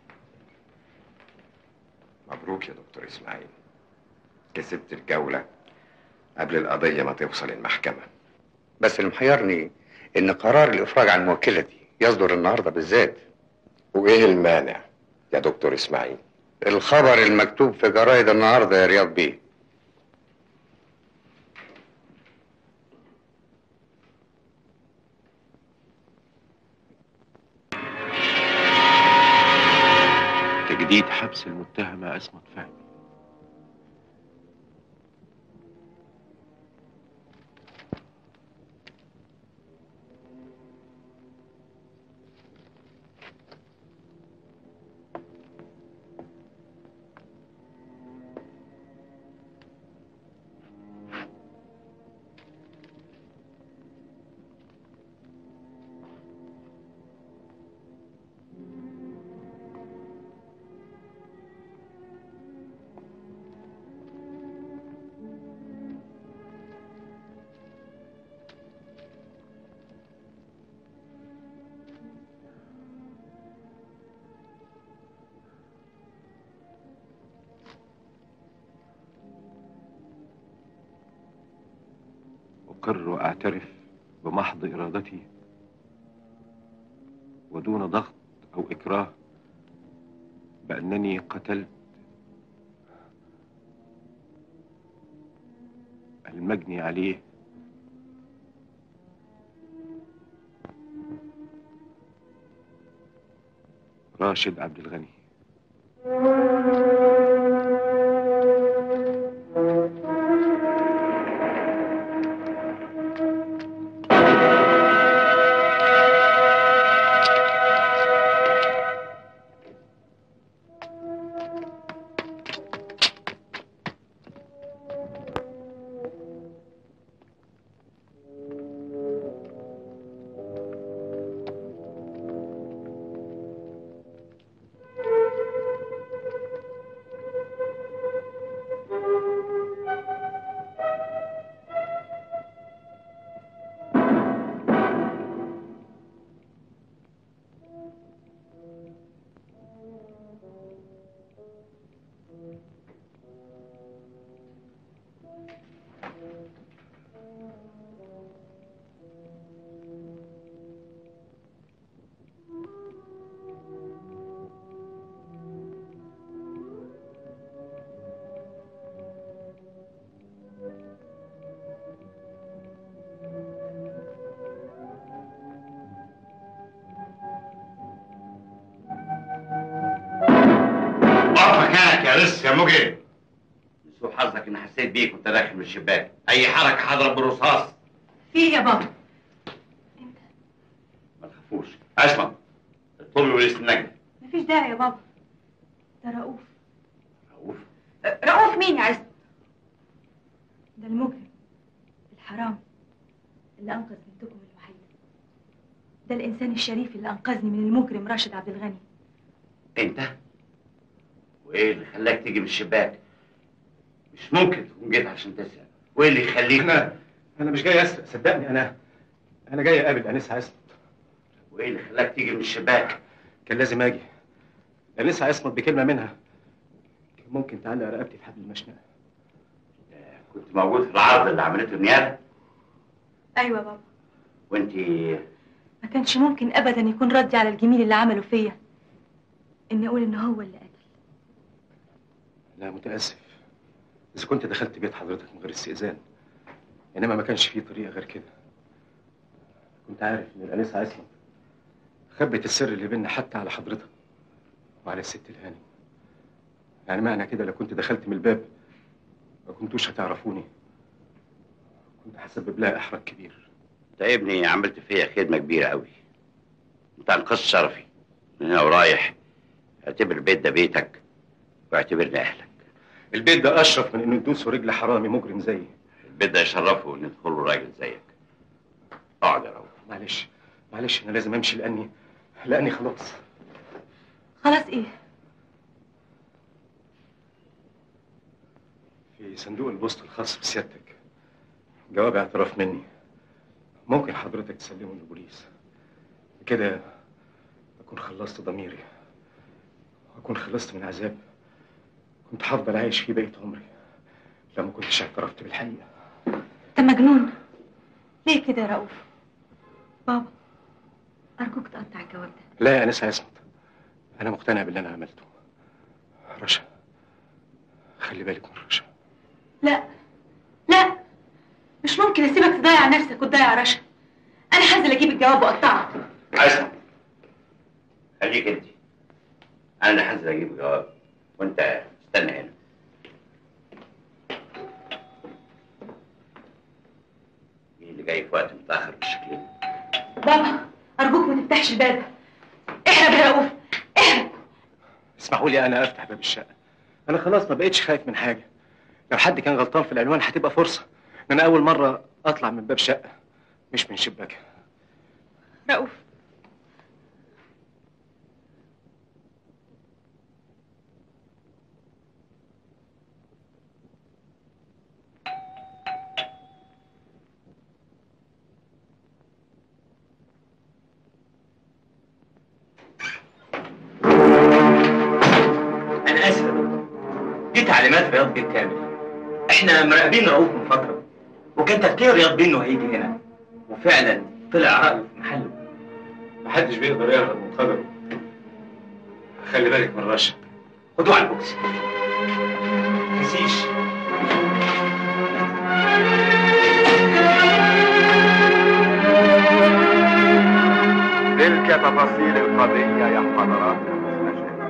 مبروك يا دكتور إسماعيل كسبت الجولة قبل القضية ما توصل المحكمة بس اللي محيرني إن قرار الإفراج عن موكلتي يصدر النهاردة بالذات وإيه المانع يا دكتور إسماعيل الخبر المكتوب في جرايد النهاردة يا رياض بيه تجديد حبس المتهمة عصمت فهمي أقر وأعترف بمحض إرادتي ودون ضغط أو إكراه بأنني قتلت المجني عليه راشد عبد الغني اقف مكانك يا لص يا مجرم سوء حظك اني حسيت بيك وانت داخل من الشباك اي حركه هضرب بالرصاص في ايه يا بابا ما تخافوش اسمع اطلبي وليس النجم مفيش داعي يا بابا ده رؤوف رؤوف رؤوف مين يا عز ده المجرم الحرام اللي انقذ بنتكم الوحيده ده الانسان الشريف اللي انقذني من المجرم راشد عبد الغني انت وايه اللي خلاك تيجي من الشباك مش ممكن تكون جيت عشان تسرق وايه اللي يخليك انا انا مش جاي اسرق صدقني انا انا جاي اقابل انسه عصمت وايه اللي خلاك تيجي من الشباك كان لازم اجي انسه عصمت بكلمه منها كان ممكن تعلق رقبتي في حبل المشنقه كنت موجود في العرض اللي عملته النيابه ايوه بابا وانت ما كانش ممكن ابدا يكون ردي على الجميل اللي عمله فيا اني اقول ان هو اللي قتل لا متاسف اذا كنت دخلت بيت حضرتك من غير استئذان انما ما كانش فيه طريقه غير كده كنت عارف ان الانسه عصمت خبت السر اللي بينا حتى على حضرتك وعلى الست الهانم يعني معنى كده لو كنت دخلت من الباب ما كنتوش هتعرفوني كنت هسبب لها احراج كبير انت يا ابني عملت فيا خدمه كبيره قوي انت انقذت شرفي من هنا ورايح اعتبر البيت ده بيتك واعتبرني اهلك البيت ده اشرف من انه تدوسوا رجل حرامي مجرم زيي البيت ده يشرفه ان يدخله راجل زيك اقعد يا رؤوف معلش معلش انا لازم امشي لاني لاني خلاص خلاص ايه في صندوق البوست الخاص بسيادتك جواب اعتراف مني ممكن حضرتك تسلمه للبوليس كده اكون خلصت ضميري واكون خلصت من عذاب كنت هفضل عايش فيه بقية عمري لو ما كنتش اعترفت بالحقيقة انت مجنون ليه كده يا رؤوف بابا ارجوك تقطع الجواب ده لا يا انسه عصمت انا مقتنع باللي انا عملته رشا خلي بالك من رشا لا لا مش ممكن اسيبك تضيع نفسك وتضيع رشا انا هنزل اجيب الجواب واقطعه عايزة خليك انت انا اللي هنزل اجيب الجواب وانت استنى هنا مين اللي جاي في وقت متاخر بالشكل ده بابا ارجوك ما تفتحش الباب اهرب يا رؤوف اسمحوا لي انا افتح باب الشقة انا خلاص ما بقتش خايف من حاجة لو حد كان غلطان في العنوان هتبقى فرصة ان انا اول مرة اطلع من باب شقة مش من شباكها رؤوف انا اسف يا دكتور دي تعليمات رياض بيه كامل احنا مراقبين رؤوف من فتره وكان تفكير رياض بيه انه هيجي هنا وفعلا طلع رايه في محله محدش بيقدر يهرب من قدره خلي بالك من رشا خدوه على البوكس تنسيش تفاصيل القضية يا حضرات المستشار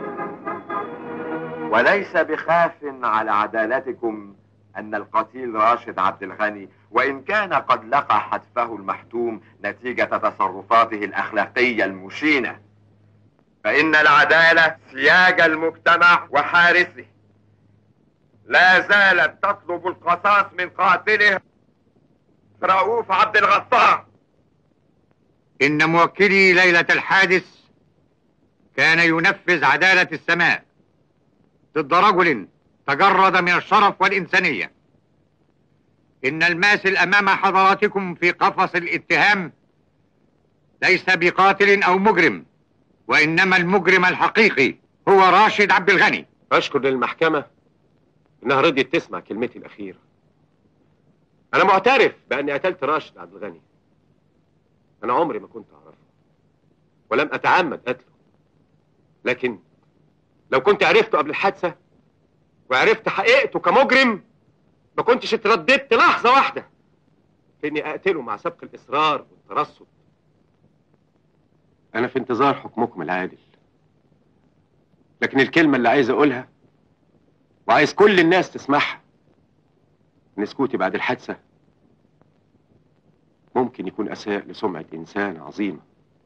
وليس بخاف على عدالتكم أن القتيل راشد عبد الغني وإن كان قد لقى حتفه المحتوم نتيجة تصرفاته الأخلاقية المشينة فإن العدالة سياج المجتمع وحارسه لا زالت تطلب القصاص من قاتله رؤوف عبد الغفار إن موكلي ليلة الحادث كان ينفذ عدالة السماء ضد رجل تجرد من الشرف والإنسانية إن الماثل أمام حضراتكم في قفص الاتهام ليس بقاتل أو مجرم وإنما المجرم الحقيقي هو راشد عبد الغني أشكر للمحكمة إنها رضيت تسمع كلمتي الأخيرة أنا معترف بأني قتلت راشد عبد الغني أنا عمري ما كنت أعرفه ولم أتعمد قتله لكن لو كنت عرفته قبل الحادثة وعرفت حقيقته كمجرم ما كنتش اترددت لحظة واحدة في إني أقتله مع سبق الإصرار والترصد أنا في انتظار حكمكم العادل لكن الكلمة اللي عايز أقولها وعايز كل الناس تسمعها إن سكوتي بعد الحادثة ممكن يكون أساء لسمعة إنسان عظيمة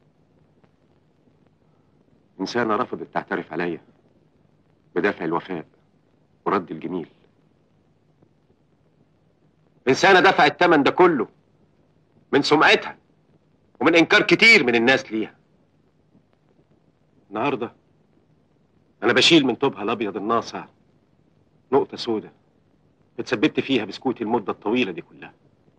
إنسانة رفضت تعترف عليا بدافع الوفاء ورد الجميل إنسانة دفعت الثمن ده كله من سمعتها ومن إنكار كتير من الناس ليها النهارده أنا بشيل من طوبها الأبيض الناصع نقطة سودة اتثبت فيها بسكوتي المدة الطويلة دي كلها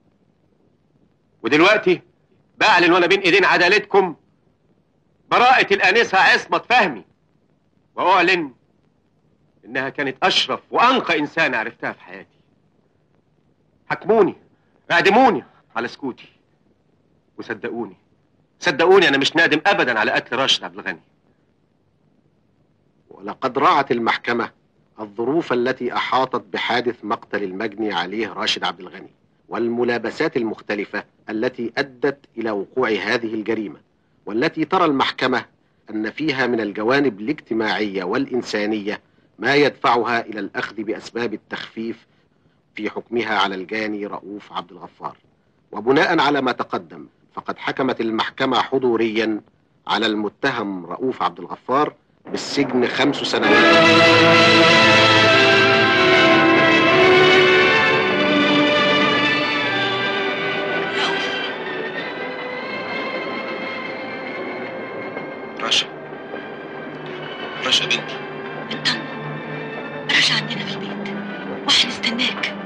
ودلوقتي بعلن وأنا بين إيدين عدالتكم براءة الآنسة عصمت فهمي وأعلن إنها كانت أشرف وأنقى إنسانة عرفتها في حياتي حكموني اعدموني على سكوتي وصدقوني صدقوني أنا مش نادم أبدا على قتل راشد عبد الغني ولقد راعت المحكمة الظروف التي أحاطت بحادث مقتل المجني عليه راشد عبد الغني والملابسات المختلفة التي أدت إلى وقوع هذه الجريمة والتي ترى المحكمة أن فيها من الجوانب الاجتماعية والإنسانية ما يدفعها إلى الأخذ بأسباب التخفيف في حكمها على الجاني رؤوف عبد الغفار وبناء على ما تقدم فقد حكمت المحكمة حضوريا على المتهم رؤوف عبد الغفار بالسجن خمس سنوات رشا رشا بنتي رشا عندنا في البيت وهنستناك